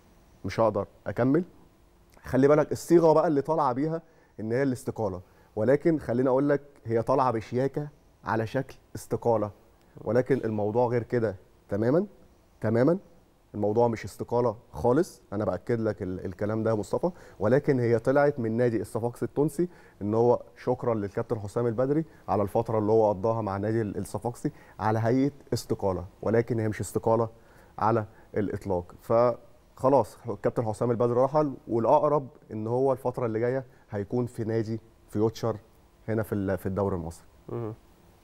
مش هقدر اكمل خلي بالك الصيغه بقى اللي طالعه بيها ان هي الاستقاله ولكن خليني اقول لك هي طالعه بشياكه على شكل استقاله ولكن الموضوع غير كده تماما تماما الموضوع مش استقاله خالص انا باكد لك ال- الكلام ده يا مصطفى ولكن هي طلعت من نادي الصفاقسي التونسي ان هو شكرا للكابتن حسام البدري على الفتره اللي هو قضاها مع نادي ال- الصفاقسي على هيئه استقاله ولكن هي مش استقاله على الاطلاق فخلاص الكابتن حسام البدري رحل والاقرب ان هو الفتره اللي جايه هيكون في نادي فيوتشر هنا في ال- في الدوري المصري مهم.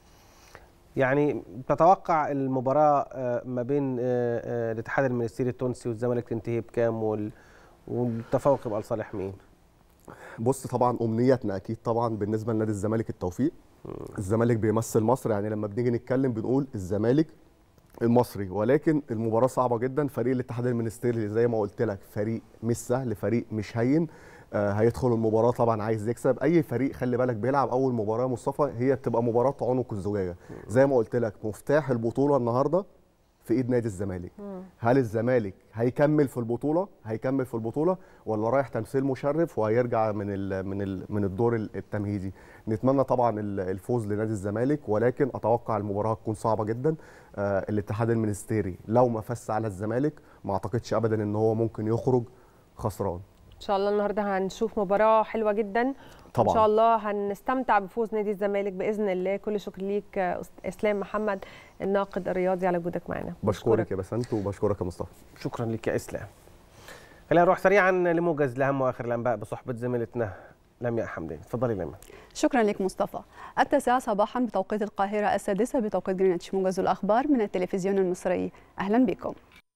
يعني تتوقع المباراة آه، ما بين آه، آه، الاتحاد المنستيري التونسي والزمالك تنتهي بكام وال- والتفوق يبقى لصالح مين؟ بص طبعا امنيتنا اكيد طبعا بالنسبه لنادي الزمالك التوفيق الزمالك بيمثل مصر يعني لما بنيجي نتكلم بنقول الزمالك المصري ولكن المباراه صعبه جدا فريق الاتحاد المنستيري زي ما قلت لك فريق مش سهل فريق مش هين آه هيدخل المباراه طبعا عايز يكسب اي فريق خلي بالك بيلعب اول مباراه مصطفى هي بتبقى مباراه عنق الزجاجه زي ما قلت لك مفتاح البطوله النهارده في ايد نادي الزمالك هل الزمالك هيكمل في البطوله هيكمل في البطوله ولا رايح تمثيل مشرف وهيرجع من ال من ال من الدور التمهيدي نتمنى طبعا الفوز لنادي الزمالك ولكن اتوقع المباراه هتكون صعبه جدا آه الاتحاد المنستيري لو ما فز على الزمالك ما اعتقدش ابدا ان هو ممكن يخرج خسران ان شاء الله النهارده هنشوف مباراه حلوه جدا طبعا ان شاء الله هنستمتع بفوز نادي الزمالك باذن الله كل شكر ليك اسلام محمد الناقد الرياضي على وجودك معنا بشكرك يا بسنت وبشكرك يا مصطفى شكرا لك يا اسلام خلينا نروح سريعا لموجز لاهم واخر الانباء بصحبه زميلتنا لمياء حمدين تفضلي لمياء شكرا لك مصطفى التاسعة صباحا بتوقيت القاهرة السادسة بتوقيت جرينتش موجز الأخبار من التلفزيون المصري أهلا بكم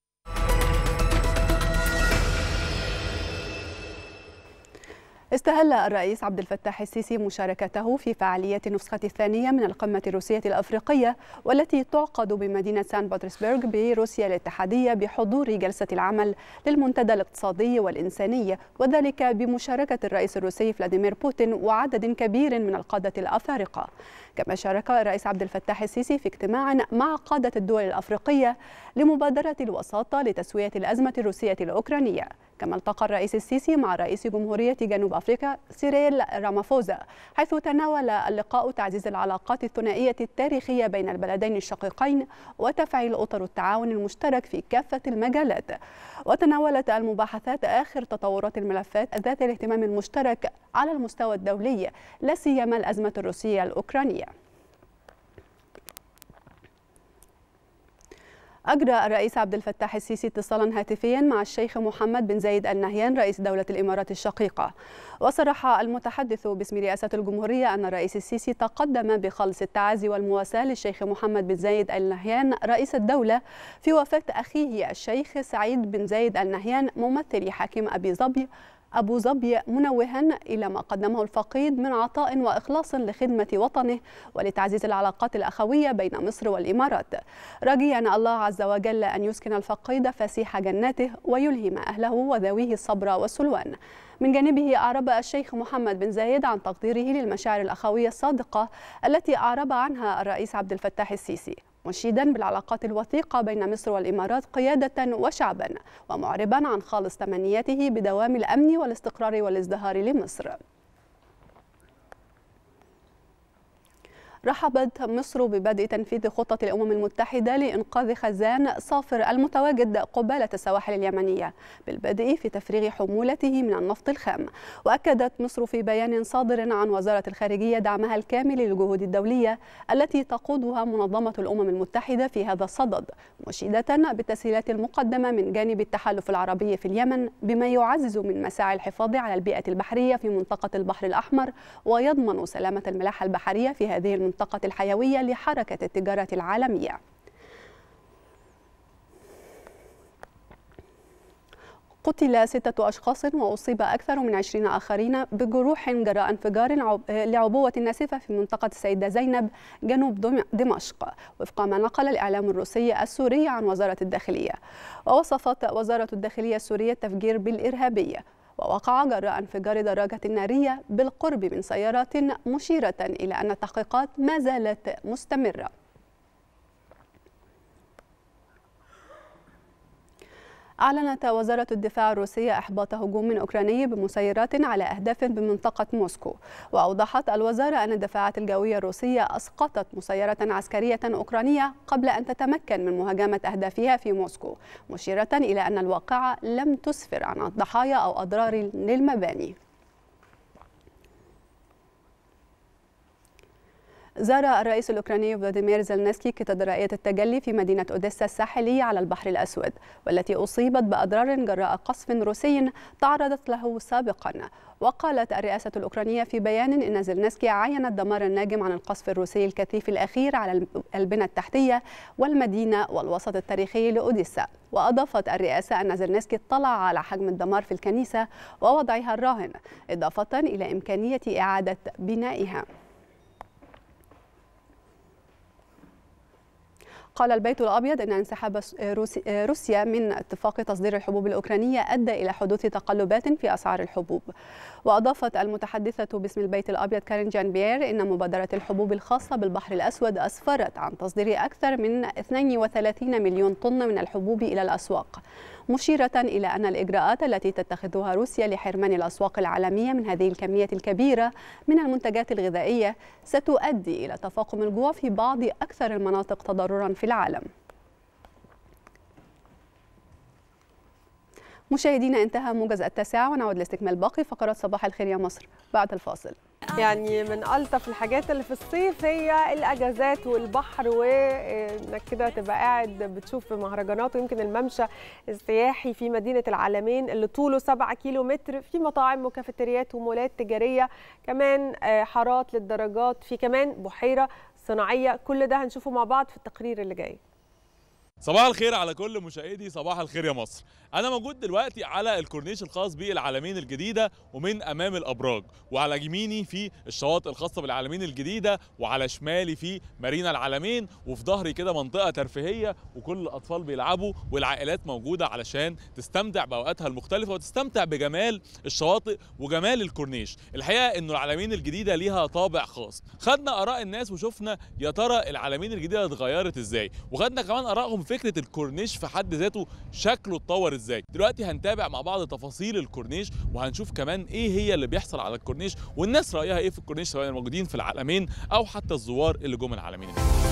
استهل الرئيس عبد الفتاح السيسي مشاركته في فعالية النسخة الثانية من القمة الروسية الأفريقية والتي تعقد بمدينة سان بطرسبرغ بروسيا الاتحادية بحضور جلسة العمل للمنتدى الاقتصادي والإنساني وذلك بمشاركة الرئيس الروسي فلاديمير بوتين وعدد كبير من القادة الأفارقة كما شارك الرئيس عبد الفتاح السيسي في اجتماع مع قادة الدول الأفريقية لمبادرة الوساطة لتسوية الأزمة الروسية الأوكرانية كما التقى الرئيس السيسي مع رئيس جمهورية جنوب أفريقيا سيريل رامافوزا حيث تناول اللقاء تعزيز العلاقات الثنائية التاريخية بين البلدين الشقيقين وتفعيل أطر التعاون المشترك في كافة المجالات وتناولت المباحثات آخر تطورات الملفات ذات الاهتمام المشترك على المستوى الدولي لا سيما الأزمة الروسية الأوكرانية أجرى الرئيس عبد الفتاح السيسي اتصالا هاتفيا مع الشيخ محمد بن زايد ال نهيان رئيس دولة الإمارات الشقيقة وصرح المتحدث باسم رئاسة الجمهورية أن الرئيس السيسي تقدم بخالص التعازي والمواساة للشيخ محمد بن زايد ال نهيان رئيس الدولة في وفاة أخيه الشيخ سعيد بن زايد ال نهيان ممثل حاكم أبي ظبي أبو ظبي منوها إلى ما قدمه الفقيد من عطاء وإخلاص لخدمة وطنه ولتعزيز العلاقات الأخوية بين مصر والإمارات راجيا الله عز وجل أن يسكن الفقيد فسيح جناته ويلهم أهله وذويه الصبر والسلوان من جانبه أعرب الشيخ محمد بن زايد عن تقديره للمشاعر الأخوية الصادقة التي أعرب عنها الرئيس عبد الفتاح السيسي مشيدا بالعلاقات الوثيقة بين مصر والإمارات قيادة وشعبا ومعربا عن خالص تمنياته بدوام الأمن والاستقرار والازدهار لمصر رحبت مصر ببدء تنفيذ خطة الأمم المتحدة لإنقاذ خزان صافر المتواجد قبالة السواحل اليمنية بالبدء في تفريغ حمولته من النفط الخام وأكدت مصر في بيان صادر عن وزارة الخارجية دعمها الكامل للجهود الدولية التي تقودها منظمة الأمم المتحدة في هذا الصدد مشيدة بالتسهيلات المقدمة من جانب التحالف العربي في اليمن بما يعزز من مساعي الحفاظ على البيئة البحرية في منطقة البحر الأحمر ويضمن سلامة الملاحة البحرية في هذه المنطقة المنطقة الحيوية لحركة التجارة العالمية قتل ستة أشخاص وأصيب أكثر من عشرين آخرين بجروح جراء انفجار لعبوة ناسفة في منطقة السيدة زينب جنوب دمشق وفق ما نقل الإعلام الروسي السوري عن وزارة الداخلية ووصفت وزارة الداخلية السورية التفجير بالإرهابي ووقع جراء انفجار دراجة نارية بالقرب من سيارات مشيرة إلى أن التحقيقات ما زالت مستمرة أعلنت وزارة الدفاع الروسية إحباط هجوم أوكراني بمسيرات على أهداف بمنطقة موسكو وأوضحت الوزارة أن الدفاعات الجوية الروسية أسقطت مسيرة عسكرية أوكرانية قبل أن تتمكن من مهاجمة أهدافها في موسكو مشيرة إلى أن الواقعة لم تسفر عن ضحايا أو أضرار للمباني زار الرئيس الأوكراني فلاديمير زيلنسكي كاتدرائية التجلي في مدينة أوديسا الساحلية على البحر الأسود والتي أصيبت بأضرار جراء قصف روسي تعرضت له سابقا وقالت الرئاسة الأوكرانية في بيان إن زيلنسكي عاين الدمار الناجم عن القصف الروسي الكثيف الأخير على البنى التحتية والمدينة والوسط التاريخي لأوديسا وأضافت الرئاسة أن زيلنسكي اطلع على حجم الدمار في الكنيسة ووضعها الراهن إضافة إلى إمكانية إعادة بنائها قال البيت الأبيض أن انسحاب روسيا من اتفاق تصدير الحبوب الأوكرانية أدى إلى حدوث تقلبات في أسعار الحبوب وأضافت المتحدثة باسم البيت الأبيض كارين جان بيير إن مبادرة الحبوب الخاصة بالبحر الأسود أسفرت عن تصدير أكثر من 32 مليون طن من الحبوب إلى الأسواق مشيرة إلى أن الإجراءات التي تتخذها روسيا لحرمان الأسواق العالمية من هذه الكمية الكبيرة من المنتجات الغذائية ستؤدي إلى تفاقم الجوع في بعض أكثر المناطق تضررا في العالم مشاهدينا انتهى موجز التاسعة ونعود لاستكمال باقي فقرات صباح الخير يا مصر بعد الفاصل يعني من ألطف الحاجات اللي في الصيف هي الأجازات والبحر وإنك كده تبقى قاعد بتشوف مهرجانات ويمكن الممشى السياحي في مدينة العالمين اللي طوله 7 كيلو متر في مطاعم وكافيتريات ومولات تجارية كمان حارات للدرجات في كمان بحيرة صناعية كل ده هنشوفه مع بعض في التقرير اللي جاي صباح الخير على كل مشاهدي صباح الخير يا مصر انا موجود دلوقتي على الكورنيش الخاص بالعالمين الجديده ومن امام الابراج وعلى يميني في الشواطئ الخاصه بالعالمين الجديده وعلى شمالي في مارينا العالمين وفي ظهري كده منطقه ترفيهيه وكل الاطفال بيلعبوا والعائلات موجوده علشان تستمتع باوقاتها المختلفه وتستمتع بجمال الشواطئ وجمال الكورنيش الحقيقه انه العالمين الجديده ليها طابع خاص خدنا اراء الناس وشفنا يا ترى العالمين الجديده اتغيرت ازاي وخدنا كمان ارائهم فكره الكورنيش في حد ذاته شكله اتطور ازاي دلوقتي هنتابع مع بعض تفاصيل الكورنيش وهنشوف كمان ايه هي اللي بيحصل على الكورنيش والناس رايها ايه في الكورنيش سواء الموجودين في العالمين او حتى الزوار اللي جم العالمين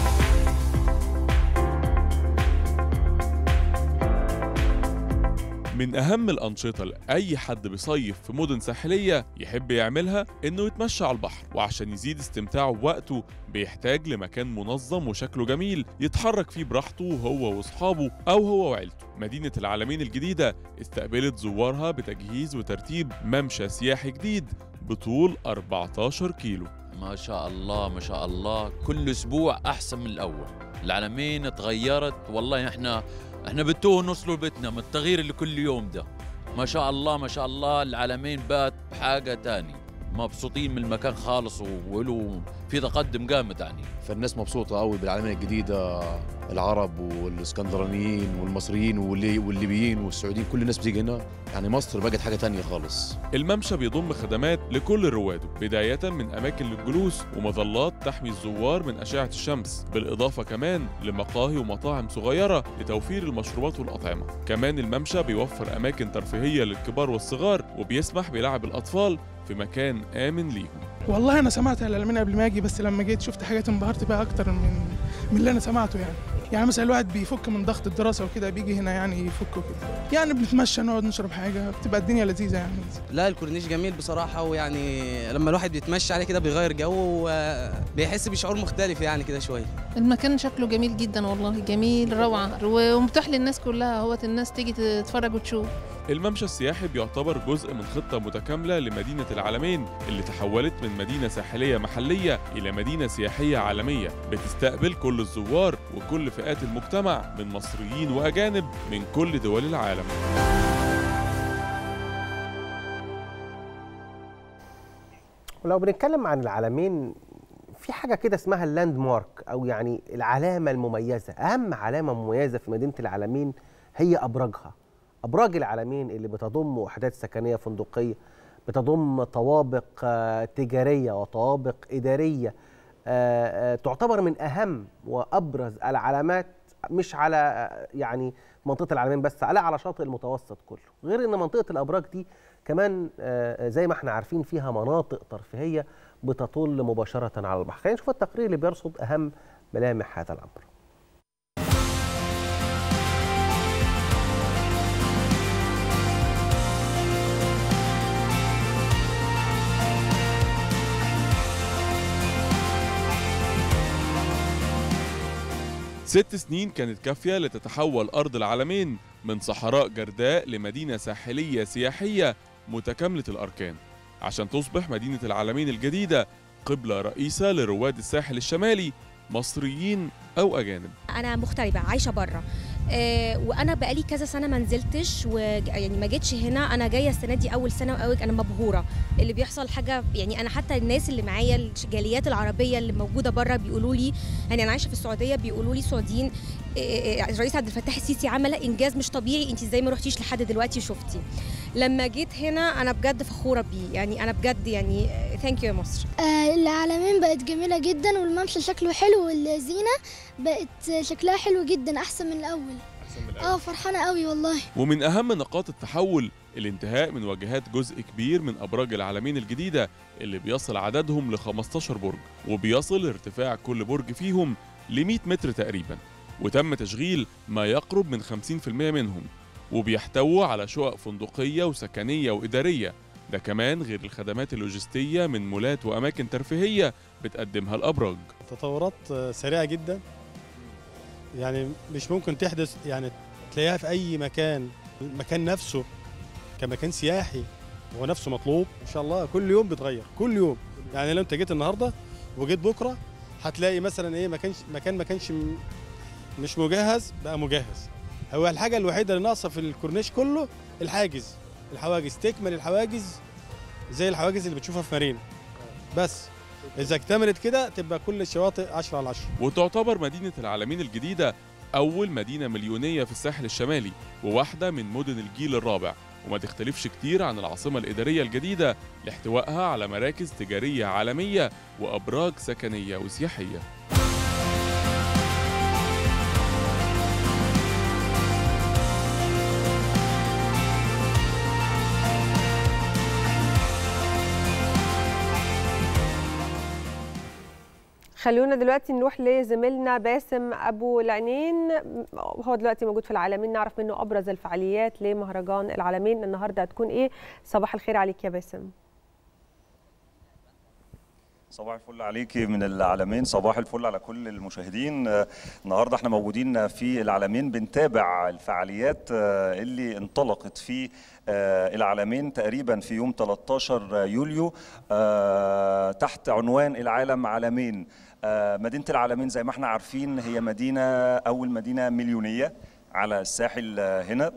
من أهم الأنشطة لأي حد بيصيف في مدن ساحلية يحب يعملها إنه يتمشى على البحر وعشان يزيد استمتاعه بوقته بيحتاج لمكان منظم وشكله جميل يتحرك فيه براحته هو وأصحابه أو هو وعيلته مدينة العالمين الجديدة استقبلت زوارها بتجهيز وترتيب ممشى سياحي جديد بطول 14 كيلو ما شاء الله ما شاء الله كل اسبوع احسن من الاول العالمين تغيرت والله احنا احنا بتوه نوصلوا بيتنا من التغيير اللي كل يوم ده ما شاء الله ما شاء الله العالمين بات بحاجه تاني مبسوطين من المكان خالص وله في تقدم جامد يعني فالناس مبسوطه قوي بالعالمين الجديده العرب والاسكندرانيين والمصريين واللي والليبيين والسعوديين كل الناس بتيجي هنا يعني مصر بقت حاجه تانية خالص الممشى بيضم خدمات لكل رواده بداية من أماكن للجلوس ومظلات تحمي الزوار من أشعة الشمس بالإضافة كمان لمقاهي ومطاعم صغيرة لتوفير المشروبات والأطعمة كمان الممشى بيوفر أماكن ترفيهية للكبار والصغار وبيسمح بلعب الأطفال في مكان آمن ليهم والله انا سمعت العلمين قبل ما اجي بس لما جيت شفت حاجات انبهرت بيها اكتر من من اللي انا سمعته يعني يعني مثلا الواحد بيفك من ضغط الدراسه وكده بيجي هنا يعني يفك كده يعني بنتمشى نقعد نشرب حاجه بتبقى الدنيا لذيذه يعني لا الكورنيش جميل بصراحه ويعني لما الواحد بيتمشى عليه كده بيغير جو وبيحس بشعور مختلف يعني كده شويه المكان شكله جميل جدا والله جميل روعه ومتاح للناس كلها هو الناس تيجي تتفرج وتشوف الممشى السياحي بيعتبر جزء من خطة متكاملة لمدينة العالمين اللي تحولت من مدينة ساحلية محلية إلى مدينة سياحية عالمية بتستقبل كل الزوار وكل فئات المجتمع من مصريين وأجانب من كل دول العالم ولو بنتكلم عن العالمين في حاجة كده اسمها اللاند مارك أو يعني العلامة المميزة أهم علامة مميزة في مدينة العالمين هي أبراجها ابراج العالمين اللي بتضم وحدات سكنيه فندقيه بتضم طوابق تجاريه وطوابق اداريه تعتبر من اهم وابرز العلامات مش على يعني منطقه العالمين بس على على شاطئ المتوسط كله غير ان منطقه الابراج دي كمان زي ما احنا عارفين فيها مناطق ترفيهيه بتطل مباشره على البحر خلينا نشوف التقرير اللي بيرصد اهم ملامح هذا الامر ست سنين كانت كافية لتتحول أرض العالمين من صحراء جرداء لمدينة ساحلية سياحية متكاملة الأركان عشان تصبح مدينة العالمين الجديدة قبلة رئيسة لرواد الساحل الشمالي مصريين أو أجانب انا مغتربه عايشه بره آه وانا بقالي كذا سنه ما نزلتش و يعني ما جيتش هنا انا جايه السنه دي اول سنه وأول انا مبهوره اللي بيحصل حاجه يعني انا حتى الناس اللي معايا الجاليات العربيه اللي موجوده بره بيقولوا لي يعني انا عايشه في السعوديه بيقولوا لي سعوديين آه، آه، الرئيس عبد الفتاح السيسي عمل انجاز مش طبيعي انت ازاي ما رحتيش لحد دلوقتي شفتي لما جيت هنا انا بجد فخوره بيه يعني انا بجد يعني ثانك يو يا مصر آه، العلمين بقت جميلة جدا والممشى شكله حلو والزينة بقت شكلها حلو جدا أحسن من الأول اه فرحانة قوي والله ومن أهم نقاط التحول الانتهاء من واجهات جزء كبير من أبراج العالمين الجديدة اللي بيصل عددهم ل 15 برج وبيصل ارتفاع كل برج فيهم ل 100 متر تقريبا وتم تشغيل ما يقرب من 50% منهم وبيحتووا على شقق فندقية وسكنية وإدارية ده كمان غير الخدمات اللوجستية من مولات وأماكن ترفيهية بتقدمها الأبراج تطورات سريعة جدا يعني مش ممكن تحدث يعني تلاقيها في أي مكان المكان نفسه كمكان سياحي هو نفسه مطلوب إن شاء الله كل يوم بيتغير كل يوم يعني لو أنت جيت النهاردة وجيت بكرة هتلاقي مثلا إيه مكان مكان ما كانش م- مش مجهز بقى مجهز هو الحاجة الوحيدة اللي ناقصة في الكورنيش كله الحاجز الحواجز تكمل الحواجز زي الحواجز اللي بتشوفها في مارينا بس إذا اكتملت كده تبقى كل الشواطئ 10 على 10 وتعتبر مدينة العالمين الجديدة أول مدينة مليونية في الساحل الشمالي وواحدة من مدن الجيل الرابع وما تختلفش كتير عن العاصمة الإدارية الجديدة لاحتوائها على مراكز تجارية عالمية وأبراج سكنية وسياحية خلونا دلوقتي نروح لزميلنا باسم ابو العينين هو دلوقتي موجود في العالمين نعرف منه ابرز الفعاليات لمهرجان العالمين النهارده هتكون ايه صباح الخير عليك يا باسم صباح الفل عليكي من العالمين صباح الفل على كل المشاهدين آه، النهارده احنا موجودين في العالمين بنتابع الفعاليات آه، اللي انطلقت في آه، العالمين تقريبا في يوم 13 يوليو آه، تحت عنوان العالم عالمين آه، مدينة العالمين زي ما احنا عارفين هي مدينة أول مدينة مليونية على الساحل آه، هنا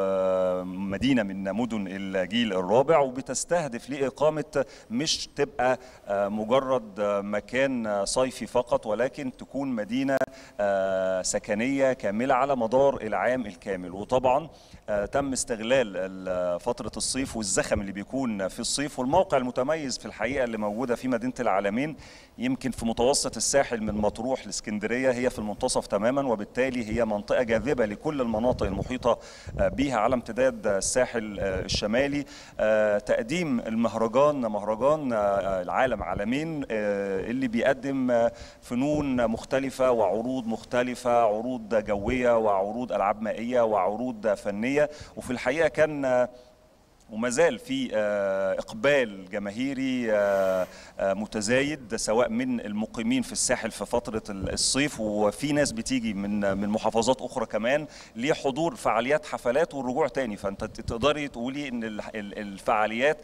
ومدينة من مدن الجيل الرابع وبتستهدف لإقامة مش تبقى آه، مجرد آه، مكان آه، صيفي فقط ولكن تكون مدينة آه، سكنية كاملة على مدار العام الكامل وطبعا آه، تم استغلال ال- فترة الصيف والزخم اللي بيكون في الصيف والموقع المتميز في الحقيقة اللي موجودة في مدينة العالمين يمكن في متوسط الساحل من مطروح لاسكندرية هي في المنتصف تماما وبالتالي هي منطقة جاذبة لكل المناطق المحيطة آه، بيها على امتداد الساحل آه، الشمالي آه، تقديم المهرجان مهرجان آه، العالم عالمين آه، اللي بيقدم آه، فنون مختلفة وعروض مختلفة عروض جوية وعروض ألعاب مائية وعروض فنية وفي الحقيقة كان آه، وما زال في آه، اقبال جماهيري آه، آه، متزايد سواء من المقيمين في الساحل في فتره الصيف وفي ناس بتيجي من من محافظات اخرى كمان لحضور فعاليات حفلات والرجوع تاني فانت تقدري تقولي ان ال- ال- الفعاليات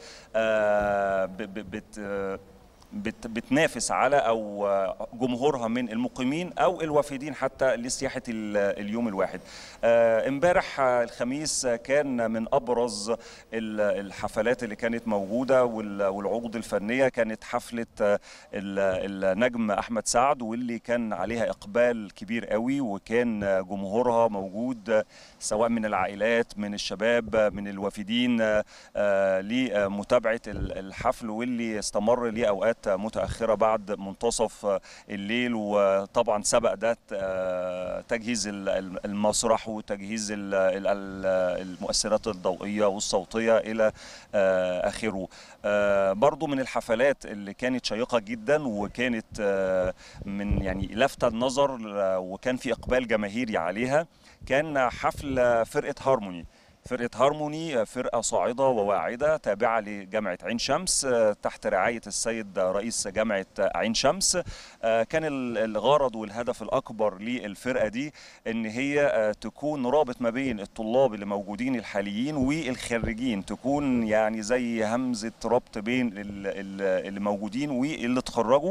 آه، ب- ب- بت آه، بت بتنافس على او آه، جمهورها من المقيمين او الوافدين حتى لسياحه ال- اليوم الواحد. آه، امبارح آه، الخميس آه، كان من ابرز ال- الحفلات اللي كانت موجوده وال- والعروض الفنيه كانت حفله آه، ال- النجم احمد سعد واللي كان عليها اقبال كبير قوي وكان آه، جمهورها موجود آه، سواء من العائلات من الشباب آه، من الوافدين آه، آه، لمتابعه ال- الحفل واللي استمر لاوقات متاخره بعد منتصف آه، الليل وطبعا سبق ده آه، تجهيز ال- ال- المسرح وتجهيز ال- ال- ال- المؤثرات الضوئيه والصوتيه الى آه، اخره آه، برضو من الحفلات اللي كانت شيقه جدا وكانت آه، من يعني لافته النظر آه، وكان في اقبال جماهيري عليها كان حفل فرقه هارموني فرقه هارموني فرقه صاعده وواعده تابعه لجامعه عين شمس آه، تحت رعايه السيد رئيس جامعه عين شمس آه، كان ال- الغرض والهدف الاكبر للفرقه دي ان هي آه، تكون رابط ما بين الطلاب اللي موجودين الحاليين والخريجين تكون يعني زي همزه ربط بين ال- ال- اللي موجودين واللي اتخرجوا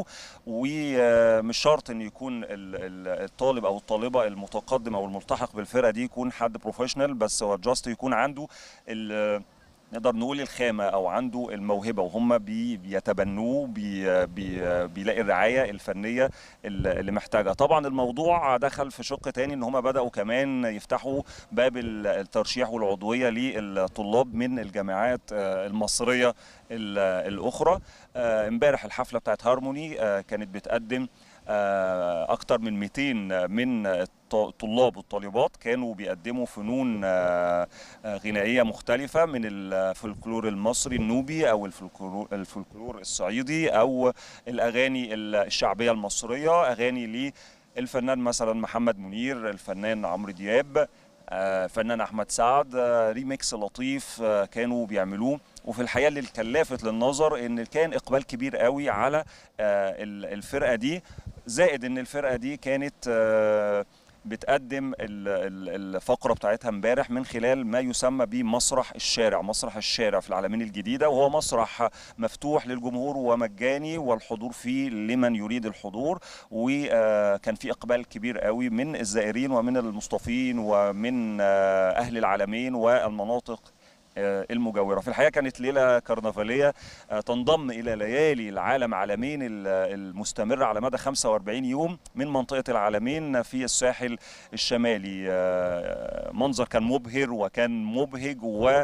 ومش شرط ان يكون ال- ال- الطالب او الطالبه المتقدم او الملتحق بالفرقه دي يكون حد بروفيشنال بس هو جاست يكون عنده ال- نقدر نقول الخامه او عنده الموهبه وهم بي بيتبنوه بي بي بيلاقي الرعايه الفنيه ال- اللي محتاجها طبعا الموضوع دخل في شق تاني ان هم بداوا كمان يفتحوا باب ال- الترشيح والعضويه للطلاب من الجامعات آه، المصريه ال- الاخرى آه، امبارح الحفله بتاعت هارموني آه، كانت بتقدم آه، اكتر من 200 من الط- الطلاب والطالبات كانوا بيقدموا فنون آه، آه، غنائيه مختلفه من الفولكلور المصري النوبي او الفولكلور الفولكلور الصعيدي او الاغاني الشعبيه المصريه اغاني للفنان مثلا محمد منير الفنان عمرو دياب آه، الفنان احمد سعد آه، ريميكس لطيف آه، كانوا بيعملوه وفي الحقيقه اللي كان لافت للنظر ان كان اقبال كبير قوي على آه، ال- الفرقه دي زائد ان الفرقه دي كانت آه، بتقدم ال- ال- الفقره بتاعتها امبارح من خلال ما يسمى بمسرح الشارع مسرح الشارع في العالمين الجديده وهو مسرح مفتوح للجمهور ومجاني والحضور فيه لمن يريد الحضور وكان في اقبال كبير قوي من الزائرين ومن المصطفين ومن آه، اهل العالمين والمناطق آه، المجاوره في الحقيقه كانت ليله كرنفاليه آه، تنضم الى ليالي العالم عالمين ال- المستمره على مدى 45 يوم من منطقه العالمين في الساحل الشمالي آه، منظر كان مبهر وكان مبهج ولا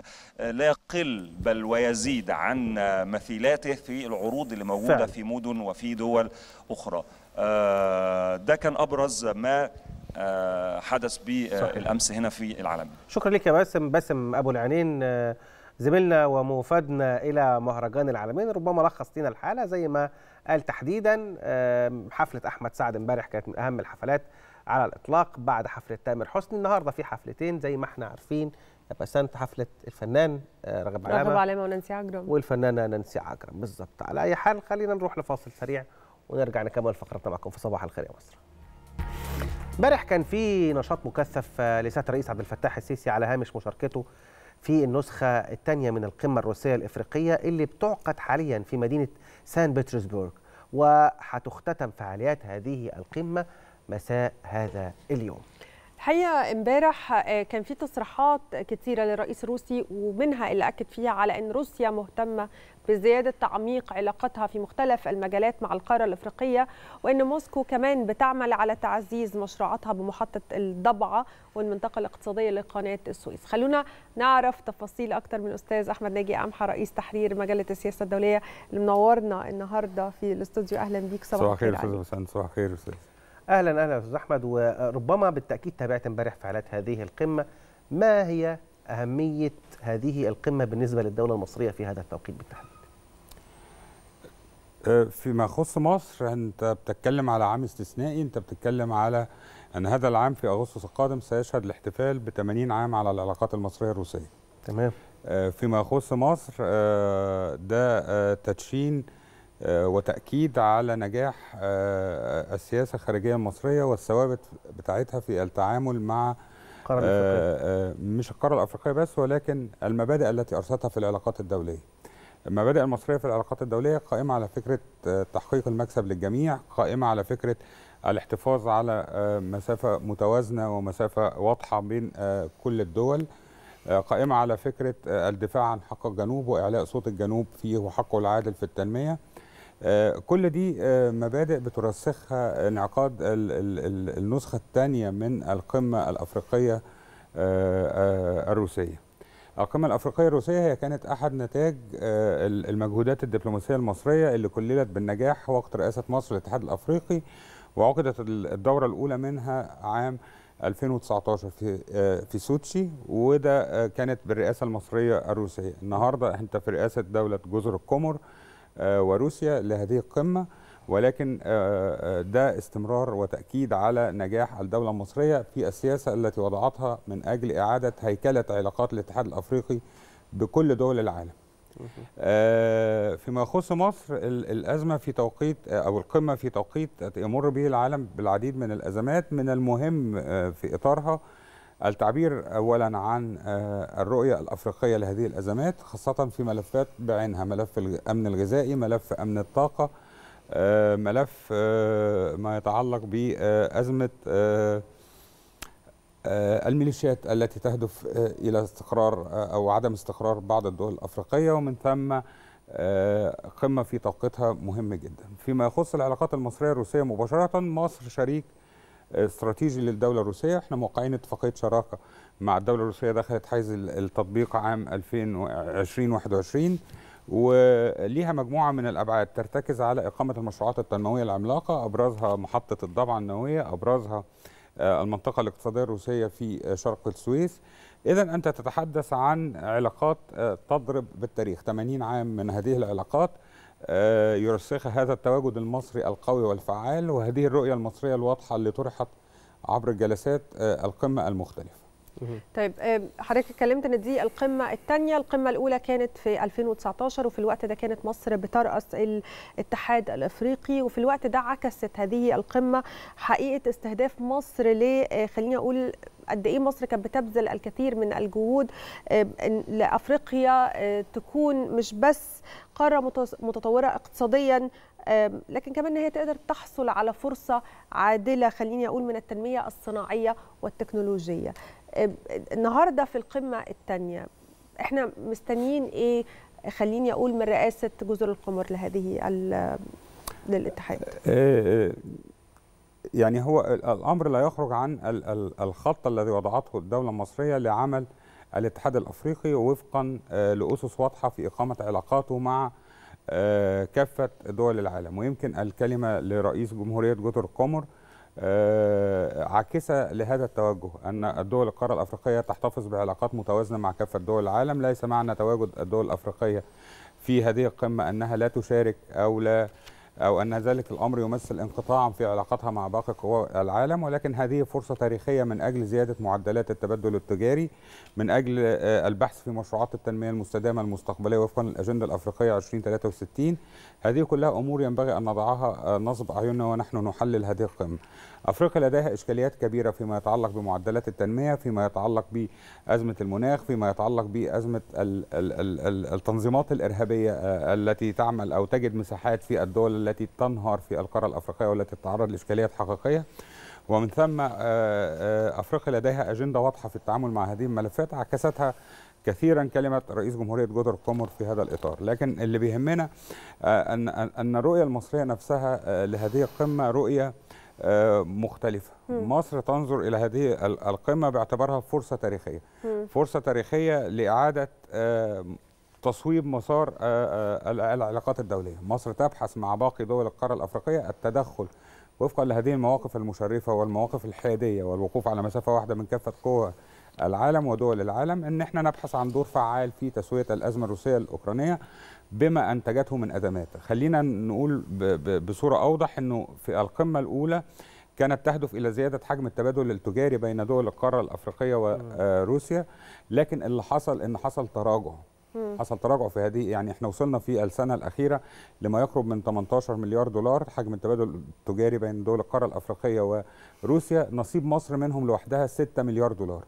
يقل بل ويزيد عن آه، مثيلاته في العروض اللي موجوده فعلا. في مدن وفي دول اخرى آه، ده كان ابرز ما آه، حدث بالامس هنا في العالمين شكرا لك يا باسم باسم ابو العينين آه، زميلنا ومفادنا الى مهرجان العالمين ربما لخص لنا الحاله زي ما قال تحديدا آم، حفله احمد سعد امبارح كانت من اهم الحفلات على الاطلاق بعد حفله تامر حسني النهارده في حفلتين زي ما احنا عارفين يا بسنت حفله الفنان آه، رغب رغب علامه علامه ونانسي عجرم والفنانه نانسي عجرم بالظبط على اي حال خلينا نروح لفاصل سريع ونرجع نكمل فقرتنا معكم في صباح الخير يا مصر امبارح كان في نشاط مكثف آه، لسياده الرئيس عبد الفتاح السيسي على هامش مشاركته في النسخه الثانيه من القمه الروسيه الافريقيه اللي بتعقد حاليا في مدينه سان بطرسبورغ وهتختتم فعاليات هذه القمه مساء هذا اليوم الحقيقه امبارح آه، كان في تصريحات كثيره للرئيس الروسي ومنها اللي اكد فيها على ان روسيا مهتمه بزياده تعميق علاقتها في مختلف المجالات مع القاره الافريقيه وان موسكو كمان بتعمل على تعزيز مشروعاتها بمحطه الضبعه والمنطقه الاقتصاديه لقناه السويس خلونا نعرف تفاصيل اكتر من الاستاذ احمد ناجي امحى رئيس تحرير مجله السياسه الدوليه اللي منورنا النهارده في الاستوديو اهلا بيك صباح الخير عليك. استاذ بسنت صباح الخير استاذ اهلا اهلا استاذ احمد وربما بالتاكيد تابعت امبارح فعاليات هذه القمه ما هي اهميه هذه القمه بالنسبه للدوله المصريه في هذا التوقيت بالتحديد آه، فيما يخص مصر انت بتتكلم على عام استثنائي انت بتتكلم على ان هذا العام في اغسطس القادم سيشهد الاحتفال ب 80 عام على العلاقات المصريه الروسيه تمام آه، فيما يخص مصر آه، ده آه، تدشين آه، وتاكيد على نجاح آه، السياسه الخارجيه المصريه والثوابت بتاعتها في التعامل مع القارة آه، الأفريقية. آه، مش القاره الافريقيه بس ولكن المبادئ التي ارستها في العلاقات الدوليه المبادئ المصريه في العلاقات الدوليه قائمه على فكره آه، تحقيق المكسب للجميع قائمه على فكره الاحتفاظ على آه، مسافه متوازنه ومسافه واضحه بين آه، كل الدول آه، قائمه على فكره آه، الدفاع عن حق الجنوب واعلاء صوت الجنوب فيه وحقه العادل في التنميه آه، كل دي آه، مبادئ بترسخها انعقاد ال- ال- ال- النسخه الثانيه من القمه الافريقيه آه، آه، الروسيه. القمه الافريقيه الروسيه هي كانت احد نتاج آه، ال- المجهودات الدبلوماسيه المصريه اللي كللت بالنجاح وقت رئاسه مصر للاتحاد الافريقي وعقدت ال- الدوره الاولى منها عام 2019 في آه، في سوتشي وده آه، كانت بالرئاسه المصريه الروسيه النهارده انت في رئاسه دوله جزر القمر آه، وروسيا لهذه القمه ولكن آه، آه، ده استمرار وتاكيد على نجاح الدوله المصريه في السياسه التي وضعتها من اجل اعاده هيكله علاقات الاتحاد الافريقي بكل دول العالم آه، فيما يخص مصر ال- الازمه في توقيت آه، او القمه في توقيت يمر به العالم بالعديد من الازمات من المهم آه، في اطارها التعبير اولا عن آه، الرؤيه الافريقيه لهذه الازمات خاصه في ملفات بعينها ملف الامن الغذائي ملف امن الطاقه آه، ملف آه، ما يتعلق بازمه آه، آه، الميليشيات التي تهدف آه، الى استقرار آه، او عدم استقرار بعض الدول الافريقيه ومن ثم آه، قمه في توقيتها مهم جدا. فيما يخص العلاقات المصريه الروسيه مباشره مصر شريك استراتيجي للدوله الروسيه، احنا موقعين اتفاقيه شراكه مع الدوله الروسيه دخلت حيز ال- التطبيق عام 2020 وليها مجموعه من الابعاد ترتكز على اقامه المشروعات التنمويه العملاقه ابرزها محطه الضبعه النوويه ابرزها آه، المنطقة الاقتصادية الروسية في آه، شرق السويس إذا أنت تتحدث عن علاقات آه، تضرب بالتاريخ 80 عام من هذه العلاقات آه، يرسخها هذا التواجد المصري القوي والفعال وهذه الرؤية المصرية الواضحة اللي طرحت عبر جلسات آه، القمة المختلفة طيب آه، حضرتك اتكلمت ان دي القمه الثانيه القمه الاولى كانت في 2019 وفي الوقت ده كانت مصر بترأس الاتحاد الافريقي وفي الوقت ده عكست هذه القمه حقيقه استهداف مصر ل آه، خليني اقول قد ايه مصر كانت بتبذل الكثير من الجهود آه، إن لافريقيا آه، تكون مش بس قاره متس- متطوره اقتصاديا آم، لكن كمان ان هي تقدر تحصل على فرصه عادله خليني اقول من التنميه الصناعيه والتكنولوجيه آم، النهارده في القمه الثانيه احنا مستنيين ايه خليني اقول من رئاسه جزر القمر لهذه ال- للاتحاد آه، آه، يعني هو ال- الامر لا يخرج عن ال- ال- الخط الذي وضعته الدوله المصريه لعمل الاتحاد الافريقي وفقا آه، لاسس واضحه في اقامه علاقاته مع آه، كافه دول العالم ويمكن الكلمه لرئيس جمهوريه جزر القمر آه، عاكسه لهذا التوجه ان الدول القاره الافريقيه تحتفظ بعلاقات متوازنه مع كافه دول العالم ليس معنى تواجد الدول الافريقيه في هذه القمه انها لا تشارك او لا او ان ذلك الامر يمثل انقطاعا في علاقتها مع باقي قوى العالم ولكن هذه فرصه تاريخيه من اجل زياده معدلات التبادل التجاري من اجل آه، البحث في مشروعات التنميه المستدامه المستقبليه وفقا للاجنده الافريقيه 2063 هذه كلها امور ينبغي ان نضعها آه، نصب اعيننا ونحن نحلل هذه القمه افريقيا لديها اشكاليات كبيره فيما يتعلق بمعدلات التنميه فيما يتعلق بازمه المناخ فيما يتعلق بازمه ال- ال- ال- ال- التنظيمات الارهابيه آه، التي تعمل او تجد مساحات في الدول التي تنهار في القاره الافريقيه والتي تتعرض لاشكاليات حقيقيه ومن ثم آه، آه، افريقيا لديها اجنده واضحه في التعامل مع هذه الملفات عكستها كثيرا كلمه رئيس جمهوريه جزر القمر في هذا الاطار لكن اللي بيهمنا آه، ان ان أن الرؤيه المصريه نفسها آه، لهذه القمه رؤيه آه، مختلفه مم. مصر تنظر الى هذه ال- القمه باعتبارها فرصه تاريخيه مم. فرصه تاريخيه لاعاده آه، تصويب مسار آه، آه، الع- العلاقات الدوليه مصر تبحث مع باقي دول القاره الافريقيه التدخل وفقا لهذه المواقف المشرفه والمواقف الحياديه والوقوف على مسافه واحده من كافه قوى العالم ودول العالم ان احنا نبحث عن دور فعال في تسويه الازمه الروسيه الاوكرانيه بما انتجته من ازمات خلينا نقول ب- ب- بصوره اوضح انه في القمه الاولى كانت تهدف الى زياده حجم التبادل التجاري بين دول القاره الافريقيه وروسيا لكن اللي حصل ان حصل تراجع مم. حصل تراجع في هذه يعني احنا وصلنا في السنه الاخيره لما يقرب من 18 مليار دولار حجم التبادل التجاري بين دول القاره الافريقيه وروسيا نصيب مصر منهم لوحدها 6 مليار دولار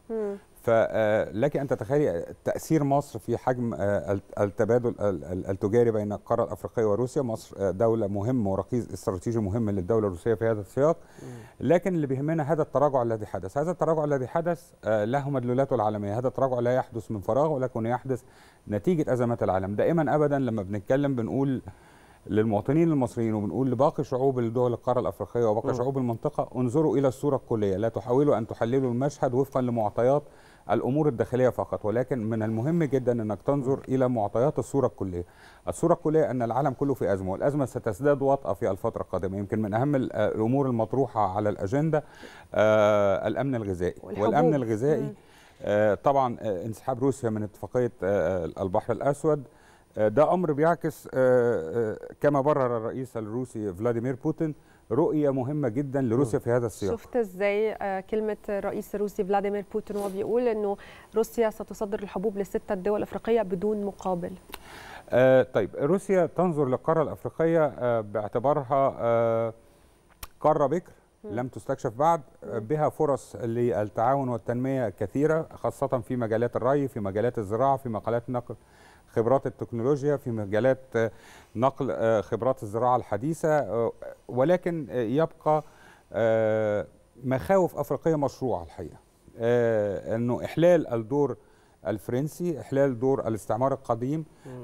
فلك ان تتخيلي تاثير مصر في حجم آه، الت- التبادل ال- ال- التجاري بين القاره الافريقيه وروسيا مصر آه، دوله مهمه وركيز استراتيجي مهم للدوله الروسيه في هذا السياق لكن اللي بيهمنا هذا التراجع الذي حدث هذا التراجع الذي حدث آه، له مدلولاته العالميه هذا التراجع لا يحدث من فراغ ولكن يحدث نتيجه ازمات العالم دائما ابدا لما بنتكلم بنقول للمواطنين المصريين وبنقول لباقي شعوب الدول القاره الافريقيه وباقي مم. شعوب المنطقه انظروا الى الصوره الكليه لا تحاولوا ان تحللوا المشهد وفقا لمعطيات الامور الداخليه فقط ولكن من المهم جدا انك تنظر الى معطيات الصوره الكليه الصوره الكليه ان العالم كله في ازمه والازمه ستزداد وطأة في الفتره القادمه يمكن من اهم ال- الامور المطروحه على الاجنده آه الامن الغذائي والحبوب. والامن الغذائي مم. آه طبعا آه انسحاب روسيا من اتفاقيه آه البحر الاسود آه، ده امر بيعكس آه، آه، كما برر الرئيس الروسي فلاديمير بوتين رؤيه مهمه جدا لروسيا في هذا السياق شفت ازاي آه، كلمه الرئيس الروسي فلاديمير بوتين وهو بيقول انه روسيا ستصدر الحبوب للسته الدول الافريقيه بدون مقابل آه طيب روسيا تنظر للقاره الافريقيه آه باعتبارها آه قاره بكر لم تستكشف بعد آه، بها فرص للتعاون والتنميه كثيره خاصه في مجالات الري في مجالات الزراعه في مجالات نقل خبرات التكنولوجيا في مجالات آه، نقل آه، خبرات الزراعه الحديثه آه، ولكن آه، يبقى آه، مخاوف افريقيه مشروعه الحقيقه آه، انه احلال الدور الفرنسي احلال دور الاستعمار القديم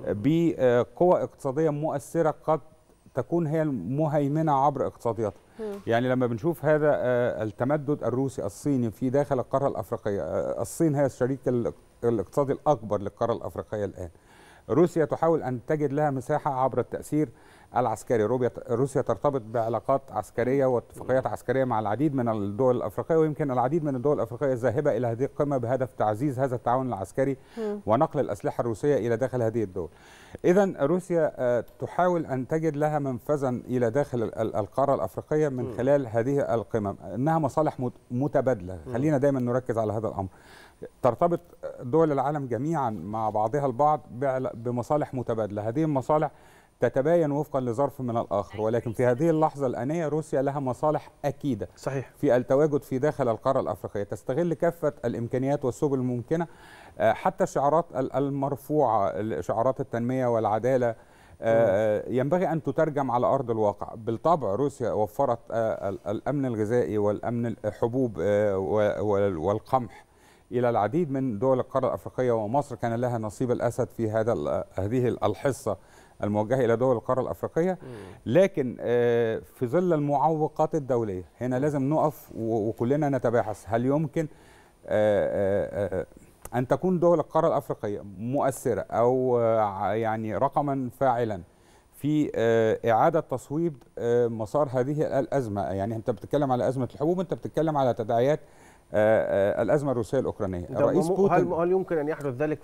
بقوى اقتصاديه مؤثره قد تكون هي المهيمنه عبر اقتصادياتها يعني لما بنشوف هذا آه، التمدد الروسي الصيني في داخل القاره الافريقيه آه، الصين هي الشريك الاق- الاقتصادي الاكبر للقاره الافريقيه الان روسيا تحاول ان تجد لها مساحه عبر التاثير العسكري روبيا- روسيا ترتبط بعلاقات عسكريه واتفاقيات عسكريه مع العديد من الدول الافريقيه ويمكن العديد من الدول الافريقيه ذاهبه الى هذه القمه بهدف تعزيز هذا التعاون العسكري مم. ونقل الاسلحه الروسيه الى داخل هذه الدول. اذا روسيا آه، تحاول ان تجد لها منفذا الى داخل ال- ال- القاره الافريقيه من مم. خلال هذه القمم، انها مصالح مت- متبادله، مم. خلينا دايما نركز على هذا الامر. ترتبط دول العالم جميعا مع بعضها البعض بعل- بمصالح متبادله، هذه المصالح تتباين وفقا لظرف من الاخر ولكن في هذه اللحظه الانيه روسيا لها مصالح اكيده صحيح في التواجد في داخل القاره الافريقيه تستغل كافه الامكانيات والسبل الممكنه آه، حتى الشعارات ال- المرفوعه شعارات التنميه والعداله آه، ينبغي ان تترجم على ارض الواقع بالطبع روسيا وفرت آه، ال- الامن الغذائي والامن الحبوب آه، و- وال- والقمح الى العديد من دول القاره الافريقيه ومصر كان لها نصيب الاسد في هذا ال- هذه الحصه الموجهه الى دول القاره الافريقيه لكن آه، في ظل المعوقات الدوليه هنا لازم نقف و- وكلنا نتباحث هل يمكن آه، آه، آه، ان تكون دول القاره الافريقيه مؤثره او آه، يعني رقما فاعلا في آه، اعاده تصويب آه، مسار هذه الازمه يعني انت بتتكلم على ازمه الحبوب انت بتتكلم على تداعيات آه، آه، الازمه الروسيه الاوكرانيه ده الرئيس مو- بوتين هل هل يمكن ان يحدث ذلك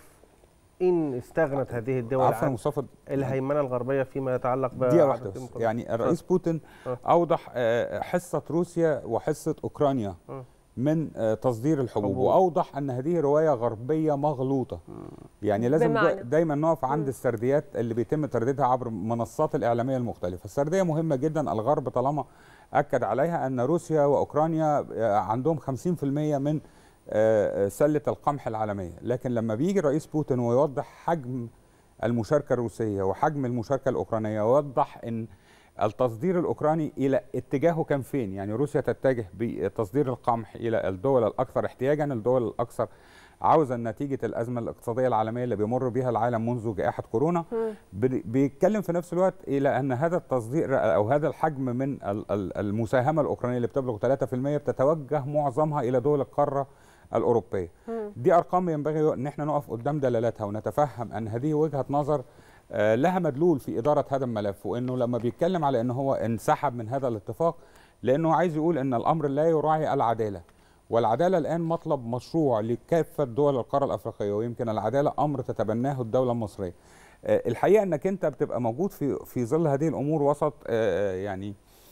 ان استغنت هذه الدول عفوا عن مصطفى الهيمنه الغربيه فيما يتعلق ب دقيقة واحدة بس يعني الرئيس بوتين أوضح آه، حصة روسيا وحصة أوكرانيا من آه، تصدير الحبوب حبوب. وأوضح أن هذه رواية غربية مغلوطة يعني لازم دا- بمعنى؟ دايما نقف عند السرديات اللي بيتم ترديدها عبر منصات الإعلامية المختلفة السردية مهمة جدا الغرب طالما أكد عليها أن روسيا وأوكرانيا آه، عندهم 50% من آه، آه، سلة القمح العالمية لكن لما بيجي الرئيس بوتين ويوضح حجم المشاركة الروسية وحجم المشاركة الأوكرانية ويوضح أن التصدير الأوكراني إلى اتجاهه كان فين يعني روسيا تتجه بتصدير القمح إلى الدول الأكثر احتياجا الدول الأكثر عاوزة نتيجة الأزمة الاقتصادية العالمية اللي بيمر بها العالم منذ جائحة كورونا بي- بيتكلم في نفس الوقت إلى أن هذا التصدير أو هذا الحجم من ال- ال- المساهمة الأوكرانية اللي بتبلغ 3% بتتوجه معظمها إلى دول القارة الأوروبية دي ارقام ينبغي ان احنا نقف قدام دلالاتها ونتفهم ان هذه وجهه نظر آه، لها مدلول في اداره هذا الملف وانه لما بيتكلم على ان هو انسحب من هذا الاتفاق لانه عايز يقول ان الامر لا يراعي العداله والعداله الان مطلب مشروع لكافه دول القاره الافريقيه ويمكن العداله امر تتبناه الدوله المصريه آه، الحقيقه انك انت بتبقى موجود في في ظل هذه الامور وسط آه، يعني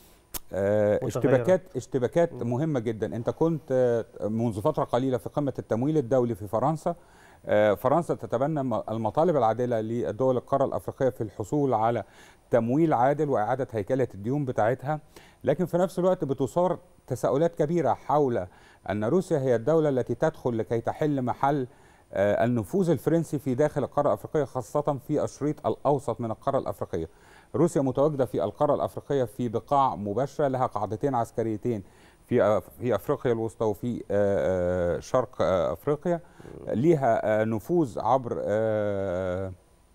آه، متغيرة. اشتباكات اشتباكات مهمه جدا انت كنت آه، منذ فتره قليله في قمه التمويل الدولي في فرنسا آه، فرنسا تتبنى م- المطالب العادله لدول القاره الافريقيه في الحصول على تمويل عادل واعاده هيكله الديون بتاعتها لكن في نفس الوقت بتثار تساؤلات كبيره حول ان روسيا هي الدوله التي تدخل لكي تحل محل آه، النفوذ الفرنسي في داخل القاره الافريقيه خاصه في الشريط الاوسط من القاره الافريقيه. روسيا متواجده في القاره الافريقيه في بقاع مباشره لها قاعدتين عسكريتين في في افريقيا الوسطى وفي آه، آه، شرق آه، افريقيا ليها آه، نفوذ عبر آه،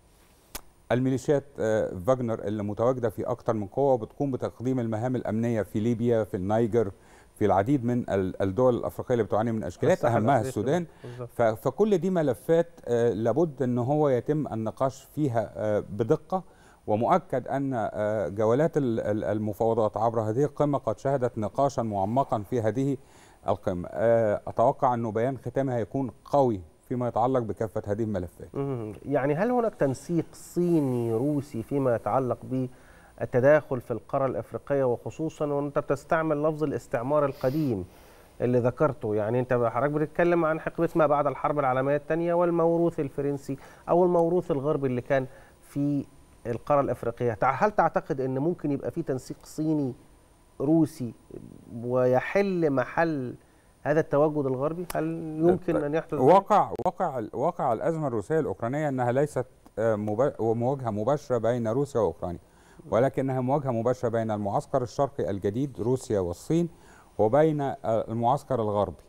الميليشيات آه، فاجنر اللي متواجده في اكثر من قوه وبتقوم بتقديم المهام الامنيه في ليبيا في النيجر في العديد من ال- الدول الافريقيه اللي بتعاني من اشكالات الساحل اهمها الأفريقي. السودان بالظبط. ف- فكل دي ملفات آه، لابد ان هو يتم النقاش فيها آه، بدقه ومؤكد ان آه، جولات ال- ال- المفاوضات عبر هذه القمه قد شهدت نقاشا معمقا في هذه القمه آه، اتوقع انه بيان ختامي هيكون قوي في فيما يتعلق بكافه هذه الملفات مم. يعني هل هناك تنسيق صيني روسي فيما يتعلق بالتداخل في القاره الافريقيه وخصوصا وانت بتستعمل لفظ الاستعمار القديم اللي ذكرته يعني انت حضرتك بتتكلم عن حقبه ما بعد الحرب العالميه الثانيه والموروث الفرنسي او الموروث الغربي اللي كان في القاره الافريقيه هل تعتقد ان ممكن يبقى في تنسيق صيني روسي ويحل محل هذا التواجد الغربي هل يمكن ان يحدث واقع واقع واقع الازمه الروسيه الاوكرانيه انها ليست مواجهه مباشره بين روسيا واوكرانيا ولكنها مواجهه مباشره بين المعسكر الشرقي الجديد روسيا والصين وبين المعسكر الغربي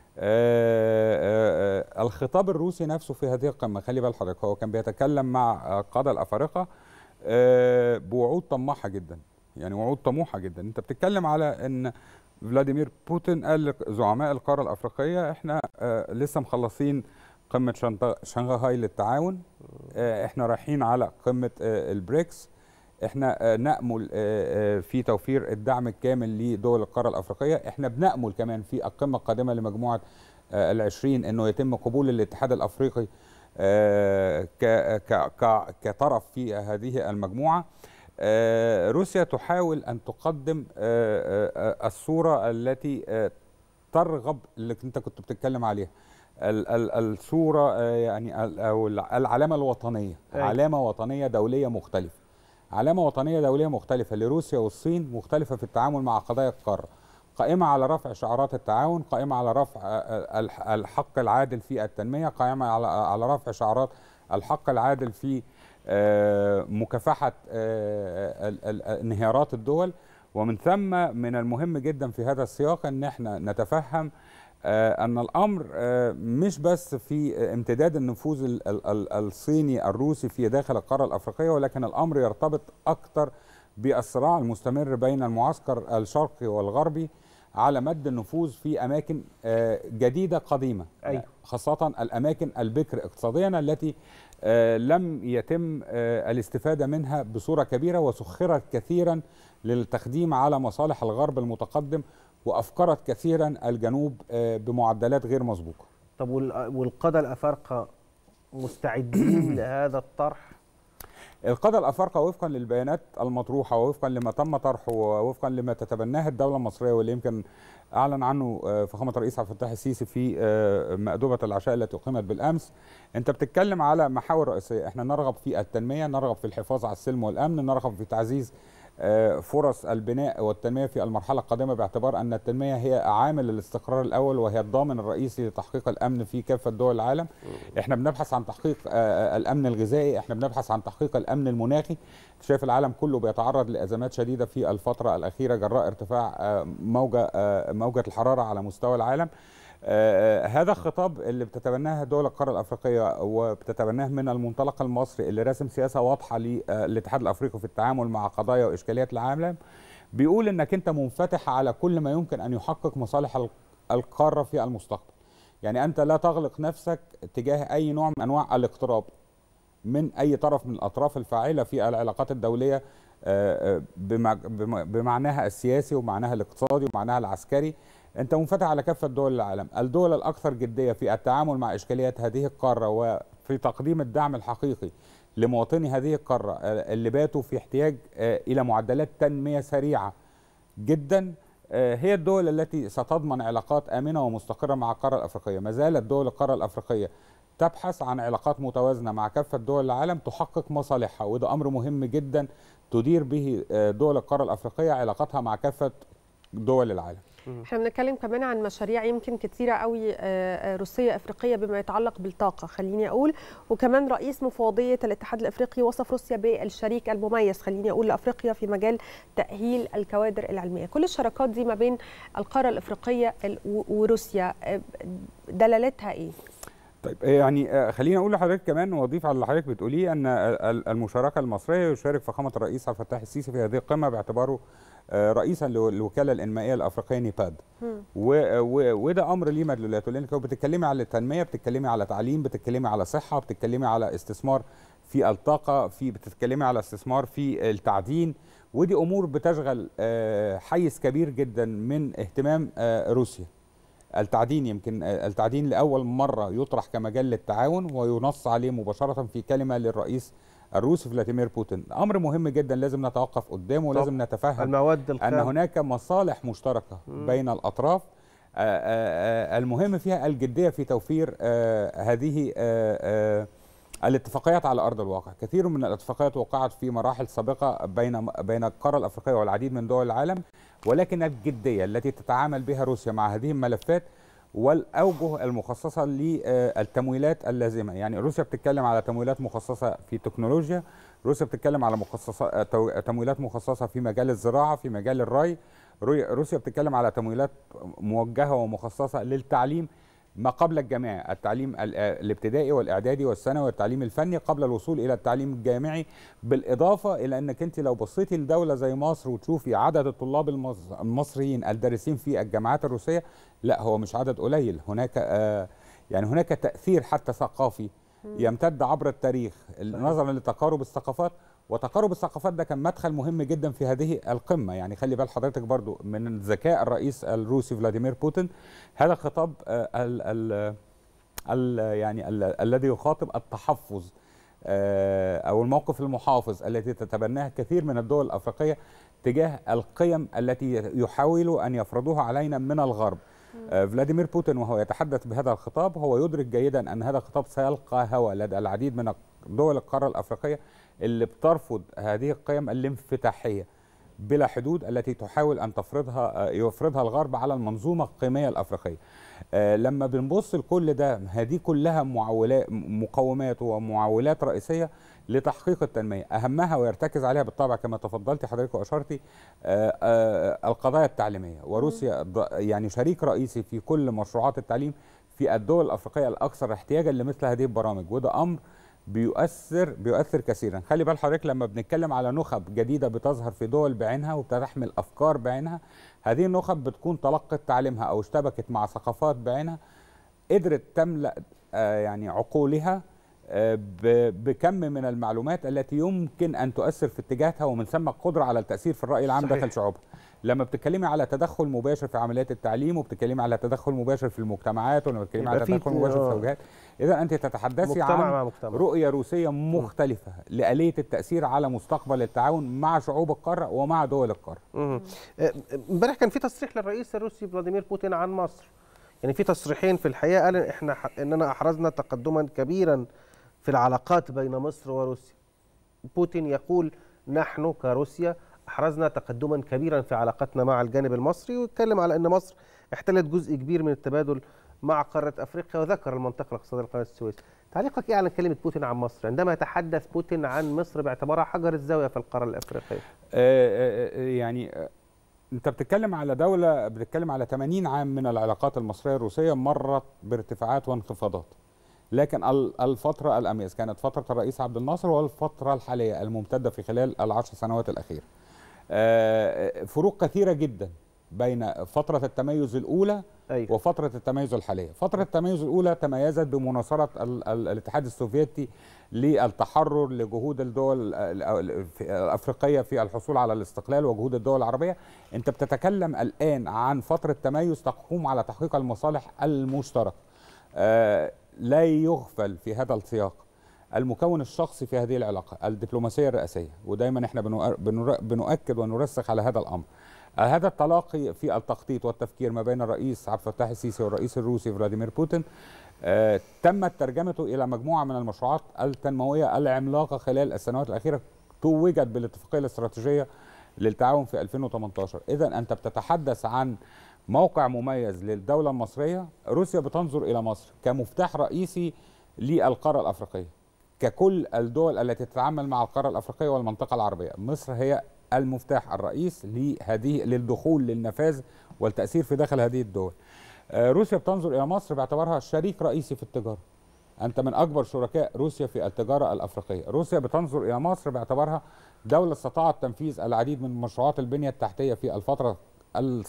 آه آه الخطاب الروسي نفسه في هذه القمه خلي بال حضرتك هو كان بيتكلم مع قاده الافارقه آه بوعود طماحه جدا يعني وعود طموحه جدا انت بتتكلم على ان فلاديمير بوتين قال لزعماء القاره الافريقيه احنا آه لسه مخلصين قمه شنغهاي للتعاون آه احنا رايحين على قمه آه البريكس احنا آه نامل آه آه في توفير الدعم الكامل لدول القاره الافريقيه احنا بنامل كمان في القمه القادمه لمجموعه آه العشرين انه يتم قبول الاتحاد الافريقي آه ك ك ك كطرف في هذه المجموعه آه روسيا تحاول ان تقدم آه آه الصوره التي آه ترغب اللي انت كنت بتتكلم عليها ال ال الصوره آه يعني او العلامه الوطنيه أي. علامه وطنيه دوليه مختلفه علامه وطنيه دوليه مختلفه لروسيا والصين مختلفه في التعامل مع قضايا القاره قائمه على رفع شعارات التعاون قائمه على رفع الحق العادل في التنميه قائمه على على رفع شعارات الحق العادل في مكافحه انهيارات الدول ومن ثم من المهم جدا في هذا السياق ان احنا نتفهم ان الامر مش بس في امتداد النفوذ الصيني الروسي في داخل القاره الافريقيه ولكن الامر يرتبط اكثر بالصراع المستمر بين المعسكر الشرقي والغربي على مد النفوذ في اماكن جديده قديمه أيوة. خاصه الاماكن البكر اقتصاديا التي لم يتم الاستفاده منها بصوره كبيره وسخرت كثيرا للتخديم على مصالح الغرب المتقدم وافكرت كثيرا الجنوب بمعدلات غير مسبوقه. طب والقاده الافارقه مستعدين لهذا الطرح؟ القادة الأفارقة وفقا للبيانات المطروحة ووفقا لما تم طرحه ووفقا لما تتبناه الدولة المصرية واللي يمكن أعلن عنه فخامة الرئيس عبد الفتاح السيسي في مأدبة العشاء التي أقيمت بالأمس أنت بتتكلم على محاور رئيسية احنا نرغب في التنمية نرغب في الحفاظ على السلم والأمن نرغب في تعزيز فرص البناء والتنمية في المرحلة القادمة باعتبار أن التنمية هي عامل الاستقرار الأول وهي الضامن الرئيسي لتحقيق الأمن في كافة دول العالم احنا بنبحث عن تحقيق الأمن الغذائي احنا بنبحث عن تحقيق الأمن المناخي شايف العالم كله بيتعرض لأزمات شديدة في الفترة الأخيرة جراء ارتفاع موجة موجة الحرارة على مستوى العالم آه هذا الخطاب اللي بتتبناه دول القاره الافريقيه وبتتبناه من المنطلق المصري اللي راسم سياسه واضحه للاتحاد الافريقي في التعامل مع قضايا واشكاليات العالم بيقول انك انت منفتح على كل ما يمكن ان يحقق مصالح القاره في المستقبل. يعني انت لا تغلق نفسك تجاه اي نوع من انواع الاقتراب من اي طرف من الاطراف الفاعله في العلاقات الدوليه بمعناها السياسي ومعناها الاقتصادي ومعناها العسكري انت منفتح على كافه دول العالم الدول الاكثر جديه في التعامل مع اشكاليات هذه القاره وفي تقديم الدعم الحقيقي لمواطني هذه القاره اللي باتوا في احتياج الى معدلات تنميه سريعه جدا هي الدول التي ستضمن علاقات امنه ومستقره مع القاره الافريقيه ما زالت دول القاره الافريقيه تبحث عن علاقات متوازنه مع كافه دول العالم تحقق مصالحها وده امر مهم جدا تدير به دول القاره الافريقيه علاقاتها مع كافه دول العالم احنا بنتكلم كمان عن مشاريع يمكن كثيره قوي روسيه افريقيه بما يتعلق بالطاقه خليني اقول وكمان رئيس مفوضيه الاتحاد الافريقي وصف روسيا بالشريك المميز خليني اقول لافريقيا في مجال تاهيل الكوادر العلميه كل الشراكات دي ما بين القاره الافريقيه وروسيا دلالتها ايه طيب يعني خليني اقول لحضرتك كمان واضيف على اللي حضرتك بتقوليه ان المشاركه المصريه يشارك فخامه الرئيس عبد الفتاح السيسي في هذه القمه باعتباره رئيسا للوكاله الانمائيه الافريقيه نيباد وده امر ليه مدلولاته لانك لو بتتكلمي على التنميه بتتكلمي على تعليم بتتكلمي على صحه بتتكلمي على استثمار في الطاقه في بتتكلمي على استثمار في التعدين ودي امور بتشغل حيز كبير جدا من اهتمام روسيا التعدين يمكن التعدين لاول مره يطرح كمجال للتعاون وينص عليه مباشره في كلمه للرئيس الروسي فلاديمير بوتين امر مهم جدا لازم نتوقف قدامه ولازم نتفهم المواد ان الخام هناك مصالح مشتركه مم. بين الاطراف آه، آه، آه، المهم فيها الجديه في توفير آه، هذه آه، آه، الاتفاقيات على ارض الواقع كثير من الاتفاقيات وقعت في مراحل سابقه بين بين القاره الافريقيه والعديد من دول العالم ولكن الجديه التي تتعامل بها روسيا مع هذه الملفات والاوجه المخصصه للتمويلات اللازمه يعني روسيا بتتكلم على تمويلات مخصصه في تكنولوجيا روسيا بتتكلم على مخصصه تو- تمويلات مخصصه في مجال الزراعه في مجال الري روي- روسيا بتتكلم على تمويلات موجهه ومخصصه للتعليم ما قبل الجامعي التعليم ال- الابتدائي والاعدادي والثانوي والتعليم الفني قبل الوصول الى التعليم الجامعي بالاضافه الى انك انت لو بصيتي لدوله زي مصر وتشوفي عدد الطلاب المص- المصريين الدارسين في الجامعات الروسيه لا هو مش عدد قليل هناك آه يعني هناك تاثير حتى ثقافي يمتد عبر التاريخ نظرا لتقارب الثقافات وتقارب الثقافات ده كان مدخل مهم جدا في هذه القمه يعني خلي بال حضرتك برضو من ذكاء الرئيس الروسي فلاديمير بوتين هذا الخطاب آه، ال ال ال يعني ال الذي يخاطب التحفظ آه، او الموقف المحافظ التي تتبناها كثير من الدول الافريقيه تجاه القيم التي يحاولوا ان يفرضوها علينا من الغرب آه، فلاديمير بوتين وهو يتحدث بهذا الخطاب هو يدرك جيدا ان هذا الخطاب سيلقى هوى لدى العديد من دول القاره الافريقيه اللي بترفض هذه القيم الانفتاحيه بلا حدود التي تحاول ان تفرضها آه، يفرضها الغرب على المنظومه القيميه الافريقيه. آه، لما بنبص لكل ده هذه كلها معولات مقومات ومعولات رئيسيه لتحقيق التنميه، اهمها ويرتكز عليها بالطبع كما تفضلتي حضرتك واشرتي آه، آه، القضايا التعليميه وروسيا ض- يعني شريك رئيسي في كل مشروعات التعليم في الدول الافريقيه الاكثر احتياجا لمثل هذه البرامج وده امر بيؤثر بيؤثر كثيرا خلي بال حضرتك لما بنتكلم على نخب جديده بتظهر في دول بعينها وبتحمل افكار بعينها هذه النخب بتكون تلقت تعليمها او اشتبكت مع ثقافات بعينها قدرت تملا آه، يعني عقولها آه، ب- بكم من المعلومات التي يمكن ان تؤثر في اتجاهها ومن ثم القدره على التاثير في الراي العام صحيح. داخل شعوبها لما بتتكلمي على تدخل مباشر في عمليات التعليم وبتتكلمي على تدخل مباشر في المجتمعات ولما بتتكلمي على يبقى في- تدخل مباشر في آه. التوجيهات اذا انت تتحدثي مجتمع مع عن مجتمع. رؤيه روسيه مختلفه لاليه التاثير على مستقبل التعاون مع شعوب القاره ومع دول القاره مم. آه، امبارح كان في تصريح للرئيس الروسي فلاديمير بوتين عن مصر يعني في تصريحين في الحقيقه قال إن احنا ح- اننا احرزنا تقدما كبيرا في العلاقات بين مصر وروسيا بوتين يقول نحن كروسيا احرزنا تقدما كبيرا في علاقتنا مع الجانب المصري ويتكلم على ان مصر احتلت جزء كبير من التبادل مع قاره افريقيا وذكر المنطقه الاقتصاديه لقناه السويس تعليقك ايه على كلمه بوتين عن مصر عندما يتحدث بوتين عن مصر باعتبارها حجر الزاويه في القاره الافريقيه آه، آه، آه، يعني آه، انت بتتكلم على دوله بتتكلم على 80 عام من العلاقات المصريه الروسيه مرت بارتفاعات وانخفاضات لكن ال- الفتره الاميز كانت فتره الرئيس عبد الناصر والفتره الحاليه الممتده في خلال العشر سنوات الاخيره آه، فروق كثيره جدا بين فتره التميز الاولى أيوة. وفتره التميز الحاليه فتره التميز الاولى تميزت بمناصره ال- ال- الاتحاد السوفيتي للتحرر لجهود الدول ال- ال- في- الافريقيه في الحصول على الاستقلال وجهود الدول العربيه انت بتتكلم الان عن فتره تميز تقوم على تحقيق المصالح المشتركه آه، لا يغفل في هذا السياق المكون الشخصي في هذه العلاقه الدبلوماسيه الرئاسيه ودايما احنا بنؤ- بنر- بنؤكد ونرسخ على هذا الامر آه، هذا التلاقي في التخطيط والتفكير ما بين الرئيس عبد الفتاح السيسي والرئيس الروسي فلاديمير بوتين آه، تمت ترجمته الى مجموعه من المشروعات التنمويه العملاقه خلال السنوات الاخيره توجت بالاتفاقيه الاستراتيجيه للتعاون في 2018 اذا انت بتتحدث عن موقع مميز للدوله المصريه روسيا بتنظر الى مصر كمفتاح رئيسي للقاره الافريقيه ككل الدول التي تتعامل مع القاره الافريقيه والمنطقه العربيه مصر هي المفتاح الرئيس لهذه للدخول للنفاذ والتاثير في داخل هذه الدول آه، روسيا بتنظر الى مصر باعتبارها شريك رئيسي في التجاره انت من اكبر شركاء روسيا في التجاره الافريقيه روسيا بتنظر الى مصر باعتبارها دوله استطاعت تنفيذ العديد من مشروعات البنيه التحتيه في الفتره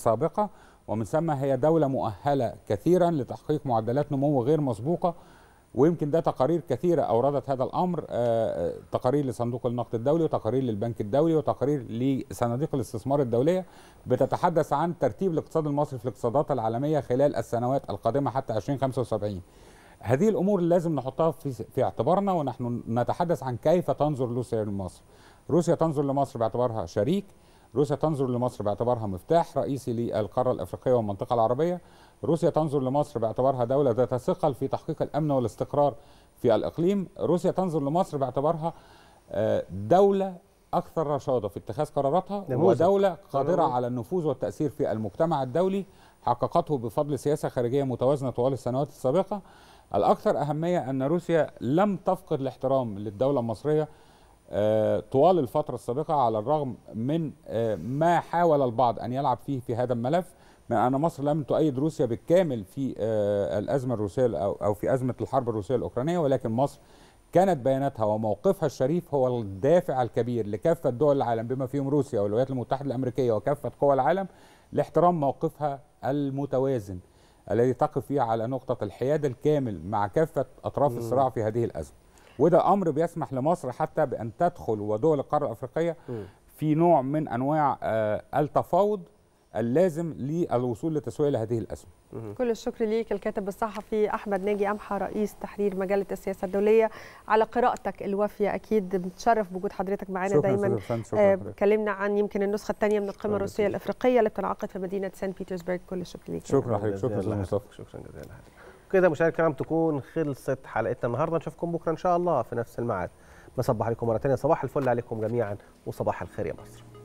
السابقه ومن ثم هي دوله مؤهله كثيرا لتحقيق معدلات نمو غير مسبوقه ويمكن ده تقارير كثيره اوردت هذا الامر آه، تقارير لصندوق النقد الدولي وتقارير للبنك الدولي وتقارير لصناديق الاستثمار الدوليه بتتحدث عن ترتيب الاقتصاد المصري في الاقتصادات العالميه خلال السنوات القادمه حتى 2075 هذه الامور لازم نحطها في في اعتبارنا ونحن نتحدث عن كيف تنظر روسيا لمصر روسيا تنظر لمصر باعتبارها شريك روسيا تنظر لمصر باعتبارها مفتاح رئيسي للقاره الافريقيه والمنطقه العربيه روسيا تنظر لمصر باعتبارها دوله ذات ثقل في تحقيق الامن والاستقرار في الاقليم روسيا تنظر لمصر باعتبارها آه، دوله اكثر رشاده في اتخاذ قراراتها نموذج. ودوله قادره نموذج. على النفوذ والتاثير في المجتمع الدولي حققته بفضل سياسه خارجيه متوازنه طوال السنوات السابقه الاكثر اهميه ان روسيا لم تفقد الاحترام للدوله المصريه آه، طوال الفترة السابقة على الرغم من آه، ما حاول البعض أن يلعب فيه في هذا الملف من أن مصر لم تؤيد روسيا بالكامل في آه، الأزمة الروسية أو أو في أزمة الحرب الروسية الأوكرانية ولكن مصر كانت بياناتها وموقفها الشريف هو الدافع الكبير لكافة دول العالم بما فيهم روسيا والولايات المتحدة الأمريكية وكافة قوى العالم لاحترام موقفها المتوازن الذي تقف فيه على نقطة الحياد الكامل مع كافة أطراف مم. الصراع في هذه الأزمة وده أمر بيسمح لمصر حتى بأن تدخل ودول القارة الأفريقية في نوع من أنواع آه، التفاوض اللازم للوصول لتسوية لهذه الأزمة كل الشكر ليك الكاتب الصحفي احمد ناجي امحى رئيس تحرير مجله السياسه الدوليه على قراءتك الوافيه اكيد بنتشرف بوجود حضرتك معانا شكراً دايما أستاذ فندم، شكراً آه، حضرتك. اتكلمنا عن يمكن النسخه الثانيه من القمه شكراً الروسيه جزيلاً. الافريقيه اللي بتنعقد في مدينه سان بيترسبرغ كل الشكر ليك شكرا حضرتك شكرا أستاذ مصطفى شكرا جزيلا كده مشاهدينا الكرام تكون خلصت حلقتنا النهارده نشوفكم بكره ان شاء الله في نفس الميعاد بصبح عليكم مره ثانيه صباح الفل عليكم جميعا وصباح الخير يا مصر